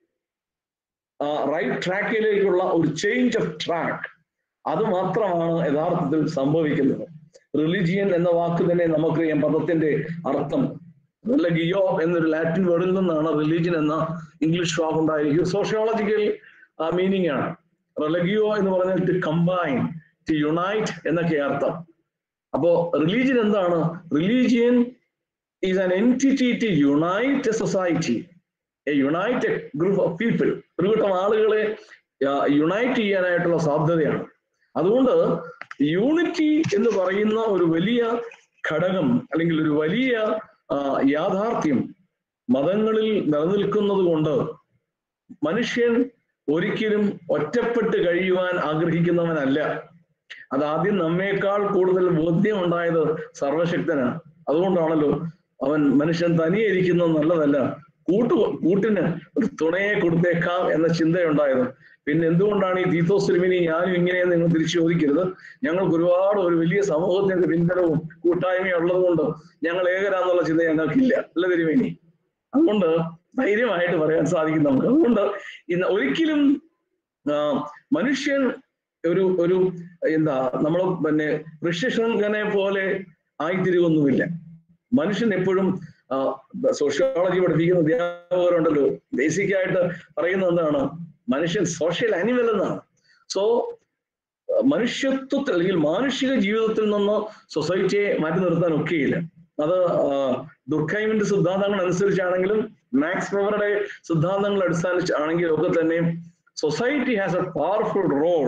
റൈറ്റ് ട്രാക്കിലേക്കുള്ള ഒരു ചേഞ്ച് ഓഫ് ട്രാക്ക് അത് മാത്രമാണ് യഥാർത്ഥത്തിൽ സംഭവിക്കുന്നത് റിലിജിയൻ എന്ന വാക്ക് തന്നെ നമുക്കറിയാം പദത്തിന്റെ അർത്ഥം റിലഗിയോ എന്നൊരു ലാറ്റിൻ വേർഡിൽ നിന്നാണ് റിലീജിയൻ എന്ന ഇംഗ്ലീഷ് വാക്ക് ഉണ്ടായിരിക്കും സോഷ്യോളജിക്കൽ മീനിങ് ആണ് റിലഗിയോ എന്ന് പറഞ്ഞാൽ ടു കമ്പൈൻ ടു യുണൈറ്റ് എന്നൊക്കെ അർത്ഥം അപ്പോ റിലീജിയൻ എന്താണ് religion is an entity to unite a society a unite a group of people ഒരു കൂട്ടം ആളുകളെ യുണൈറ്റ് ചെയ്യാനായിട്ടുള്ള സാധ്യതയാണ് അതുകൊണ്ട് യൂണിറ്റി എന്ന് പറയുന്ന ഒരു വലിയ ഘടകം അല്ലെങ്കിൽ ഒരു വലിയ ആ, യാഥാർത്ഥ്യം മതങ്ങളിൽ നിലനിൽക്കുന്നത് കൊണ്ട് മനുഷ്യൻ ഒരിക്കലും ഒറ്റപ്പെട്ട് കഴിയുവാൻ ആഗ്രഹിക്കുന്നവനല്ല അതാദ്യം നമ്മേക്കാൾ കൂടുതൽ ബോധ്യം ഉണ്ടായത് സർവശക്തനാണ് അതുകൊണ്ടാണല്ലോ അവൻ മനുഷ്യൻ തനിയെ ഇരിക്കുന്നത് നല്ലതല്ല കൂട്ടു കൂട്ടിന് ഒരു തുണയെ കൊടുത്തേക്കാം എന്ന ചിന്തയുണ്ടായത് പിന്നെ എന്തുകൊണ്ടാണ് ഈ തീത്തോസ് തിരുമിനി ഞാനും ഇങ്ങനെ നിങ്ങൾ തിരിച്ചു ചോദിക്കരുത് ഞങ്ങൾക്ക് ഒരുപാട് ഒരു വലിയ സമൂഹത്തിന്റെ പിൻബലവും കൂട്ടായ്മയും ഉള്ളത് കൊണ്ട് ഞങ്ങൾ ഏകരാന്നുള്ള ചിന്ത ഞങ്ങൾക്കില്ല അല്ല തിരുമേനി അതുകൊണ്ട് ധൈര്യമായിട്ട് പറയാൻ സാധിക്കും നമുക്ക് അതുകൊണ്ട് ഇന്ന് ഒരിക്കലും ആ, മനുഷ്യൻ ഒരു ഒരു എന്താ നമ്മൾ പിന്നെ ഋഷ്യശൃംഖനെ പോലെ ആയിത്തീരുകയൊന്നുമില്ല മനുഷ്യൻ എപ്പോഴും സോഷ്യോളജി പഠിപ്പിക്കുന്ന അധ്യാപകരുണ്ടല്ലോ ബേസിക് ആയിട്ട് പറയുന്നത് എന്താണ് മനുഷ്യൻ സോഷ്യൽ ആനിമൽ എന്നാണ് സോ മനുഷ്യത്വത്തിൽ അല്ലെങ്കിൽ മാനുഷിക ജീവിതത്തിൽ നിന്ന് സൊസൈറ്റിയെ മാറ്റി നിർത്താൻ ഒക്കെയില്ല അത് ദുർഖൈമിന്റെ സിദ്ധാന്തങ്ങൾ അനുസരിച്ചാണെങ്കിലും മാക്സ് വെബറുടെ സിദ്ധാന്തങ്ങൾ അടിസ്ഥാനിച്ചാണെങ്കിലും ഒക്കെ തന്നെ society has a powerful role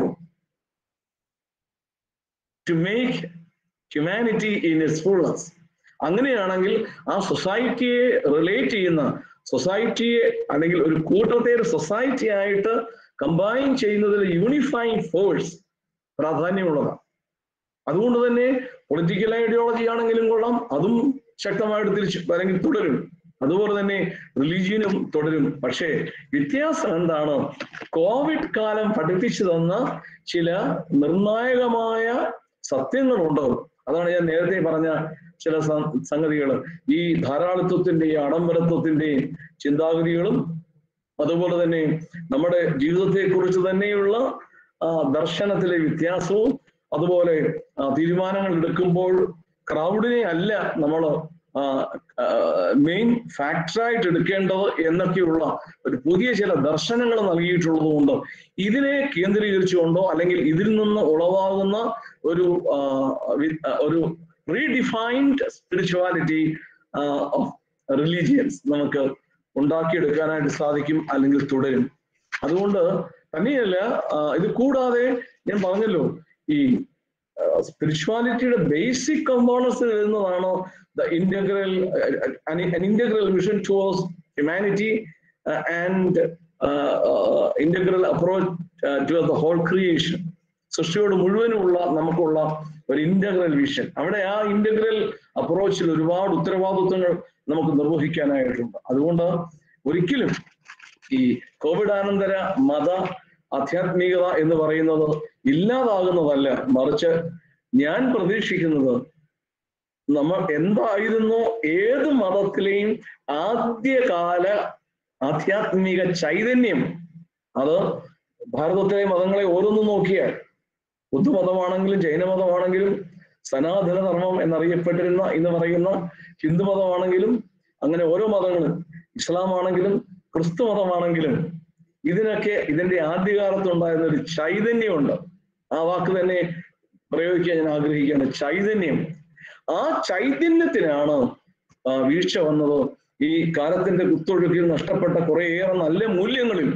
to make humanity in its fullness അങ്ങനെയാണെങ്കിൽ ആ സൊസൈറ്റിയെ റിലേറ്റ് ചെയ്യുന്ന സൊസൈറ്റിയെ അല്ലെങ്കിൽ ഒരു കൂട്ടത്തെ ഒരു സൊസൈറ്റി ആയിട്ട് കമ്പൈൻ ചെയ്യുന്നതിൽ യൂണിഫൈങ് ഫോഴ്സ് പ്രാധാന്യമുള്ളതാണ് അതുകൊണ്ട് തന്നെ പൊളിറ്റിക്കൽ ഐഡിയോളജി ആണെങ്കിലും കൊള്ളാം അതും ശക്തമായിട്ട് തിരിച്ചു അല്ലെങ്കിൽ തുടരും അതുപോലെ തന്നെ റിലീജിയനും തുടരും പക്ഷേ വ്യത്യാസം എന്താണ് കോവിഡ് കാലം പഠിപ്പിച്ചു തന്ന ചില നിർണായകമായ സത്യങ്ങളുണ്ട് അതാണ് ഞാൻ നേരത്തെ പറഞ്ഞ ചില സംഗതികൾ ഈ ധാരാളിത്വത്തിന്റെയും ആഡംബരത്വത്തിന്റെയും ചിന്താഗതികളും അതുപോലെ തന്നെ നമ്മുടെ ജീവിതത്തെ കുറിച്ച് തന്നെയുള്ള ആ, ദർശനത്തിലെ വ്യത്യാസവും അതുപോലെ ആ, തീരുമാനങ്ങൾ എടുക്കുമ്പോൾ ക്രൗഡിനെ അല്ല നമ്മൾ മെയിൻ ഫാക്ടറായിട്ട് എടുക്കേണ്ടത് എന്നൊക്കെയുള്ള ഒരു പുതിയ ചില ദർശനങ്ങൾ നൽകിയിട്ടുള്ളത് കൊണ്ട് ഇതിനെ കേന്ദ്രീകരിച്ചുകൊണ്ടോ അല്ലെങ്കിൽ ഇതിൽ നിന്ന് ഉളവാകുന്ന ഒരു ആ, വി- ആ, ഒരു റീഡിഫൈൻഡ് സ്പിരിച്വാലിറ്റി ഓഫ് റിലീജിയൻസ് നമുക്ക് ഉണ്ടാക്കിയെടുക്കാനായിട്ട് സാധിക്കും അല്ലെങ്കിൽ തുടരും അതുകൊണ്ട് തന്നെയല്ല ആ, ഇത് കൂടാതെ ഞാൻ പറഞ്ഞല്ലോ ഈ സ്പിരിച്വാലിറ്റിയുടെ ബേസിക് കമ്പോണൻസ് വരുന്നതാണ് the integral, uh, an, an integral vision towards humanity uh, and uh, uh, integral approach uh, to the whole creation. സൃഷ്ടിയോട് മുഴുവനുമുള്ള നമുക്കുള്ള ഒരു ഇന്റഗ്രൽ വിഷൻ അവിടെ ആ ഇന്റഗ്രൽ അപ്രോച്ചിൽ ഒരുപാട് ഉത്തരവാദിത്വങ്ങൾ നമുക്ക് നിർവഹിക്കാനായിട്ടുണ്ട് അതുകൊണ്ട് ഒരിക്കലും ഈ കോവിഡാനന്തര മത ആധ്യാത്മികത എന്ന് പറയുന്നത് ഇല്ലാതാകുന്നതല്ല മറിച്ച് ഞാൻ പ്രതീക്ഷിക്കുന്നത് നമ്മൾ എന്തായിരുന്നു ഏത് മതത്തിലെയും ആദ്യകാല ആധ്യാത്മിക ചൈതന്യം അത് ഭാരതത്തിലെ മതങ്ങളെ ഓരോന്നും നോക്കിയാൽ ബുദ്ധമതമാണെങ്കിലും ജൈനമതമാണെങ്കിലും സനാതന ധർമ്മം എന്നറിയപ്പെട്ടിരുന്ന എന്ന് പറയുന്ന ഹിന്ദു മതമാണെങ്കിലും അങ്ങനെ ഓരോ മതങ്ങളും ഇസ്ലാം ആണെങ്കിലും ക്രിസ്തു മതമാണെങ്കിലും ഇതിനൊക്കെ ഇതിന്റെ ആദ്യകാലത്ത് ഉണ്ടായിരുന്ന ഒരു ചൈതന്യമുണ്ട് ആ വാക്ക് തന്നെ പ്രയോഗിക്കാൻ ഞാൻ ആഗ്രഹിക്കുകയാണ് ചൈതന്യം ആ ചൈതന്യത്തിനാണ് ആ, വീഴ്ച വന്നത് ഈ കാലത്തിന്റെ കുത്തൊഴുക്കിൽ നഷ്ടപ്പെട്ട കുറേയേറെ നല്ല മൂല്യങ്ങളിൽ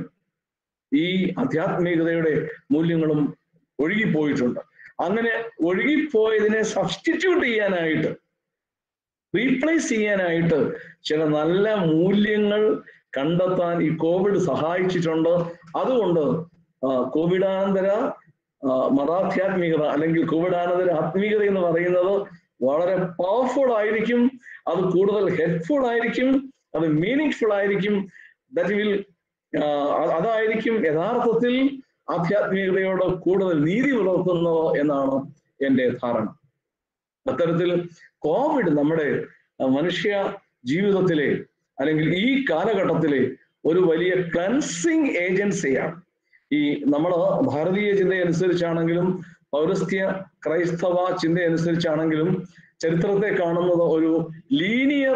ഈ ആധ്യാത്മികതയുടെ മൂല്യങ്ങളും ഒഴുകിപ്പോയിട്ടുണ്ട് അങ്ങനെ ഒഴുകിപ്പോയതിനെ സബ്സ്റ്റിറ്റ്യൂട്ട് ചെയ്യാനായിട്ട് റീപ്ലേസ് ചെയ്യാനായിട്ട് ചില നല്ല മൂല്യങ്ങൾ കണ്ടെത്താൻ ഈ കോവിഡ് സഹായിച്ചിട്ടുണ്ട് അതുകൊണ്ട് ആ, കോവിഡാനന്തര ആ, മതാധ്യാത്മികത അല്ലെങ്കിൽ കോവിഡാനന്തര ആത്മീയത എന്ന് പറയുന്നത് വളരെ പവർഫുൾ ആയിരിക്കും അത് കൂടുതൽ ഹെൽപ്ഫുൾ ആയിരിക്കും അത് മീനിങ് ആയിരിക്കും ദറ്റ് വിൽ അതായിരിക്കും യഥാർത്ഥത്തിൽ ആധ്യാത്മികതയോട് കൂടുതൽ നീതി പുലർത്തുന്നത് എന്നാണ് എൻ്റെ ധാരണ അത്തരത്തിൽ കോവിഡ് നമ്മുടെ ആ, മനുഷ്യ ജീവിതത്തിലെ അല്ലെങ്കിൽ ഈ കാലഘട്ടത്തിലെ ഒരു വലിയ ക്ലൻസിങ് ഏജൻസിയാണ് ഈ നമ്മൾ ഭാരതീയ ചിന്ത അനുസരിച്ചാണെങ്കിലും പൗരസ്ത്യ ക്രൈസ്തവ ചിന്ത അനുസരിച്ചാണെങ്കിലും ചരിത്രത്തെ കാണുന്നത് ഒരു ലീനിയർ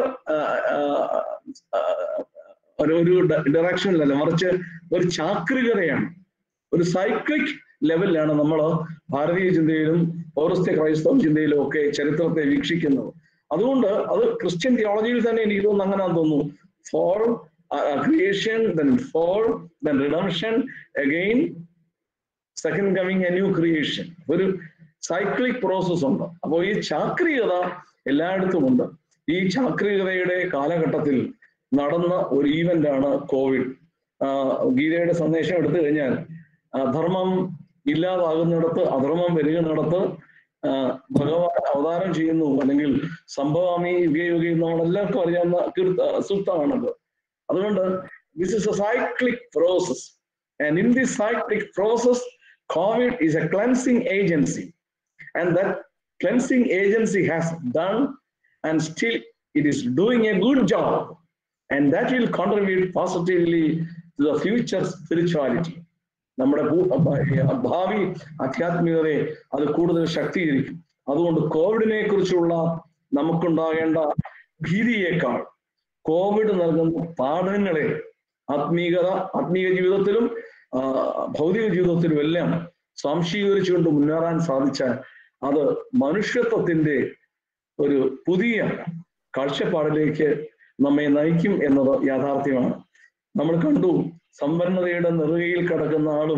ഒരു ഒരു ഡയറക്ഷനിലല്ല മറിച്ച് ഒരു ചാക്രികതയാണ് ഒരു സൈക്ലിക് ലെവലിലാണ് നമ്മൾ ഭാരതീയ ചിന്തയിലും പൗരസ്ത്യ ക്രൈസ്തവ ചിന്തയിലും ഒക്കെ ചരിത്രത്തെ വീക്ഷിക്കുന്നത് അതുകൊണ്ട് അത് ക്രിസ്ത്യൻ തിയോളജിയിൽ തന്നെ എനിക്ക് തോന്നുന്നു അങ്ങനെ തോന്നുന്നു fall creation then fall then redemption again second coming a new creation ഒരു സൈക്ലിക് പ്രോസസ് ഉണ്ട് അപ്പോൾ ഈ ചാക്രികത എല്ലായിടത്തും ഉണ്ട് ഈ ചാക്രികതയുടെ കാലഘട്ടത്തിൽ നടന്ന ഒരു ഈവന്റ് ആണ് കോവിഡ് ആ, ഗീതയുടെ സന്ദേശം എടുത്തു കഴിഞ്ഞാൽ അധർമ്മം ഇല്ലാതാകുന്നിടത്ത് അധർമ്മം വരികന്നിടത്ത് ആ, ഭഗവാൻ അവതാരം ചെയ്യുന്നു അല്ലെങ്കിൽ സംഭവാമി യുഗേ യുഗേ നമ്മളെല്ലാവർക്കും അറിയാവുന്ന കീർത്ത സൂക്തമാണത് അതുകൊണ്ട് this is a cyclic process and in this cyclic process Covid is a cleansing agency and that cleansing agency has done and still it is doing a good job and that will contribute positively to the future spirituality നമ്മുടെ ഭൂ- ഭ- ഭാവി ആധ്യാത്മികതയെ അത് കൂടുതൽ ശക്തീകരിക്കും അതുകൊണ്ട് കോവിഡിനെ കുറിച്ചുള്ള നമുക്കുണ്ടാകേണ്ട ഭീതിയേക്കാൾ Covid നൽകുന്ന പാഠങ്ങളെ ആത്മീയത ആത്മീയ ജീവിതത്തിലും ആ, ഭൗതിക ജീവിതത്തിലും എല്ലാം സ്വാംശീകരിച്ചുകൊണ്ട് മുന്നേറാൻ സാധിച്ചാൽ അത് മനുഷ്യത്വത്തിന്റെ ഒരു പുതിയ കാഴ്ചപ്പാടിലേക്ക് നമ്മെ നയിക്കും എന്നത് യാഥാർത്ഥ്യമാണ് നമ്മൾ കണ്ടു സമ്പന്നതയുടെ നെറുകയിൽ കിടക്കുന്ന ആളും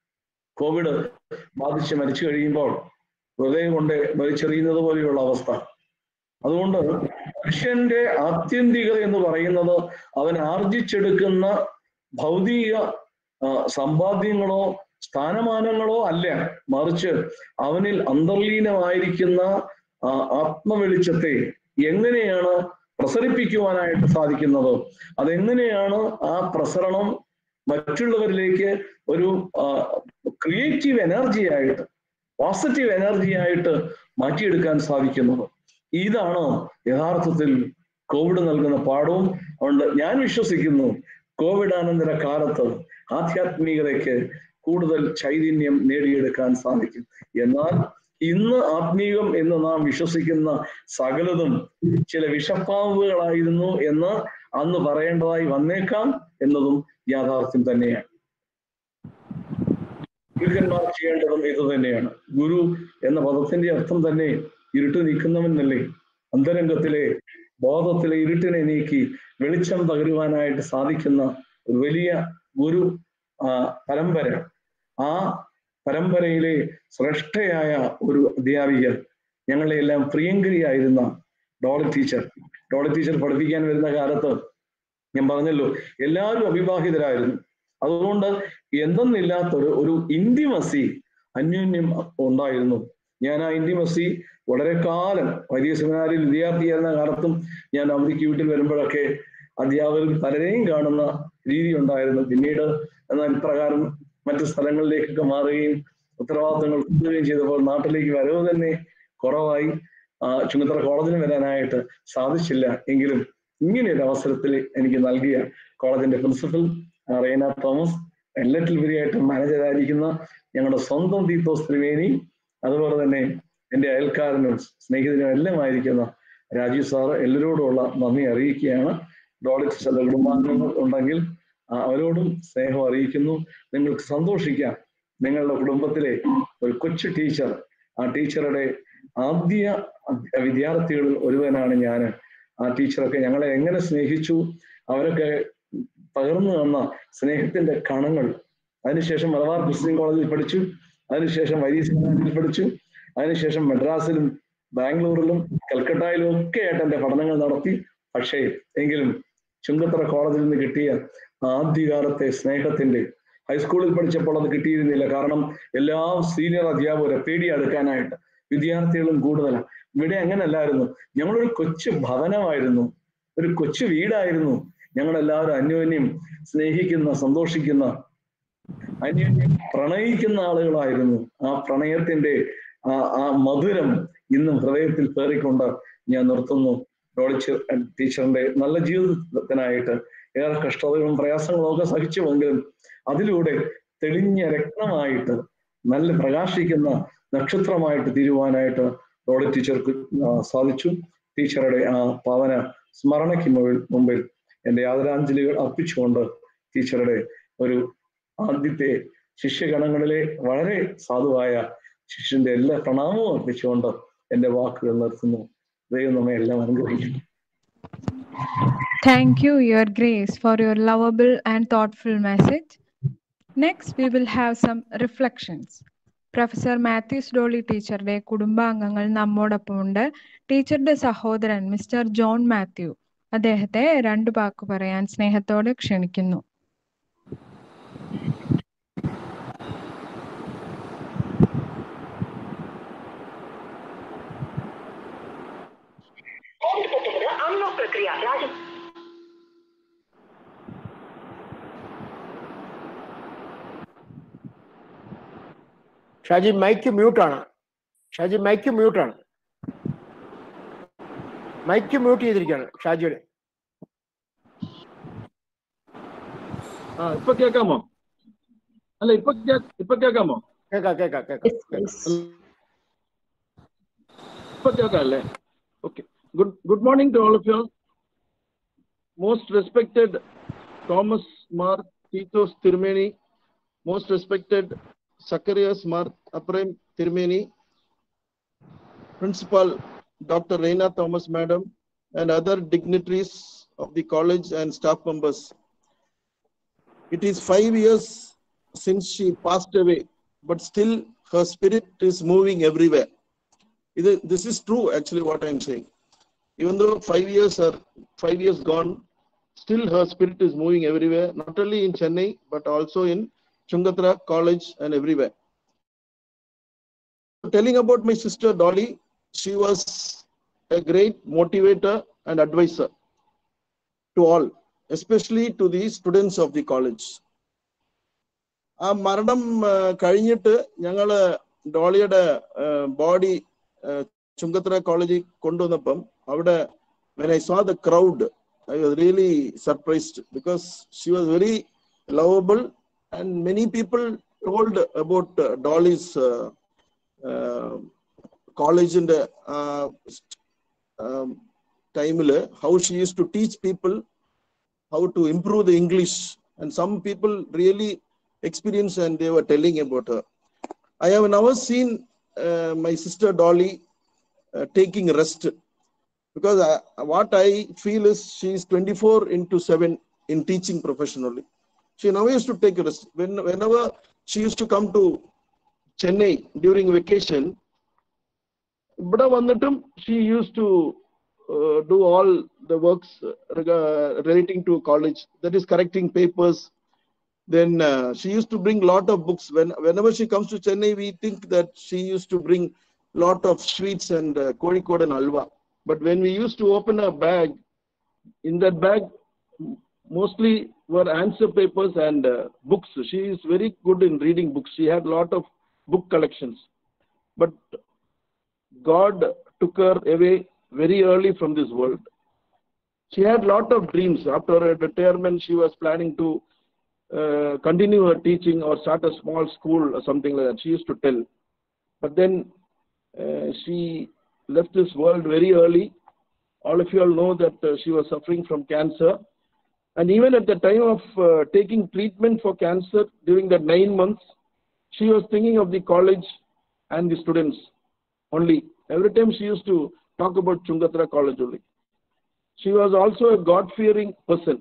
കോവിഡ് ബാധിച്ച് മരിച്ചു കഴിയുമ്പോൾ ഹൃദയം കൊണ്ട് വലിച്ചെറിയുന്നത് പോലെയുള്ള അവസ്ഥ അതുകൊണ്ട് മനുഷ്യന്റെ ആത്യന്തികത എന്ന് പറയുന്നത് അവൻ ആർജിച്ചെടുക്കുന്ന ഭൗതിക ആ, സമ്പാദ്യങ്ങളോ സ്ഥാനമാനങ്ങളോ അല്ല മറിച്ച് അവനിൽ അന്തർലീനമായിരിക്കുന്ന ആ, ആത്മവെളിച്ചത്തെ എങ്ങനെയാണ് പ്രസരിപ്പിക്കുവാനായിട്ട് സാധിക്കുന്നത് അതെങ്ങനെയാണ് ആ പ്രസരണം മറ്റുള്ളവരിലേക്ക് ഒരു ക്രിയേറ്റീവ് എനർജി ആയിട്ട് പോസിറ്റീവ് എനർജി ആയിട്ട് മാറ്റിയെടുക്കാൻ സാധിക്കുന്നത് ഇതാണ് യഥാർത്ഥത്തിൽ കോവിഡ് നൽകുന്ന പാഠവും അതുകൊണ്ട് ഞാൻ വിശ്വസിക്കുന്നു കോവിഡ് അനന്തര കാലത്ത് ആധ്യാത്മികതയ്ക്ക് കൂടുതൽ ചൈതന്യം നേടിയെടുക്കാൻ സാധിക്കും എന്നാൽ ഇന്ന് ആത്മീകം എന്ന് നാം വിശ്വസിക്കുന്ന സകലതും ചില വിഷപ്പാമ്പുകളായിരുന്നു എന്ന് അന്ന് പറയേണ്ടതായി വന്നേക്കാം എന്നതും യാഥാർത്ഥ്യം തന്നെയാണ് ഗുരുക്കന്മാർ ചെയ്യേണ്ടതും ഇത് തന്നെയാണ് ഗുരു എന്ന പദത്തിന്റെ അർത്ഥം തന്നെ ഇരുട്ട് നീക്കുന്നവനല്ലേ അന്തരംഗത്തിലെ ബോധത്തിലെ ഇരുട്ടിനെ നീക്കി വെളിച്ചം പകരുവാനായിട്ട് സാധിക്കുന്ന ഒരു വലിയ ഗുരു ആ, പരമ്പര ആ പരമ്പരയിലെ ശ്രേഷ്ഠയായ ഒരു അധ്യാപിക ഞങ്ങളെ എല്ലാം പ്രിയങ്കരിയായിരുന്ന ഡോളി ടീച്ചർ ഡോളി ടീച്ചർ പഠിപ്പിക്കാൻ വരുന്ന കാലത്ത് ഞാൻ പറഞ്ഞല്ലോ എല്ലാവരും അവിവാഹിതരായിരുന്നു അതുകൊണ്ട് എന്തെന്നില്ലാത്തൊരു ഒരു ഇന്റിമസി അന്യോന്യം ഉണ്ടായിരുന്നു ഞാൻ ആ ഇന്റിമസി വളരെ കാലം വലിയ സെമിനാരിൽ വിദ്യാർത്ഥിയായിരുന്ന കാലത്തും ഞാൻ അവധിക്ക് വീട്ടിൽ വരുമ്പോഴൊക്കെ അധ്യാപകർ പലരെയും കാണുന്ന രീതി ഉണ്ടായിരുന്നു പിന്നീട് എന്നാൽ ഇപ്രകാരം മറ്റു സ്ഥലങ്ങളിലേക്കൊക്കെ മാറുകയും ഉത്തരവാദിത്തങ്ങൾ കൂടുകയും ചെയ്തപ്പോൾ നാട്ടിലേക്ക് വരവ് തന്നെ കുറവായി ആ, ചുങ്കത്തറ കോളേജിന് വരാനായിട്ട് സാധിച്ചില്ല എങ്കിലും ഇങ്ങനെ ഒരു അവസരത്തിൽ എനിക്ക് നൽകിയ കോളേജിന്റെ പ്രിൻസിപ്പൽ ആ, റീന തോമസ് എല്ലാറ്റിൽ ഉപരിയായിട്ട് മാനേജരായിരിക്കുന്ന ഞങ്ങളുടെ സ്വന്തം ദീപോസ് ത്രിവേണി അതുപോലെ തന്നെ എൻ്റെ അയൽക്കാരനും സ്നേഹിതനും എല്ലാം ആയിരിക്കുന്ന രാജീവ് സാറ് എല്ലാവരോടുമുള്ള നന്ദി അറിയിക്കുകയാണ് ഡോളിറ്റ് ചില കുടുംബാംഗങ്ങൾ ഉണ്ടെങ്കിൽ ആ, അവരോടും സ്നേഹം അറിയിക്കുന്നു നിങ്ങൾക്ക് സന്തോഷിക്കാം നിങ്ങളുടെ കുടുംബത്തിലെ ഒരു കൊച്ചു ടീച്ചർ ആ ടീച്ചറുടെ ആദ്യ അധ്യ- വിദ്യാർത്ഥികളിൽ ഒരുവനാണ് ഞാൻ ആ ടീച്ചറൊക്കെ ഞങ്ങളെ എങ്ങനെ സ്നേഹിച്ചു അവരൊക്കെ പകർന്നു തന്ന സ്നേഹത്തിന്റെ കണങ്ങൾ അതിനുശേഷം മലബാർ ക്രിസ്ത്യൻ കോളേജിൽ പഠിച്ചു അതിനുശേഷം വലിയ സെമിനാരിൽ പഠിച്ചു അതിനുശേഷം മദ്രാസിലും ബാംഗ്ലൂരിലും കൽക്കട്ടയിലും ഒക്കെ ആയിട്ട് എൻ്റെ പഠനങ്ങൾ നടത്തി പക്ഷേ എങ്കിലും ചുങ്കത്തറ കോളേജിൽ നിന്ന് കിട്ടിയ ആദ്യകാലത്തെ സ്നേഹത്തിന്റെ ഹൈസ്കൂളിൽ പഠിച്ചപ്പോൾ അത് കിട്ടിയിരുന്നില്ല കാരണം എല്ലാ സീനിയർ അധ്യാപകരെ പേടിയെടുക്കാനായിട്ട് വിദ്യാർത്ഥികളും കൂടുതലാണ് ഇവിടെ അങ്ങനല്ലായിരുന്നു ഞങ്ങളൊരു കൊച്ചു ഭവനമായിരുന്നു ഒരു കൊച്ചു വീടായിരുന്നു ഞങ്ങളെല്ലാവരും അന്യോന്യം സ്നേഹിക്കുന്ന സന്തോഷിക്കുന്ന അന്യോന്യം പ്രണയിക്കുന്ന ആളുകളായിരുന്നു ആ പ്രണയത്തിന്റെ ആ ആ മധുരം ഇന്നും ഹൃദയത്തിൽ പേറിക്കൊണ്ട് ഞാൻ നിർത്തുന്നു ഡോളിച്ച് ടീച്ചറിന്റെ നല്ല ജീവിതത്തിനായിട്ട് ഏറെ കഷ്ടതകളും പ്രയാസങ്ങളും ഒക്കെ സഹിച്ചുവെങ്കിലും അതിലൂടെ തെളിഞ്ഞ രത്നമായിട്ട് നല്ല പ്രകാശിക്കുന്ന നക്ഷത്രമായിട്ട് തീരുവാനായിട്ട് ഡോളി ടീച്ചർക്ക് ആ, സാധിച്ചു ടീച്ചറുടെ ആ പാവന സ്മരണയ്ക്ക് മുമ്പിൽ മുമ്പിൽ എൻ്റെ ആദരാഞ്ജലികൾ അർപ്പിച്ചുകൊണ്ട് ടീച്ചറുടെ ഒരു ആദ്യത്തെ ശിഷ്യഗണങ്ങളിലെ വളരെ സാധുവായ ശിഷ്യന്റെ എല്ലാ പ്രണാമവും അർപ്പിച്ചുകൊണ്ട് എൻ്റെ വാക്കുകൾ നിർത്തുന്നു ദൈവം നമ്മെ എല്ലാം അനുഗ്രഹിക്കും Thank you, Your Grace, for your lovable and thoughtful message. Next, we will have some reflections. Professor Mathews Dolly ടീച്ചറുടെ കുടുംബാംഗങ്ങൾ നമ്മോടൊപ്പമുണ്ട് ടീച്ചറുടെ സഹോദരൻ മിസ്റ്റർ ജോൺ മാത്യു അദ്ദേഹത്തെ രണ്ടു വാക്ക് പറയാൻ സ്നേഹത്തോടെ ക്ഷണിക്കുന്നു अनलॉक प्रक्रिया राज ഷാജി മൈക്ക് മ്യൂട്ടാണ് ഷാജി മൈക്ക് മ്യൂട്ടാണ് മൈക്ക് മ്യൂട്ട് ചെയ്തിരിക്കുകയാണ് ഷാജിയുടെ ആ ഇപ്പൊ കേക്കാമോ അല്ല ഇപ്പൊ കേ- ഇപ്പൊ കേക്കാമോ കേക്കാം കേക്കാം കേക്കാം ഇപ്പൊ കേക്കാം അല്ലേ okay good good morning to all of you most respected Thomas Mar Theethose Thirumeni most respected Zacharias Mar Aprem Thirumeni Principal Dr. Reina Thomas Madam and other dignitaries of the college and staff members. It is five years since she passed away, but still her spirit is moving everywhere. It- This is true, actually, what I'm saying. Even though five years are five years gone, still her spirit is moving everywhere, not only in Chennai, but also in Chungatra College and everywhere. Telling about my sister Dolly, she was a great motivator and advisor to all, especially to the students of the college. ആ മരണം ആ, കഴിഞ്ഞിട്ട് ഞങ്ങള് ഡോളിയുടെ body Chungathara കോളേജിൽ കൊണ്ടുവന്നപ്പം അവിടെ when I saw the crowd, I was really surprised because she was very lovable and many people told about uh, Dolly's uh, uh, കോളേജിന്റെ ടൈമില് how she use to teach people how to improve the English and some people really experience and they were telling about her I have never seen my sister Dolly taking rest because I, what I feel is she is 24 into 7 in teaching professionally. She never used to take a rest. When, whenever she used to come to Chennai during vacation, ഇവിടെ വന്നിട്ടും she use to uh, do all the works rega- relating to college. That is correcting papers. Then uh, she used to bring lot of books. When whenever she comes to Chennai, we think that she used to bring lot of sweets and uh, Kozhikode and alva. But when we used to open a bag, in that bag mostly were answer papers and uh, books. She is very good in reading books. She had lot of book collections. But God took her away very early from this world. She had lot of dreams. After her retirement, she was planning to uh, continue her teaching or start a small school or something like that. She used to tell. But then uh, she left this world very early. All of you all know that uh, she was suffering from cancer. And even at the time of uh, taking treatment for cancer during the nine months, she was thinking of the college and the students only. Every time she used to talk about Chungatra College only. She was also a God fearing person.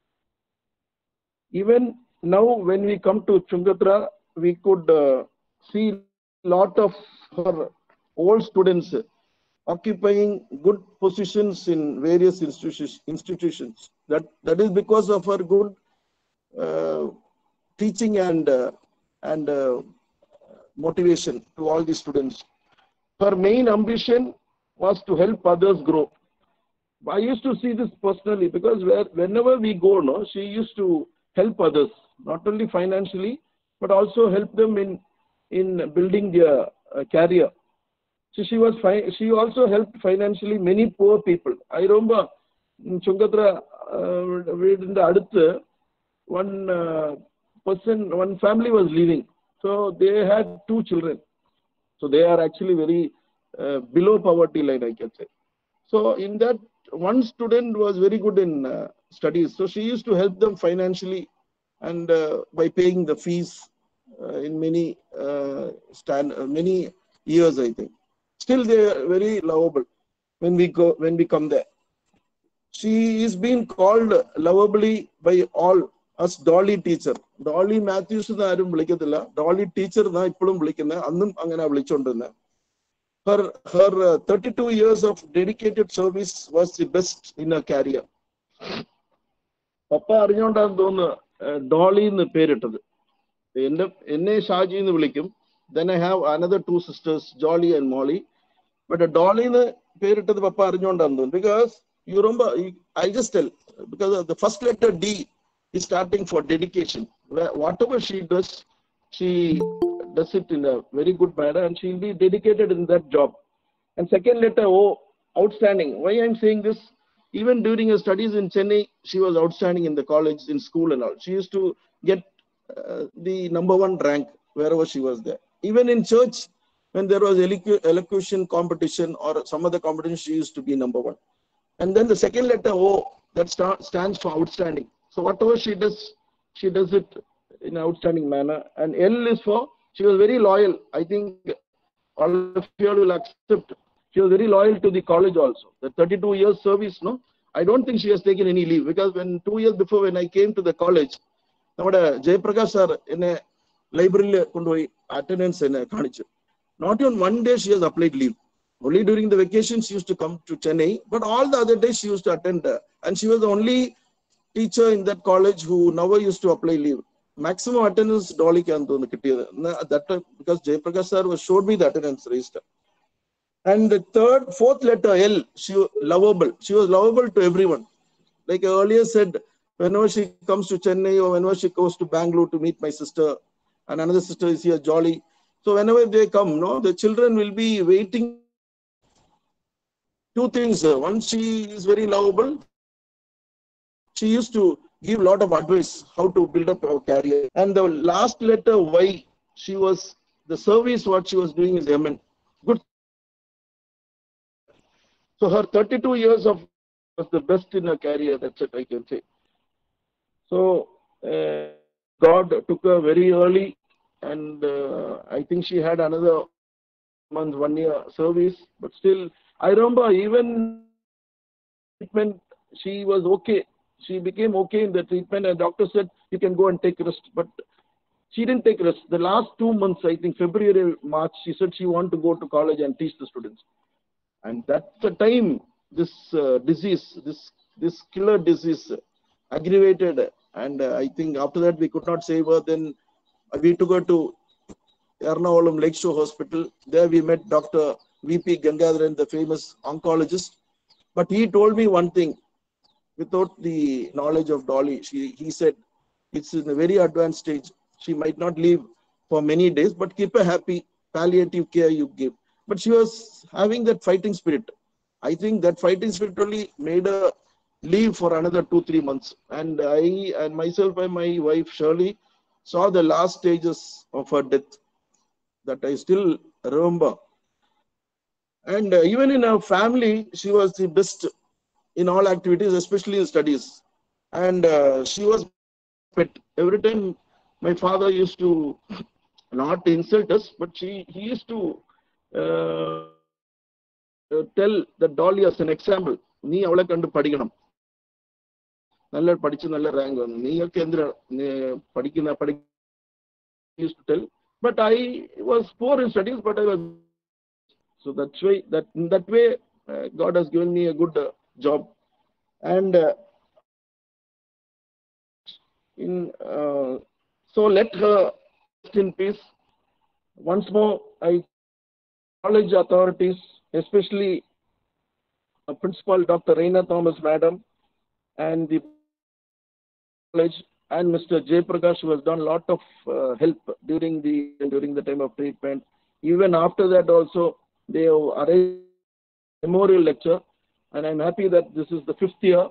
Even now, when we come to Chungatra, we could uh, see lot of her old students occupying good positions in various institutions. institutions. That, that is because of her good uh, teaching and, uh, and uh, motivation to all the students. Her main ambition was to help others grow. I used to see this personally because where, whenever we go, no, she used to help others, not only financially, but also help them in, in building their uh, career. So she was fi- she also helped financially many poor people. I remember in Chungathara വീടിന്റെ അടുത്ത് one uh, person, one family was living. So they had two children. So they are actually very uh, below poverty line, I can say. So in that, one student was very good in uh, studies. So she used to help them financially and uh, by paying the fees uh, in many uh, stand uh, many years, I think. Still, they are very lovable when we go when we come there. She is being called lovably by all us Dolly teacher. Dolly Matthews എന്ന് ആരും വിളിക്കത്തില്ല Dolly teacher എന്നാ ഇപ്പോഴും വിളിക്കുന്നത് അന്നും അങ്ങനെ വിളിച്ചോണ്ടിരുന്നത് her her uh, 32 years of dedicated service was the best in her career പപ്പ അറിഞ്ഞോണ്ടാന്ന് തോന്നുന്നു ഡോളി എന്ന് പേരിട്ടത് എന്റെ എന്നെ ഷാജി എന്ന് വിളിക്കും then I have another two sisters, Jolly and Molly. But a Dolly എന്ന് പേരിട്ടത് പപ്പ അറിഞ്ഞോണ്ടാന്ന് തോന്നുന്നു because you remember, I just tell, because of the first letter D is starting for dedication. Where whatever she does, she does it in a very good manner and she'll be dedicated in that job. And second letter O, outstanding. Why I'm saying this? Even during her studies in Chennai, she was outstanding in the college, in school and all. She used to get uh, the number one rank wherever she was there. Even in church, when there was elocu- elocution competition or some other competition, she used to be number one. And then the second letter O, that sta- stands for outstanding. So whatever she does, she does it in an outstanding manner. And L is for she was very loyal. I think all of you all will accept. She was very loyal to the college also. The 32 years service, no, I don't think she has taken any leave because when two years before when I came to the college, നമ്മുടെ Jayaprakash sir എന്നെ ലൈബ്രറിയിൽ കൊണ്ടുപോയി attendance എന്നെ കാണിച്ചു not on one day she has applied leave only during the vacations she used to come to Chennai, but all the other days she used to attend, uh, and she was the only teacher in that college who never used to apply leave. Maximum attendance Dolly can do at that time because Jayaprakash sir was showed me the attendance register. And the third, fourth letter L, she was lovable. She was lovable to everyone. Like I earlier said, whenever she comes to Chennai or whenever she goes to Bangalore to meet my sister, and another sister is here, Jolly. So whenever they come, no, the children will be waiting two things. uh, One, she is very lovable. She used to give a lot of advice how to build up her career. And the last letter Y, she was the service what she was doing is eminent. Good. So her 32 years of was the best in her career. That's it I can say. So uh, God took her very early, and uh, I think she had another month, one year service. But still, I remember even treatment, she was okay. She became okay in the treatment, and doctor said you can go and take rest. But she didn't take rest. The last two months, I think February, March, she said she wanted to go to college and teach the students. And that's the time this uh, disease, this this killer disease, aggravated, and uh, I think after that we could not save her. Then we took her to Ernakulam Lakeshore Hospital. There we met Dr. V.P. Gangadharan, the famous oncologist. But he told me one thing, without the knowledge of Dolly, she, he said, it's in a very advanced stage. She might not live for many days, but keep her happy, palliative care you give. But she was having that fighting spirit. I think that fighting spirit only made her leave for another two, three months. And I and myself and my wife Shirley saw the last stages of her death that I still remember. And uh, even in her family, she was the best in all activities, especially in studies. And uh, she was pet. Every time my father used to not insult us, but she he used to uh, uh, tell the Dolly as an example. നീ അവളെ കണ്ട് പഠിക്കണം നല്ല പഠിച്ച് നല്ല rank വന്നു നീയൊക്കെ എന്തിനാ നീ പഠിക്കുന്ന പഠി used to tell but i was poor in studies but i was so that's why that in that way uh, god has given me a good uh, job and uh, in uh, so let her rest in peace once more i college authorities especially uh, principal dr reina thomas madam and the college and Mr. Jay Prakash who has done a lot of uh, help during the during the time of treatment. Even after that, also they have arranged memorial lecture, and I'm happy that this is the fifth year.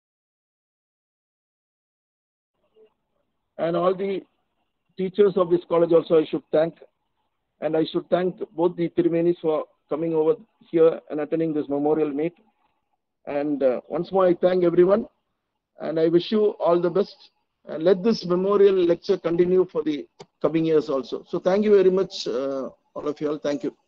And all the teachers of this college also I should thank, and I should thank both the Tirumenis for coming over here and attending this memorial meet. And uh, once more, I thank everyone, and I wish you all the best and let this memorial lecture continue for the coming years also. So thank you very much, uh, all of you all. Thank you.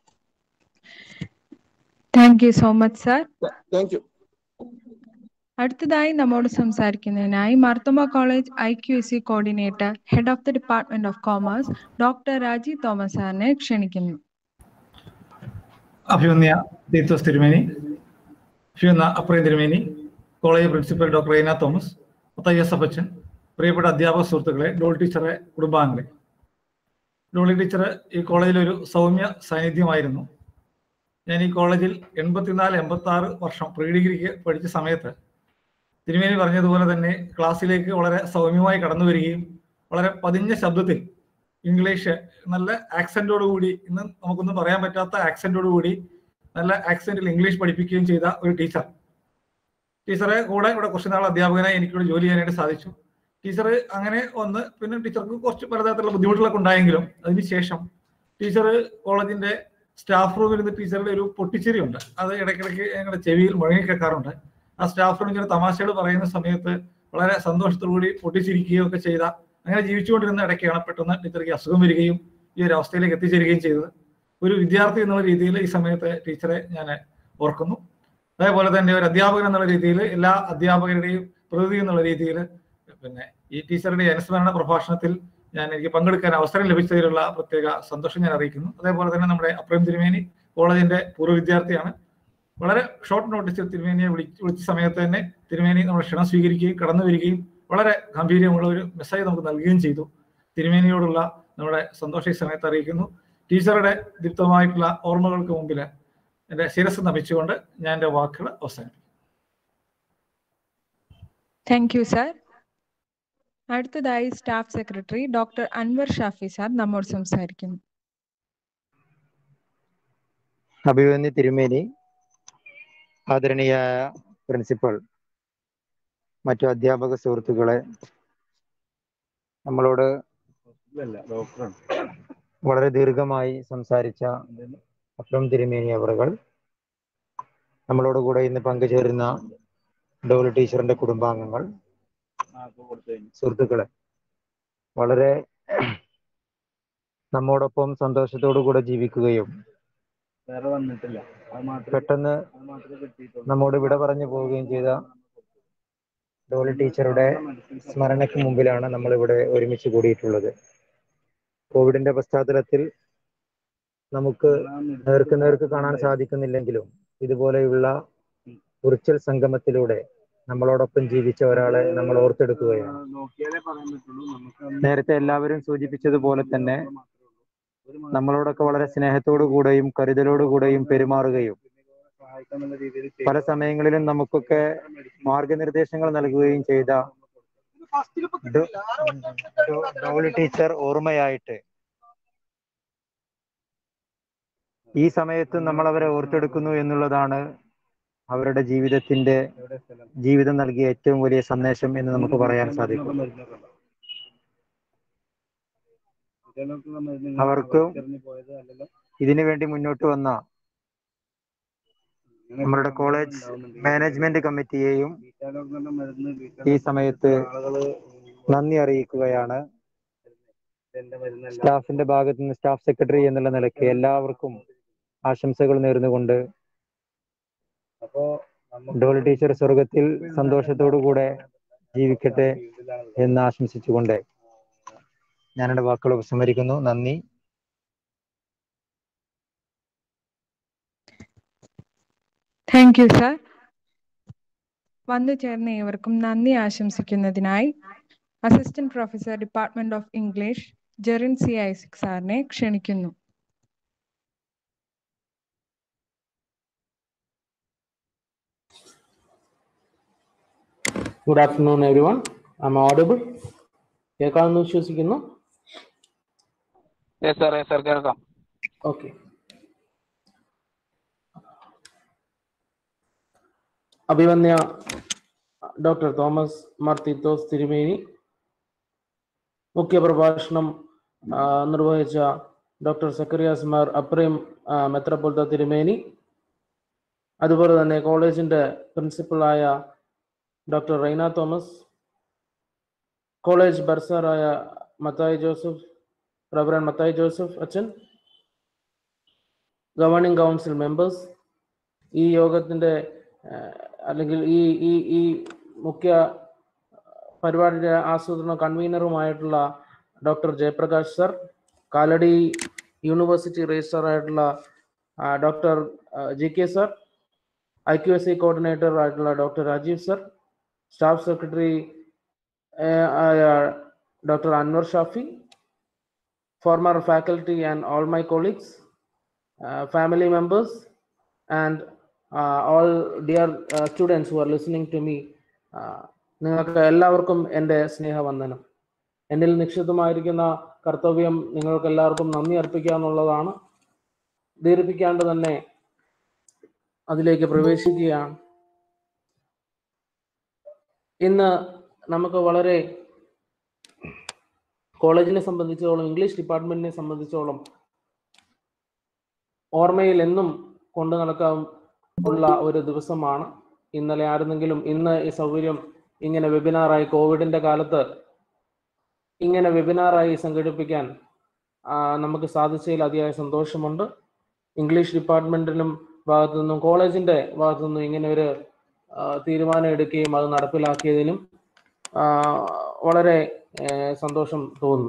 Thank you so much sir Thank you. അടുത്തതായി നമ്മോട് സംസാരിക്കുന്നതിനായി Marthoma college I Q C coordinator head of the department of commerce doctor Raji Thomas സാറിനെ ക്ഷണിക്കുന്നു അഭിമന്യ തീത്തോസ് തിരുമേനി അഭിമന്യ Aprem Thirumeni college principal doctor Reena Thomas മുത്തയ്യസ് അപ്പച്ചൻ പ്രിയപ്പെട്ട അധ്യാപക സുഹൃത്തുക്കളെ ഡോൾ ടീച്ചറെ കുടുംബാംഗങ്ങളെ ഡോളി ടീച്ചർ ഈ കോളേജിലൊരു സൗമ്യ സാന്നിധ്യമായിരുന്നു ഞാൻ ഈ കോളേജിൽ എൺപത്തിനാല് എൺപത്തി ആറ് വർഷം പ്രീ ഡിഗ്രിക്ക് പഠിച്ച സമയത്ത് തിരുമേനി പറഞ്ഞതുപോലെ തന്നെ ക്ലാസ്സിലേക്ക് വളരെ സൗമ്യമായി കടന്നു വരികയും വളരെ പതിഞ്ഞ ശബ്ദത്തിൽ ഇംഗ്ലീഷ് നല്ല ആക്സെന്റോട് കൂടി ഇന്ന് നമുക്കൊന്നും പറയാൻ പറ്റാത്ത ആക്സെന്റോട് കൂടി നല്ല ആക്സെന്റിൽ ഇംഗ്ലീഷ് പഠിപ്പിക്കുകയും ചെയ്ത ഒരു ടീച്ചർ ടീച്ചറെ കൂടെ ഇവിടെ കുറച്ച് നാൾ അധ്യാപകനായി എനിക്കിവിടെ ജോലി ചെയ്യാനായിട്ട് സാധിച്ചു ടീച്ചർ അങ്ങനെ ഒന്ന് പിന്നെ ടീച്ചർക്ക് കുറച്ച് പലതരത്തിലുള്ള ബുദ്ധിമുട്ടുകളൊക്കെ ഉണ്ടായെങ്കിലും അതിനുശേഷം ടീച്ചർ കോളേജിന്റെ സ്റ്റാഫ് റൂമിൽ നിന്ന് ടീച്ചറുടെ ഒരു പൊട്ടിച്ചിരി ഉണ്ട് അത് ഇടയ്ക്കിടയ്ക്ക് ഞങ്ങളുടെ ചെവിയിൽ മുഴങ്ങി കേൾക്കാറുണ്ട് ആ സ്റ്റാഫ് റൂമിൽ ചില തമാശകൾ പറയുന്ന സമയത്ത് വളരെ സന്തോഷത്തോടുകൂടി പൊട്ടിച്ചിരിക്കുകയും ഒക്കെ ചെയ്ത അങ്ങനെ ജീവിച്ചുകൊണ്ടിരുന്ന ഇടയ്ക്കാണ് പെട്ടെന്ന് ടീച്ചർക്ക് അസുഖം വരികയും ഈ ഒരു അവസ്ഥയിലേക്ക് എത്തിച്ചേരുകയും ചെയ്തത് ഒരു വിദ്യാർത്ഥി എന്നുള്ള രീതിയിൽ ഈ സമയത്ത് ടീച്ചറെ ഞാൻ ഓർക്കുന്നു അതേപോലെ തന്നെ ഒരു അധ്യാപകൻ എന്നുള്ള രീതിയിൽ എല്ലാ അധ്യാപകരുടെയും പ്രതിനിധി എന്നുള്ള രീതിയിൽ പിന്നെ ഈ ടീച്ചറുടെ അനുസ്മരണ പ്രഭാഷണത്തിൽ ഞാൻ എനിക്ക് പങ്കെടുക്കാൻ അവസരം ലഭിച്ചതിലുള്ള പ്രത്യേക സന്തോഷം ഞാൻ അറിയിക്കുന്നു അതേപോലെ തന്നെ നമ്മുടെ അപ്രേം തിരുമേനി കോളേജിന്റെ പൂർവ്വ വിദ്യാർത്ഥിയാണ് വളരെ ഷോർട്ട് നോട്ടീസിൽ തിരുമേനിയെ വിളി വിളിച്ച സമയത്ത് തന്നെ തിരുമേനി നമ്മുടെ ക്ഷണം സ്വീകരിക്കുകയും കടന്നു വരികയും വളരെ ഗംഭീര്യമുള്ള ഒരു മെസ്സേജ് നമുക്ക് നൽകുകയും ചെയ്തു തിരുമേനിയോടുള്ള നമ്മുടെ സന്തോഷം ഈ സമയത്ത് അറിയിക്കുന്നു ടീച്ചറുടെ ദീപ്തമായിട്ടുള്ള ഓർമ്മകൾക്ക് മുമ്പിൽ എന്റെ ശിരസ് നമിച്ചുകൊണ്ട് ഞാൻ എന്റെ വാക്കുകൾ അവസാനിപ്പിക്കും താങ്ക് യു സാർ അടുത്തതായി staff secretary doctor Anwar Shafi sir നമ്മോട് സംസാരിക്കുന്നു അഭിമന്യ തിരുമേനി ആദരണീയായ പ്രിൻസിപ്പൽ മറ്റു അധ്യാപക സുഹൃത്തുക്കളെ നമ്മളോട് വളരെ ദീർഘമായി സംസാരിച്ച അക്രം തിരുമേനി അവറുകൾ നമ്മളോട് കൂടെ ഇന്ന് പങ്കുചേരുന്ന ഡോളി ടീച്ചറിന്റെ കുടുംബാംഗങ്ങൾ സുഹൃത്തുക്കളെ വളരെ നമ്മോടൊപ്പം സന്തോഷത്തോടു കൂടെ ജീവിക്കുകയും വേറെ വന്നിട്ടില്ല അത് മാത്രമേ പെട്ടെന്ന് അത് മാത്രമേ കിട്ടിയിട്ടുള്ളൂ നമ്മോട് വിട പറഞ്ഞു പോവുകയും ചെയ്ത ഡോളി ടീച്ചറുടെ സ്മരണയ്ക്ക് മുമ്പിലാണ് നമ്മൾ ഇവിടെ ഒരുമിച്ച് കൂടിയിട്ടുള്ളത് കോവിഡിന്റെ പശ്ചാത്തലത്തിൽ നമുക്ക് നേർക്ക് നേർക്ക് കാണാൻ സാധിക്കുന്നില്ലെങ്കിലും ഇതുപോലെയുള്ള കുറിച്ചൽ സംഗമത്തിലൂടെ നമ്മളോടൊപ്പം ജീവിച്ച ഒരാളെ നമ്മൾ ഓർത്തെടുക്കുകയാണ് നോക്കിയാലേ പറയാൻ പറ്റുള്ളൂ നമുക്ക് നേരത്തെ എല്ലാവരും സൂചിപ്പിച്ചതുപോലെ തന്നെ നമ്മളോടൊക്കെ വളരെ സ്നേഹത്തോടു കൂടെയും കരുതലോടു കൂടെയും പെരുമാറുകയും സഹായിക്കാന്നുള്ള രീതിയിൽ പല സമയങ്ങളിലും നമുക്കൊക്കെ മാർഗനിർദ്ദേശങ്ങൾ നൽകുകയും ചെയ്ത ഡോ- ഡോ- ഡോളി ടീച്ചർ ഓർമ്മയായിട്ട് ഈ സമയത്തും നമ്മൾ അവരെ ഓർത്തെടുക്കുന്നു എന്നുള്ളതാണ് അവരുടെ ജീവിതത്തിന്റെ ജീവിതം നൽകിയ ഏറ്റവും വലിയ സന്ദേശം എന്ന് നമുക്ക് പറയാൻ സാധിക്കും കുട്ടികൾക്കുള്ള മരുന്നുകൾ അവർക്കും വലിച്ചെറിഞ്ഞ് പോയത് അല്ലല്ലോ ഇതിനു വേണ്ടി മുന്നോട്ട് വന്ന നമ്മളുടെ കോളേജ് മാനേജ്മെന്റ് കമ്മിറ്റിയെയും ബീറ്റാലോക്കുള്ള മരുന്ന് ഈ സമയത്ത് ആളുകള് നന്ദി അറിയിക്കുകയാണ് എന്റെ മരുന്നല്ല സ്റ്റാഫിന്റെ ഭാഗത്ത് നിന്ന് സ്റ്റാഫ് സെക്രട്ടറി എന്നുള്ള നിലയ്ക്ക് എല്ലാവർക്കും ആശംസകൾ നേർന്നുകൊണ്ട് അപ്പോ നമുക്ക് ഡോളി ടീച്ചർ സ്വർഗത്തിൽ സന്തോഷത്തോടു കൂടെ ജീവിക്കട്ടെ എന്ന് ആശംസിച്ചുകൊണ്ട് ഞാൻ എൻ്റെ വാക്കുകൾ ഉപസംഹരിക്കുന്നു നന്ദി താങ്ക് യു സാർ വന്നു ചേർന്ന ഏവർക്കും നന്ദി ആശംസിക്കുന്നതിനായി assistant professor department of English Jerin C Isaac സാറിനെ ക്ഷണിക്കുന്നു good afternoon everyone I audible കേൾക്കാമെന്ന് വിശ്വസിക്കുന്നു സാർ സാർ കേൾക്കാം ഓക്കെ അഭിവന്യ ഡോക്ടർ തോമസ് മാർ തീത്തോസ് തിരുമേനി മുഖ്യപ്രഭാഷണം ആ, നിർവഹിച്ച ഡോക്ടർ സക്കറിയാസ് മാർ അപ്രീം മെത്രപ്പൊലത്ത തിരുമേനി അതുപോലെ തന്നെ കോളേജിന്റെ പ്രിൻസിപ്പളായ ഡോക്ടർ റൈന തോമസ് കോളേജ് ബർസാറായ മത്തായി ജോസഫ് റവറൻ മത്തായി ജോസഫ് അച്ഛൻ ഗവേണിംഗ് കൗൺസിൽ മെമ്പേഴ്സ് ഈ യോഗത്തിന്റെ ആ, അല്ലെങ്കിൽ ഈ ഈ ഈ മുഖ്യ പരിപാടിയുടെ ആസൂത്രണ കൺവീനറുമായിട്ടുള്ള doctor Jayaprakash sir Kalady university registrar ആയിട്ടുള്ള ആ, doctor G K sir I Q S C coordinator ആയിട്ടുള്ള doctor Rajeev sir staff secretary ആയ doctor Anwar Shafi former faculty and all my colleagues, uh, family members, and uh, all dear uh, students who are listening to me. uh, നിങ്ങൾക്ക് എല്ലാവർക്കും എൻ്റെ സ്നേഹവന്ദനം എന്നിൽ നിക്ഷിപ്തമായിരിക്കുന്ന കർത്തവ്യം നിങ്ങൾക്ക് എല്ലാവർക്കും നന്ദി അർപ്പിക്കുക എന്നുള്ളതാണ് ദീർഘിപ്പിക്കാണ്ട് തന്നെ അതിലേക്ക് പ്രവേശിക്കുകയാണ് ഇന്ന് നമുക്ക് വളരെ കോളേജിനെ സംബന്ധിച്ചോളം ഇംഗ്ലീഷ് ഡിപ്പാർട്ട്മെന്റിനെ സംബന്ധിച്ചോളം ഓർമ്മയിൽ എന്നും കൊണ്ടു നടക്കാൻ ഉള്ള ഒരു ദിവസമാണ് ഇന്നലെ ആയിരുന്നെങ്കിലും ഇന്ന് ഈ സൗകര്യം ഇങ്ങനെ വെബിനാറായി കോവിഡിന്റെ കാലത്ത് ഇങ്ങനെ വെബിനാറായി സംഘടിപ്പിക്കാൻ ആ, നമുക്ക് സാധിച്ചതിൽ അതിയായ സന്തോഷമുണ്ട് ഇംഗ്ലീഷ് ഡിപ്പാർട്ട്മെന്റിനും ഭാഗത്തു നിന്നും കോളേജിന്റെ ഭാഗത്തു നിന്നും ഇങ്ങനെ ഒരു ആ, തീരുമാനം എടുക്കുകയും അത് നടപ്പിലാക്കിയതിനും ആ, വളരെ ഏഹ്, സന്തോഷം തോന്നുന്നു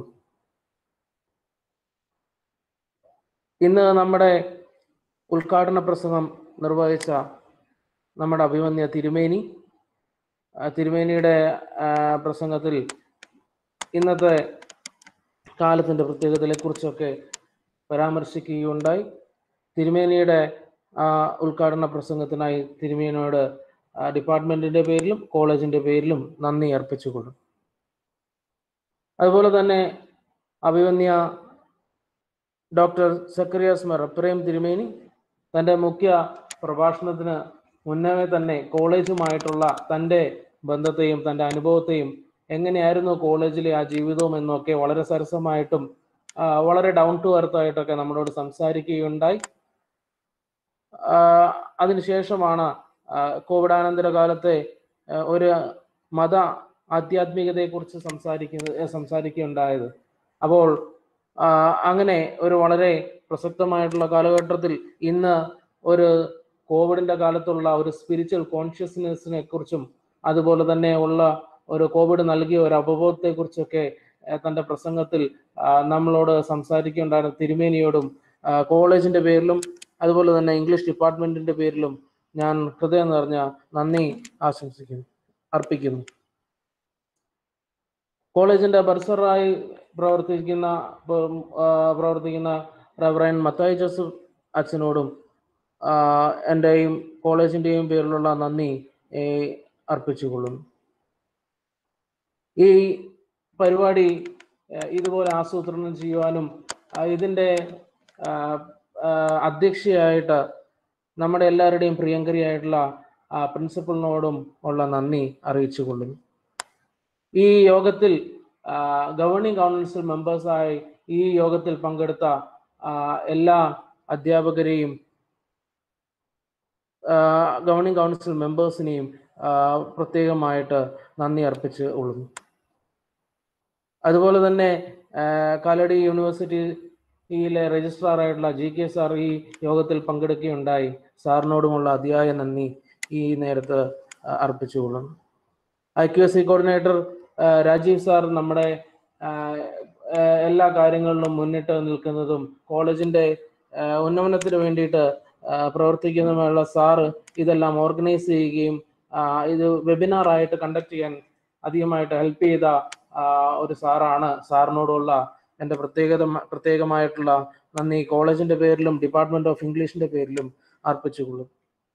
ഇന്ന് നമ്മുടെ ഉദ്ഘാടന പ്രസംഗം നിർവഹിച്ച നമ്മുടെ അഭിമന്യ തിരുമേനി ആ, തിരുമേനിയുടെ ആ, പ്രസംഗത്തിൽ ഇന്നത്തെ കാലത്തിന്റെ പ്രത്യേകതകളെ കുറിച്ചൊക്കെ പരാമർശിക്കുകയുണ്ടായി തിരുമേനിയുടെ ആ ഉദ്ഘാടന പ്രസംഗത്തിനായി തിരുമേനിയോട് ആ, ഡിപ്പാർട്ട്മെന്റിന്റെ പേരിലും കോളേജിന്റെ പേരിലും നന്ദി അർപ്പിച്ചുകൊള്ളും അതുപോലെ തന്നെ അഭിമന്യ ഡോക്ടർ സക്രിയാസ് മർ പ്രേം തിരുമേനി തൻ്റെ മുഖ്യ പ്രഭാഷണത്തിന് മുന്നമേ തന്നെ കോളേജുമായിട്ടുള്ള തൻ്റെ ബന്ധത്തെയും തൻ്റെ അനുഭവത്തെയും എങ്ങനെയായിരുന്നു കോളേജിലെ ആ ജീവിതവും എന്നൊക്കെ വളരെ സരസമായിട്ടും ആ, വളരെ ഡൗൺ ടു എർത്ത് ആയിട്ടൊക്കെ നമ്മളോട് സംസാരിക്കുകയുണ്ടായി ആ, അതിനുശേഷമാണ് ആ, കോവിഡാനന്തര കാലത്തെ ആ, ഒരു മത ആധ്യാത്മികതയെക്കുറിച്ച് സംസാരിക്കുന്നത് സംസാരിക്കുകയുണ്ടായത് അപ്പോൾ ആ, അങ്ങനെ ഒരു വളരെ പ്രസക്തമായിട്ടുള്ള കാലഘട്ടത്തിൽ ഇന്ന് ഒരു കോവിഡിന്റെ കാലത്തുള്ള ഒരു സ്പിരിച്വൽ കോൺഷ്യസ്നെസ്സിനെ കുറിച്ചും അതുപോലെ തന്നെ ഉള്ള ഒരു കോവിഡ് നൽകിയ ഒരു അവബോധത്തെ കുറിച്ചൊക്കെ തന്റെ പ്രസംഗത്തിൽ ആ, നമ്മളോട് സംസാരിക്കുകയുണ്ടായിരുന്ന തിരുമേനിയോടും ആ, കോളേജിന്റെ പേരിലും അതുപോലെ തന്നെ ഇംഗ്ലീഷ് ഡിപ്പാർട്ട്മെന്റിന്റെ പേരിലും ഞാൻ ഹൃദയം നിറഞ്ഞ നന്ദി ആശംസിക്കുന്നു അർപ്പിക്കുന്നു കോളേജിന്റെ ബർസറായി പ്രവർത്തിക്കുന്ന ഉം, ആ, പ്രവർത്തിക്കുന്ന റവറൻ മത്തായി ജോസഫ് അച്ഛനോടും ആ, എൻ്റെയും കോളേജിൻ്റെയും പേരിലുള്ള നന്ദി ഏ, അർപ്പിച്ചുകൊള്ളുന്നു ഈ പരിപാടി ആ, ഇതുപോലെ ആസൂത്രണം ചെയ്യുവാനും ആ, ഇതിൻ്റെ ആ, ആ, അധ്യക്ഷയായിട്ട് നമ്മുടെ എല്ലാവരുടെയും പ്രിയങ്കരിയായിട്ടുള്ള ആ, പ്രിൻസിപ്പലിനോടും ഉള്ള നന്ദി അറിയിച്ചുകൊള്ളുന്നു ഈ യോഗത്തിൽ ഗവേണിംഗ് കൗൺസിൽ മെമ്പേഴ്സായി ഈ യോഗത്തിൽ പങ്കെടുത്ത ആ, എല്ലാ അധ്യാപകരെയും ഗവേണിംഗ് കൗൺസിൽ മെമ്പേഴ്സിനെയും ആ, പ്രത്യേകമായിട്ട് നന്ദി അർപ്പിച്ച് കൊള്ളുന്നു അതുപോലെ തന്നെ ആ, കാലടി യൂണിവേഴ്സിറ്റിയിലെ രജിസ്ട്രാർ ആയിട്ടുള്ള ജി കെ സാർ ഈ യോഗത്തിൽ പങ്കെടുക്കുകയുണ്ടായി സാറിനോടുമുള്ള അതിയായ നന്ദി ഈ നേരത്ത് ആ, അർപ്പിച്ചുകൊള്ളുന്നു I Q S C coordinator Rajeev sir നമ്മുടെ ആ, ആ, എല്ലാ കാര്യങ്ങളിലും മുന്നിട്ട് നിൽക്കുന്നതും കോളേജിന്റെ ആ, ഉന്നമനത്തിന് വേണ്ടിയിട്ട് ആ, പ്രവർത്തിക്കുന്നതുമായുള്ള സാറ് ഇതെല്ലാം ഓർഗനൈസ് ചെയ്യുകയും ആ, ഇത് വെബിനാർ ആയിട്ട് കണ്ടക്ട് ചെയ്യാൻ അധികമായിട്ട് ഹെൽപ്പ് ചെയ്ത ആ, ഒരു സാറാണ് സാറിനോടുള്ള എൻ്റെ പ്രത്യേകത പ്രത്യേകമായിട്ടുള്ള നന്ദി കോളേജിന്റെ പേരിലും ഡിപ്പാർട്ട്മെന്റ് ഓഫ് ഇംഗ്ലീഷിന്റെ പേരിലും അർപ്പിച്ചുകൊള്ളും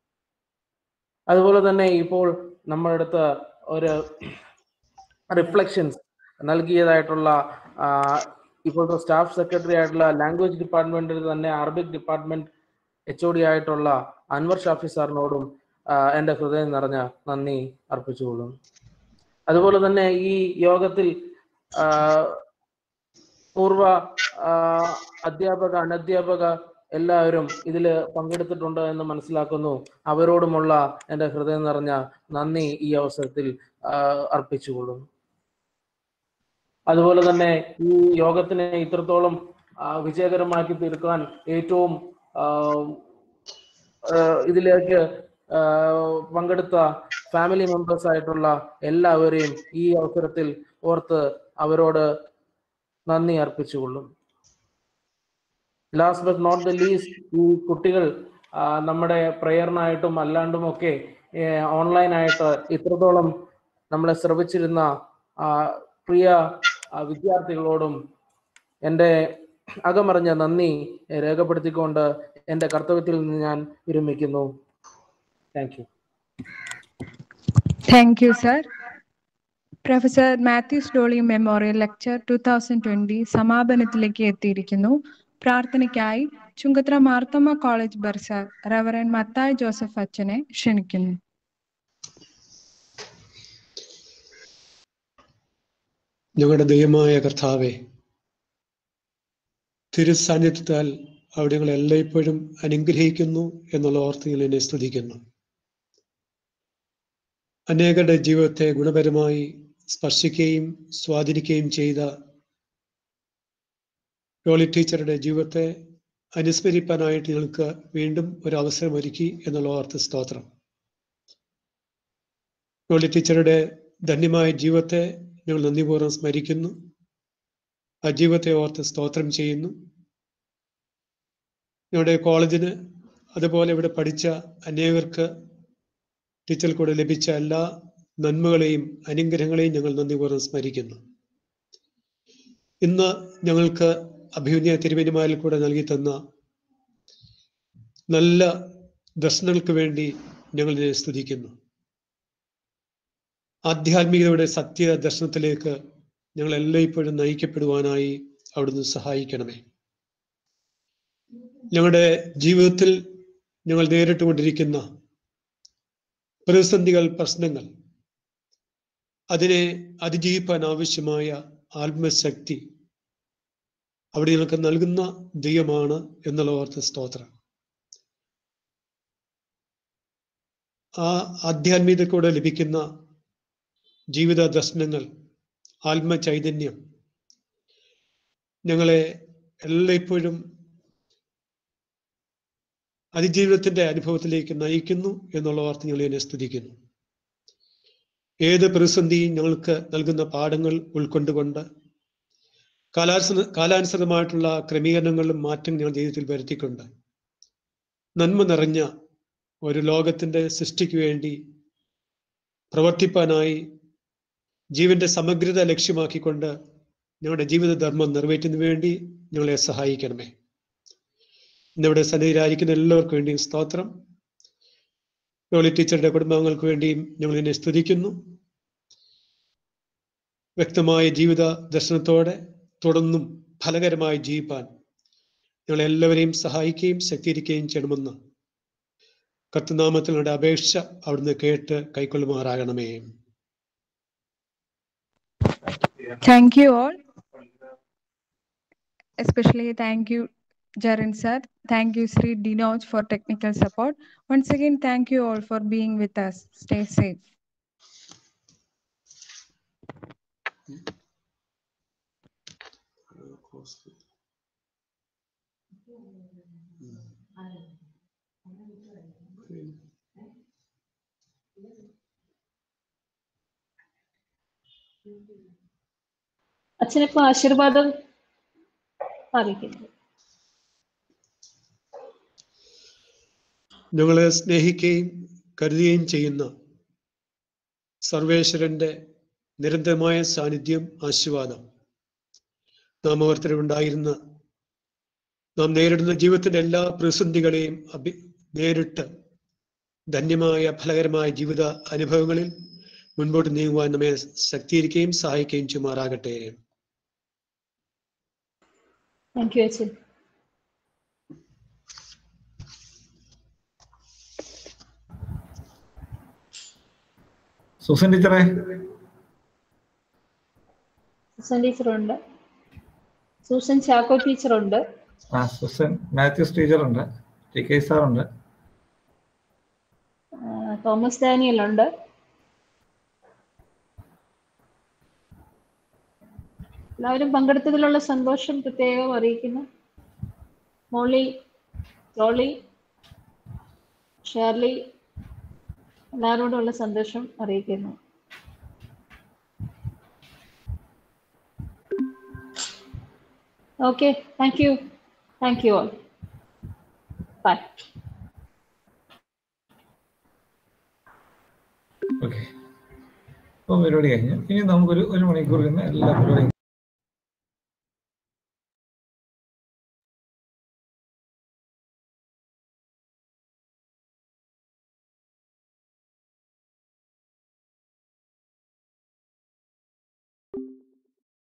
അതുപോലെ തന്നെ ഇപ്പോൾ നമ്മുടെ അടുത്ത് ഒരു റിഫ്ലക്ഷൻസ് നൽകിയതായിട്ടുള്ള ആ, ഇപ്പോഴത്തെ സ്റ്റാഫ് സെക്രട്ടറി ആയിട്ടുള്ള ലാംഗ്വേജ് ഡിപ്പാർട്ട്മെന്റിൽ തന്നെ Arabic department H O D ആയിട്ടുള്ള അൻവർ ഷാഫി സാറിനോടും ആ, എൻ്റെ ഹൃദയം നിറഞ്ഞ നന്ദി അർപ്പിച്ചുകൊള്ളുന്നു അതുപോലെ തന്നെ ഈ യോഗത്തിൽ ആ, പൂർവ ആ, അധ്യാപക അനധ്യാപക എല്ലാവരും ഇതിൽ പങ്കെടുത്തിട്ടുണ്ട് എന്ന് മനസ്സിലാക്കുന്നു അവരോടുമുള്ള എൻ്റെ ഹൃദയം നിറഞ്ഞ നന്ദി ഈ അവസരത്തിൽ ആ, അർപ്പിച്ചുകൊള്ളുന്നു അതുപോലെ തന്നെ ഈ യോഗത്തിനെ ഇത്രത്തോളം ആ, വിജയകരമാക്കി തീർക്കാൻ ഏറ്റവും ആ, ആ, ഇതിലേക്ക് ആ, പങ്കെടുത്ത ഫാമിലി മെമ്പേഴ്സ് ആയിട്ടുള്ള എല്ലാവരെയും ഈ അവസരത്തിൽ ഓർത്ത് അവരോട് നന്ദി അർപ്പിച്ചുകൊള്ളും last but not the least ഈ കുട്ടികൾ ആ, നമ്മുടെ പ്രേയറിനായിട്ടും അല്ലാണ്ടുമൊക്കെ ഓൺലൈനായിട്ട് ഇത്രത്തോളം നമ്മളെ ശ്രവിച്ചിരുന്ന ആ, പ്രിയ ആ, വിദ്യാർത്ഥികളോടും എൻ്റെ അകമറിഞ്ഞ നന്ദി രേഖപ്പെടുത്തിക്കൊണ്ട് എൻ്റെ കർത്തവ്യത്തിൽ നിന്ന് ഞാൻ വിരമിക്കുന്നു thank you Thank you, sir. Professor Mathews Dolly memorial lecture two thousand twenty സമാപനത്തിലേക്ക് എത്തിയിരിക്കുന്നു പ്രാർത്ഥനയ്ക്കായി Chungathara Marthoma college bursar reverend Mathai Joseph അച്ഛനെ ക്ഷണിക്കുന്നു ഞങ്ങളുടെ ദൈവമായ കർത്താവെ തിരുസാന്നിധ്യത്താൽ അവിടെ ഞങ്ങൾ എല്ലായ്പ്പോഴും അനുഗ്രഹിക്കുന്നു എന്നുള്ള ഓർത്ത് എന്നെ സ്തുതിക്കുന്നു അനേകരുടെ ജീവിതത്തെ ഗുണപരമായി സ്പർശിക്കുകയും സ്വാധീനിക്കുകയും ചെയ്ത ഡോളി ടീച്ചറുടെ ജീവിതത്തെ അനുസ്മരിപ്പാനായിട്ട് ഞങ്ങൾക്ക് വീണ്ടും ഒരു അവസരം ഒരുക്കി എന്നുള്ള ഓർത്ത് സ്തോത്രം ഡോളി ടീച്ചറുടെ ധന്യമായ ജീവിതത്തെ ഞങ്ങൾ നന്ദിപൂർവ്വം സ്മരിക്കുന്നു ആ ജീവിതത്തെ ഓർത്ത് സ്തോത്രം ചെയ്യുന്നു ഞങ്ങളുടെ കോളേജിന് അതുപോലെ ഇവിടെ പഠിച്ച അനേകർക്ക് ടീച്ചർ കൂടെ ലഭിച്ച എല്ലാ നന്മകളെയും അനുഗ്രഹങ്ങളെയും ഞങ്ങൾ നന്ദിപൂർവ്വം സ്മരിക്കുന്നു ഇന്ന് ഞങ്ങൾക്ക് അഭിമന്യ തിരുമേനിമാരിൽ കൂടെ നൽകി തന്ന നല്ല ദർശനങ്ങൾക്ക് വേണ്ടി ഞങ്ങൾ ഇതിനെ സ്തുതിക്കുന്നു ആധ്യാത്മികതയുടെ സത്യ ദർശനത്തിലേക്ക് ഞങ്ങൾ എല്ലായ്പ്പോഴും നയിക്കപ്പെടുവാനായി അവിടുന്ന് സഹായിക്കണമേ ഞങ്ങളുടെ ജീവിതത്തിൽ ഞങ്ങൾ നേരിട്ടുകൊണ്ടിരിക്കുന്ന പ്രതിസന്ധികൾ പ്രശ്നങ്ങൾ അതിനെ അതിജീവിപ്പാൻ ആവശ്യമായ ആത്മശക്തി അവിടെ ഞങ്ങൾക്ക് നൽകുന്ന ദൈവമാണ് എന്നുള്ള ഓർത്ത് സ്തോത്രം ആ ആധ്യാത്മികതക്കൂടെ ലഭിക്കുന്ന ജീവിത ദർശനങ്ങൾ ആത്മചൈതന്യം ഞങ്ങളെ എല്ലായ്പ്പോഴും അതിജീവിതത്തിന്റെ അനുഭവത്തിലേക്ക് നയിക്കുന്നു എന്നുള്ള വാർത്ത ഞങ്ങൾ എന്നെ സ്തുതിക്കുന്നു ഏത് പ്രതിസന്ധിയും ഞങ്ങൾക്ക് നൽകുന്ന പാഠങ്ങൾ ഉൾക്കൊണ്ടുകൊണ്ട് കാലാനുസൃത കാലാനുസൃതമായിട്ടുള്ള ക്രമീകരണങ്ങളിലും മാറ്റം ഞങ്ങൾ ജീവിതത്തിൽ വരുത്തിക്കൊണ്ട് നന്മ നിറഞ്ഞ ഒരു ലോകത്തിൻ്റെ സൃഷ്ടിക്ക് വേണ്ടി പ്രവർത്തിപ്പാനായി ജീവന്റെ സമഗ്രത ലക്ഷ്യമാക്കിക്കൊണ്ട് ഞങ്ങളുടെ ജീവിതധർമ്മം നിറവേറ്റുന്നതിന് വേണ്ടി ഞങ്ങളെ സഹായിക്കണമേ ഇന്നിവിടെ സന്നിധിയിലായിരിക്കുന്ന എല്ലാവർക്കും വേണ്ടിയും സ്തോത്രം ഡോളി ടീച്ചറുടെ കുടുംബാംഗങ്ങൾക്ക് വേണ്ടിയും ഞങ്ങൾ ഇതിനെ സ്തുതിക്കുന്നു വ്യക്തമായ ജീവിത ദർശനത്തോടെ തുടർന്നും ഫലകരമായി ജീവിപ്പാൻ ഞങ്ങളെല്ലാവരെയും സഹായിക്കുകയും ശക്തീകരിക്കുകയും ചെയ്യണമെന്ന് കർത്തനാമത്തിലുള്ള അപേക്ഷ അവിടുന്ന് കേട്ട് കൈക്കൊള്ളുമാറാകണമേ Thank you all. Especially thank you, Jarin sir. Thank you, Sri Dinoj, for technical support. Once again, thank you all for being with us. Stay safe. അച്ഛനിപ്പോ ആശീർവാദം അറിയിക്കുന്നു ഞങ്ങളെ സ്നേഹിക്കുകയും കരുതുകയും ചെയ്യുന്ന സർവേശ്വരന്റെ നിരന്തരമായ സാന്നിധ്യം ആശീർവാദം നാം ഓർത്തരുണ്ടായിരുന്ന നാം നേരിടുന്ന ജീവിതത്തിന്റെ എല്ലാ പ്രതിസന്ധികളെയും അഭി നേരിട്ട് ധന്യമായ ഫലകരമായ ജീവിത അനുഭവങ്ങളിൽ മുൻപോട്ട് നീങ്ങുവാൻ നമ്മെ ശക്തീകരിക്കുകയും സഹായിക്കുകയും ചെയ്യുമാറാകട്ടെ താങ്ക് യു അച്ഛൻ സുസൻ ടീച്ചറെ സൂസൻ ടീച്ചറുണ്ട് സൂസൻ ചാക്കോ ടീച്ചറുണ്ട് ആ സുസൻ മാത്യൂസ് ടീച്ചറുണ്ട് ടി കെ സാറുണ്ട് ആ, തോമസ് ഡാനിയൽ ഉണ്ട് എല്ലാവരും പങ്കെടുത്തതിലുള്ള സന്തോഷം പ്രത്യേകം അറിയിക്കുന്നു മോളി ജോളി ഷേർലി എല്ലാവരോടുമുള്ള സന്തോഷം അറിയിക്കുന്നു okay thank you thank you all bye okay അപ്പോൾ പരിപാടി കഴിഞ്ഞു ഇനി നമുക്കൊരു ഒരു മണിക്കൂർ കഴിഞ്ഞ് എല്ലാ പരിപാടിയും